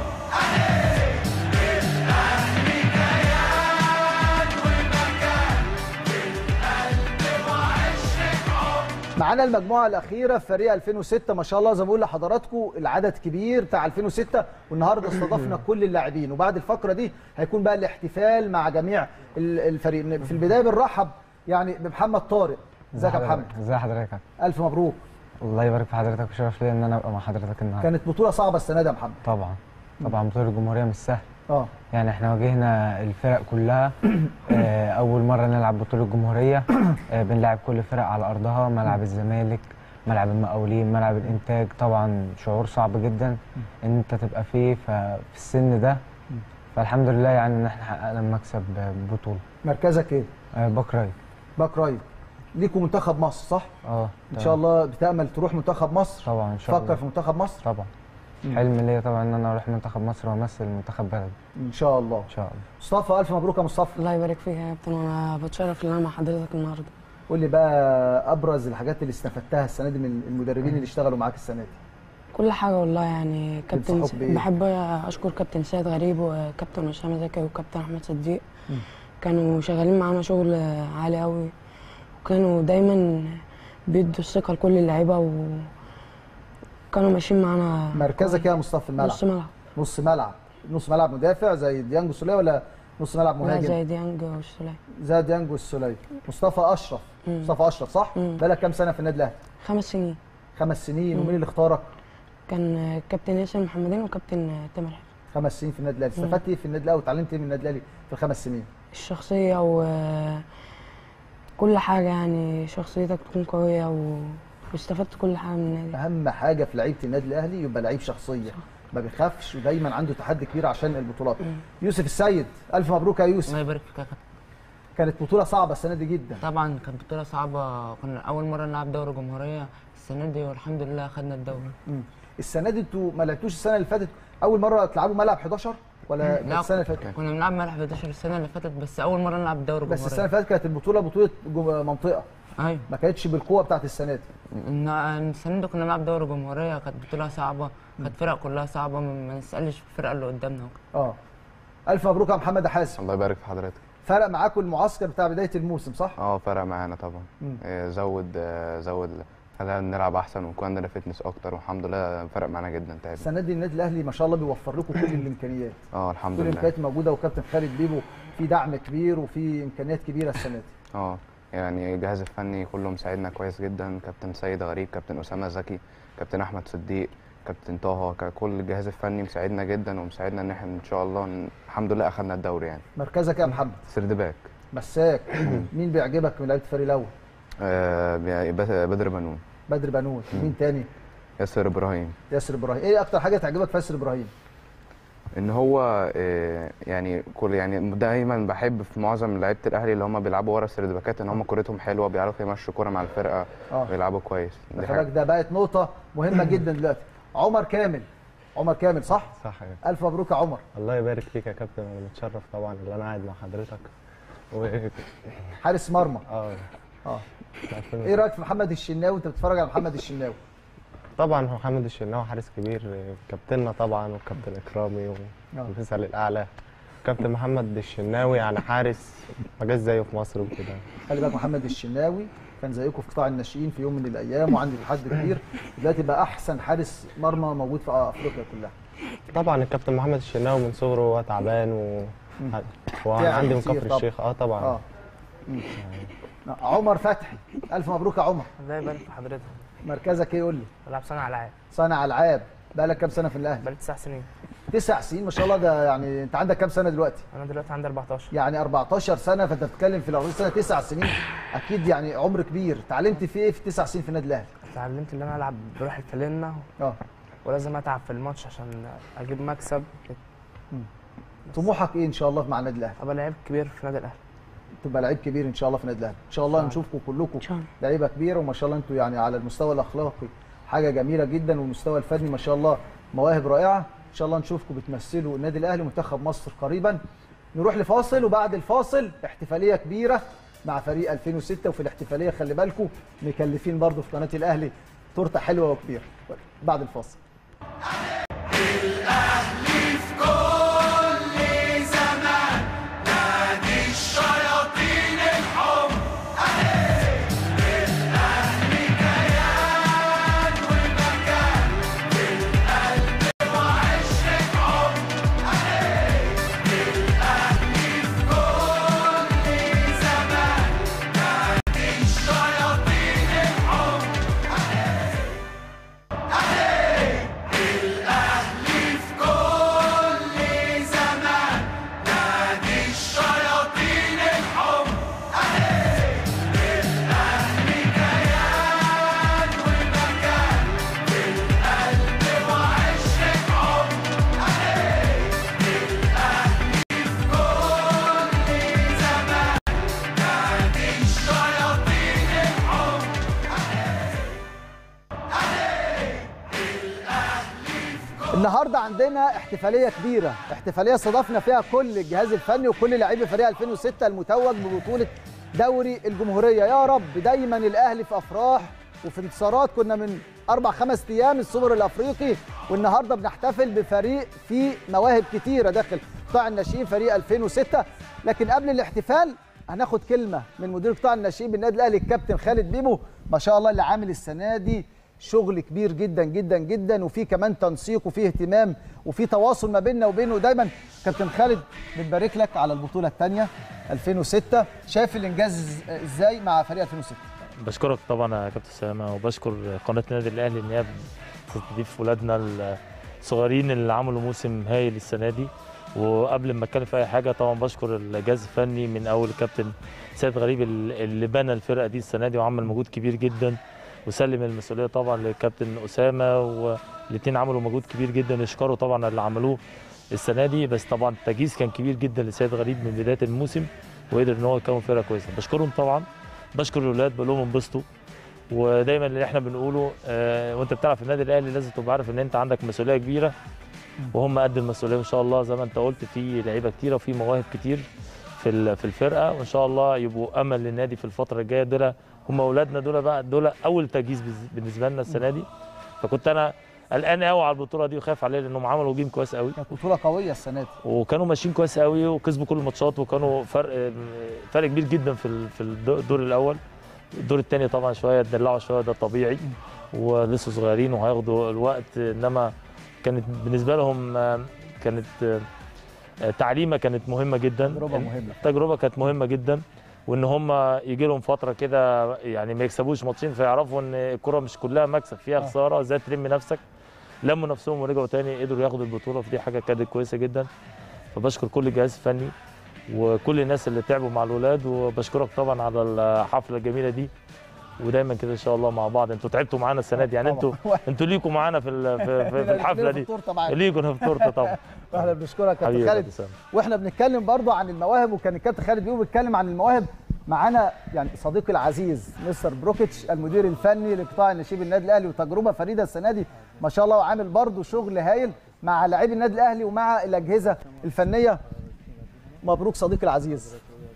S3: الأهلي كيان ومكان بالقلب وعشرة عمر
S1: معانا المجموعه الاخيره في فريق 2006 ما شاء الله زي ما بقول لحضراتكم العدد كبير بتاع 2006 والنهارده استضفنا كل اللاعبين وبعد الفقره دي هيكون بقى الاحتفال مع جميع ال- الفريق في البدايه بنرحب يعني بمحمد طارق ازيك يا محمد
S21: ازي حضرتك
S1: الف مبروك
S21: الله يبارك في حضرتك وشرف ليا ان انا ابقى مع حضرتك النهارده
S1: كانت بطوله صعبه السنه دي يا محمد
S21: طبعا طبعا بطوله الجمهوريه مش سهل
S1: اه
S21: يعني احنا واجهنا الفرق كلها آه، اول مره نلعب بطوله الجمهوريه آه، بنلعب كل الفرق على ارضها ملعب الزمالك ملعب المقاولين ملعب الانتاج طبعا شعور صعب جدا ان انت تبقى فيه ففي السن ده فالحمد لله يعني ان احنا حققنا المكسب بطوله
S1: مركزك ايه
S21: آه، باك رايت
S1: باك رايت ليكوا منتخب مصر صح
S21: اه
S1: ان
S21: تمام.
S1: شاء الله بتامل تروح منتخب مصر
S21: طبعا ان شاء الله
S1: تفكر في منتخب مصر
S21: طبعا
S1: مم.
S21: حلم ليا طبعا ان انا اروح منتخب مصر وامثل منتخب بلدي
S1: ان شاء الله
S21: ان شاء الله
S1: مصطفى الف مبروك يا مصطفى
S11: الله يبارك فيك يا كابتن وانا بتشرف ان انا مع حضرتك النهارده
S1: قول لي بقى ابرز الحاجات اللي استفدتها السنه دي من المدربين اللي اشتغلوا معاك السنه دي
S11: كل حاجه والله يعني كابتن
S1: تنصحوك بإيه؟
S11: بحب اشكر كابتن سيد غريب وكابتن اسامه زكي وكابتن احمد صديق
S1: مم.
S11: كانوا شغالين معانا شغل عالي قوي وكانوا دايما بيدوا الثقه لكل اللعيبه وكانوا ماشيين معانا
S1: مركزك ايه يا مصطفى في الملعب
S11: نص ملعب
S1: نص ملعب نص ملعب مدافع زي ديانجو سوليه ولا نص ملعب
S11: لا
S1: مهاجم
S11: زي ديانج والسوليه
S1: زي ديانجو السوليه مصطفى اشرف
S11: مم.
S1: مصطفى اشرف صح بقالك كام سنه في النادي الاهلي
S11: خمس سنين
S1: خمس سنين
S11: مم.
S1: ومين اللي اختارك
S11: كان كابتن ياسر محمدين وكابتن تامر حفني.
S1: خمس سنين في النادي الاهلي
S11: مم.
S1: استفدت ايه في النادي الاهلي وتعلمت ايه من النادي الاهلي في الخمس سنين
S11: الشخصية وكل حاجة يعني شخصيتك تكون قوية و... واستفدت كل حاجة من النادي
S1: اهم حاجه في لعيبه النادي الاهلي يبقى لعيب شخصيه ما بيخافش ودايما عنده تحدي كبير عشان البطولات يوسف السيد الف مبروك يا يوسف
S23: الله يبارك فيك يا كابتن
S1: كانت بطوله صعبه السنه دي جدا
S23: طبعا كانت بطولة صعبة كنا أول مرة نلعب دوري جمهورية السنة دي والحمد لله خدنا الدوري
S1: مم. السنه دي انتوا ما لعبتوش السنه اللي فاتت اول مره تلعبوا ملعب 11 ولا كانت
S23: لا
S1: السنه اللي فاتت
S23: كنا بنلعب ملعب 11 السنة اللي فاتت بس أول مرة نلعب دوري
S1: بس السنه اللي
S23: جمهورية
S1: فاتت كانت البطوله بطوله جو- منطقه
S23: ايوه
S1: ما كانتش بالقوه بتاعت السنه دي
S23: إن- السنة دي كنا بنلعب دوري جمهورية كانت بطولة صعبة كانت فرق كلها صعبة ما ما نسألش في الفرقة اللي قدامنا وكده.
S1: اه الف مبروك يا محمد حاسم
S24: الله يبارك في حضرتك
S1: فرق معاكم المعسكر بتاع بدايه الموسم صح
S24: اه فرق معانا طبعا
S1: مم.
S24: آه، زود آه، زود
S4: خلانا نلعب احسن ويكون عندنا فتنس اكتر والحمد لله فرق معانا جدا تعبنا
S1: السنه دي النادي الاهلي ما شاء الله بيوفر لكم كل الامكانيات
S4: اه الحمد
S1: كل
S4: لله
S1: الامكانيات موجوده وكابتن خالد بيبو في دعم كبير وفي امكانيات كبيره السنه دي
S4: اه يعني الجهاز الفني كله مساعدنا كويس جدا كابتن سيد غريب كابتن اسامه زكي كابتن احمد صديق كابتن طه ك- كل الجهاز الفني مساعدنا جدا ومساعدنا ان احنا ان شاء الله ن- الحمد لله اخذنا الدوري يعني
S1: مركزك إيه يا محمد
S4: سرد باك
S1: مساك مين بيعجبك من لعيبه الفريق الاول
S4: آه بي- بس- بدر بنون
S1: بدر بنون مين تاني
S4: ياسر ابراهيم
S1: ياسر ابراهيم ايه اكتر حاجه تعجبك في ياسر ابراهيم
S4: ان هو آه، يعني كل يعني دايما بحب في معظم لعيبه الاهلي اللي هم بيلعبوا ورا السرد باكات ان هم كورتهم حلوه بيعرفوا يمشوا كوره مع الفرقه
S1: آه.
S4: بيلعبوا كويس دي
S1: خلي بالك
S4: حاجه
S1: ده بقت نقطه مهمه جدا دلوقتي عمر كامل عمر كامل صح
S5: صح يا
S1: الف مبروك يا عمر
S5: الله يبارك فيك يا كابتن انا متشرف طبعا ان انا قاعد مع حضرتك و...
S1: حارس مرمى
S5: اه
S1: اه ايه رايك في محمد الشناوي انت بتتفرج على محمد الشناوي
S5: طبعا محمد الشناوي حارس كبير كابتننا طبعا وكابتن اكرامي
S1: آه.
S5: والمثل الاعلى كابتن محمد الشناوي يعني حارس ما جاش زيه في مصر وكده
S1: خلي بالك محمد الشناوي كان زيكم في قطاع الناشئين في يوم من الايام وعندي لحد كبير دلوقتي بقى احسن حارس مرمى موجود في افريقيا كلها
S5: طبعا الكابتن محمد الشناوي من صغره هو تعبان و وعندي
S1: تعب
S5: من
S1: كتير
S5: كفر
S1: طبعا.
S5: الشيخ اه طبعا
S1: اه مم. عمر فتحي الف مبروك يا عمر
S6: الله يبارك في حضرتك
S1: مركزك ايه قول لي
S6: بلعب صانع العاب
S1: صانع العاب بقالك كام سنه في الاهلي
S6: بقالي تسع سنين
S1: تسع سنين ما شاء الله ده يعني انت عندك كام سنه دلوقتي
S6: انا دلوقتي عندي 14
S1: يعني 14 سنه فانت بتتكلم في الاول سنه تسع سنين اكيد يعني عمر كبير اتعلمت في ايه في تسع سنين في النادي الاهلي
S6: اتعلمت ان انا العب بروح الفلنه
S1: اه
S6: ولازم اتعب في الماتش عشان اجيب مكسب
S1: طموحك ايه ان شاء الله مع النادي الاهلي
S6: ابقى لعيب كبير في النادي الاهلي
S1: تبقى لعيب كبير ان شاء الله في النادي الاهلي ان شاء الله نشوفكم كلكم لعيبه كبيره وما شاء الله انتوا يعني على المستوى الاخلاقي حاجه جميله جدا والمستوى الفني ما شاء الله مواهب رائعه ان شاء الله نشوفكم بتمثلوا النادي الاهلي ومنتخب مصر قريبا نروح لفاصل وبعد الفاصل احتفاليه كبيره مع فريق 2006 وفي الاحتفاليه خلي بالكم مكلفين برضو في قناه الاهلي تورته حلوه وكبيره بعد الفاصل
S3: الأهلي في كل زمان نادي الشياطين الحمر الأهلي كيان ومكان في القلب وعشرة عمر الأهلي في كل زمان نادي الشياطين الحمر الأهلي في كل زمان نادي الشياطين الحمر الأهلي كيان ومكان في القلب وعشرة عمر الأهلي في كل زمان نادي الشياطين الحمر
S1: النهارده عندنا احتفاليه كبيره احتفاليه استضفنا فيها كل الجهاز الفني وكل لاعبي فريق 2006 المتوج ببطوله دوري الجمهوريه يا رب دايما الاهلي في افراح وفي انتصارات كنا من اربع خمس ايام السوبر الافريقي والنهارده بنحتفل بفريق فيه مواهب كتيره داخل قطاع الناشئين فريق 2006 لكن قبل الاحتفال هناخد كلمه من مدير قطاع الناشئين بالنادي الاهلي الكابتن خالد بيبو ما شاء الله اللي عامل السنه دي شغل كبير جدا جدا جدا وفي كمان تنسيق وفي اهتمام وفي تواصل ما بيننا وبينه دايما كابتن خالد بنبارك لك على البطوله الثانيه 2006 شايف الانجاز ازاي مع فريق 2006
S24: بشكرك طبعا يا كابتن سلامه وبشكر قناه النادي الاهلي ان هي بتستضيف ولادنا الصغيرين اللي عملوا موسم هايل السنه دي وقبل ما اتكلم في اي حاجه طبعا بشكر الجهاز الفني من اول الكابتن سيد غريب اللي بنى الفرقه دي السنه دي وعمل مجهود كبير جدا وسلم المسؤوليه طبعا للكابتن اسامه والاثنين عملوا مجهود كبير جدا يشكروا طبعا اللي عملوه السنه دي بس طبعا التجهيز كان كبير جدا لسيد غريب من بدايه الموسم وقدر ان هو يكون فرقه كويسه بشكرهم طبعا بشكر الاولاد بقول لهم انبسطوا ودايما اللي احنا بنقوله آه وانت بتلعب في النادي الاهلي لازم تبقى عارف ان انت عندك مسؤوليه كبيره وهم قد المسؤوليه ان شاء الله زي ما انت قلت في لعيبه كتيره وفي مواهب كتير في في الفرقه وان شاء الله يبقوا امل للنادي في الفتره الجايه دول هم اولادنا دول بقى دول اول تجهيز بالنسبه لنا السنه دي فكنت انا قلقان قوي على البطوله دي وخايف عليها لانهم عملوا جيم كويس قوي
S1: كانت بطوله قويه السنه دي
S24: وكانوا ماشيين كويس قوي وكسبوا كل الماتشات وكانوا فرق فرق كبير جدا في في الدور الاول الدور الثاني طبعا شويه اتدلعوا شويه ده طبيعي ولسه صغيرين وهياخدوا الوقت انما كانت بالنسبه لهم آه، كانت آه، تعليمه كانت مهمه جدا
S1: تجربة مهمة.
S24: التجربه كانت مهمه جدا وان هم يجي لهم فتره كده يعني ما يكسبوش ماتشين فيعرفوا ان الكره مش كلها مكسب فيها خساره ازاي تلم نفسك لموا نفسهم ورجعوا تاني قدروا ياخدوا البطوله فدي حاجه كانت كويسه جدا فبشكر كل الجهاز الفني وكل الناس اللي تعبوا مع الاولاد وبشكرك طبعا على الحفله الجميله دي ودايما كده ان شاء الله مع بعض انتوا تعبتوا معانا السنه دي يعني انتوا انتوا ليكوا معانا في ال- في, في, في الحفله دي
S1: التورته معاك
S24: ليكوا في التورته طبعا
S1: احنا بنشكرك يا
S24: حبيبي
S1: كابتن
S24: يا
S1: خالد
S24: كابتن سامي.
S1: واحنا بنتكلم برضو عن المواهب وكان الكابتن خالد بيقول بيتكلم عن المواهب معانا يعني صديقي العزيز مستر بروكيتش المدير الفني لقطاع النشيب النادي الاهلي وتجربه فريده السنه دي ما شاء الله وعامل برضو شغل هايل مع لاعبي النادي الاهلي ومع الاجهزه الفنيه مبروك صديقي العزيز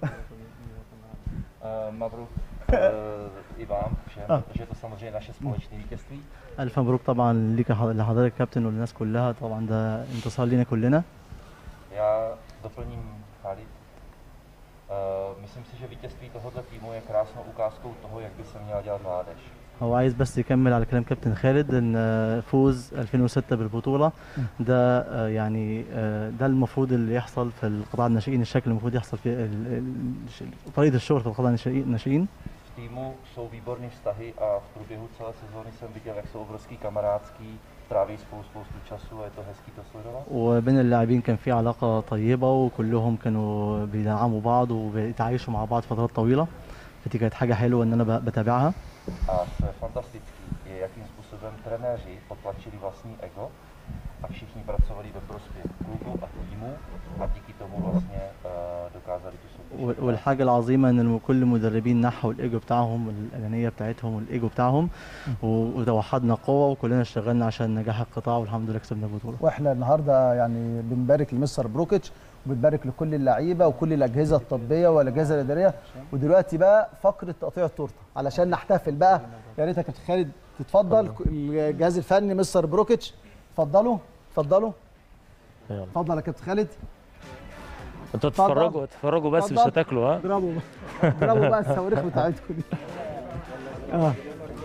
S7: Eh, Mabruk eh, i vám všem,
S8: Ah.
S7: protože je to samozřejmě naše společné vítězství.
S8: ألف مبروك طبعا ليك لحضرتك كابتن وللناس كلها طبعا ده انتصار لينا كلنا
S7: Já doplním Khalid. Eh, Myslím si, že vítězství tohoto týmu je krásnou ukázkou toho, jak by se měla dělat mládež.
S8: هو عايز بس يكمل على كلام كابتن خالد ان آه، فوز 2006 بالبطوله ده آه، يعني آه، ده المفروض اللي يحصل في القطاع الناشئين الشكل اللي المفروض يحصل في ال- ال- طريقه الشغل في القطاع الناشئين الناشئين.
S7: V týmu jsou výborné vztahy a v průběhu celé sezóny jsem viděl, jak jsou obrovský kamarádský, tráví spolu spoustu času a je to hezký to sledovat.
S8: وبين اللاعبين كان في علاقه طيبه وكلهم كانوا بيدعموا بعض وبيتعايشوا مع بعض فترات طويله فدي كانت حاجه حلوه ان انا ب- بتابعها
S7: A co je fantastický, je, jakým způsobem trenéři potlačili vlastní ego a všichni pracovali ve prospěch klubu a týmu a díky tomu vlastně uh, dokázali tu soutěž.
S8: وال- والحاجه العظيمه ان الم- كل المدربين نحوا الايجو بتاعهم الانانيه بتاعتهم والايجو بتاعهم و- وتوحدنا قوه وكلنا اشتغلنا عشان نجاح القطاع والحمد لله كسبنا البطوله
S1: واحنا النهارده يعني بنبارك لمستر بروكيتش وبنبارك لكل اللعيبه وكل الاجهزه الطبيه والاجهزه الاداريه ودلوقتي بقى فقره تقطيع التورته علشان نحتفل بقى يا ريت يا كابتن خالد تتفضل الجهاز الفني مستر بروكيتش اتفضلوا اتفضلوا
S24: يلا.
S1: اتفضل يا كابتن خالد
S24: انتوا
S1: اتفضل.
S24: تتفرجوا تتفرجوا بس مش
S1: اتفضل.
S24: هتاكلوا ها
S1: اضربوا اضربوا بقى الصواريخ بتاعتكم دي اه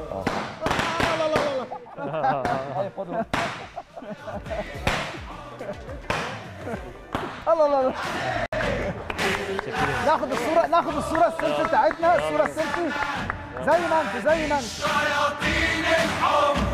S1: الله الله الله ناخد الصوره ناخد الصوره السيلفي بتاعتنا الصوره السيلفي زي ما انتوا زي ما انتوا
S3: شياطين الحب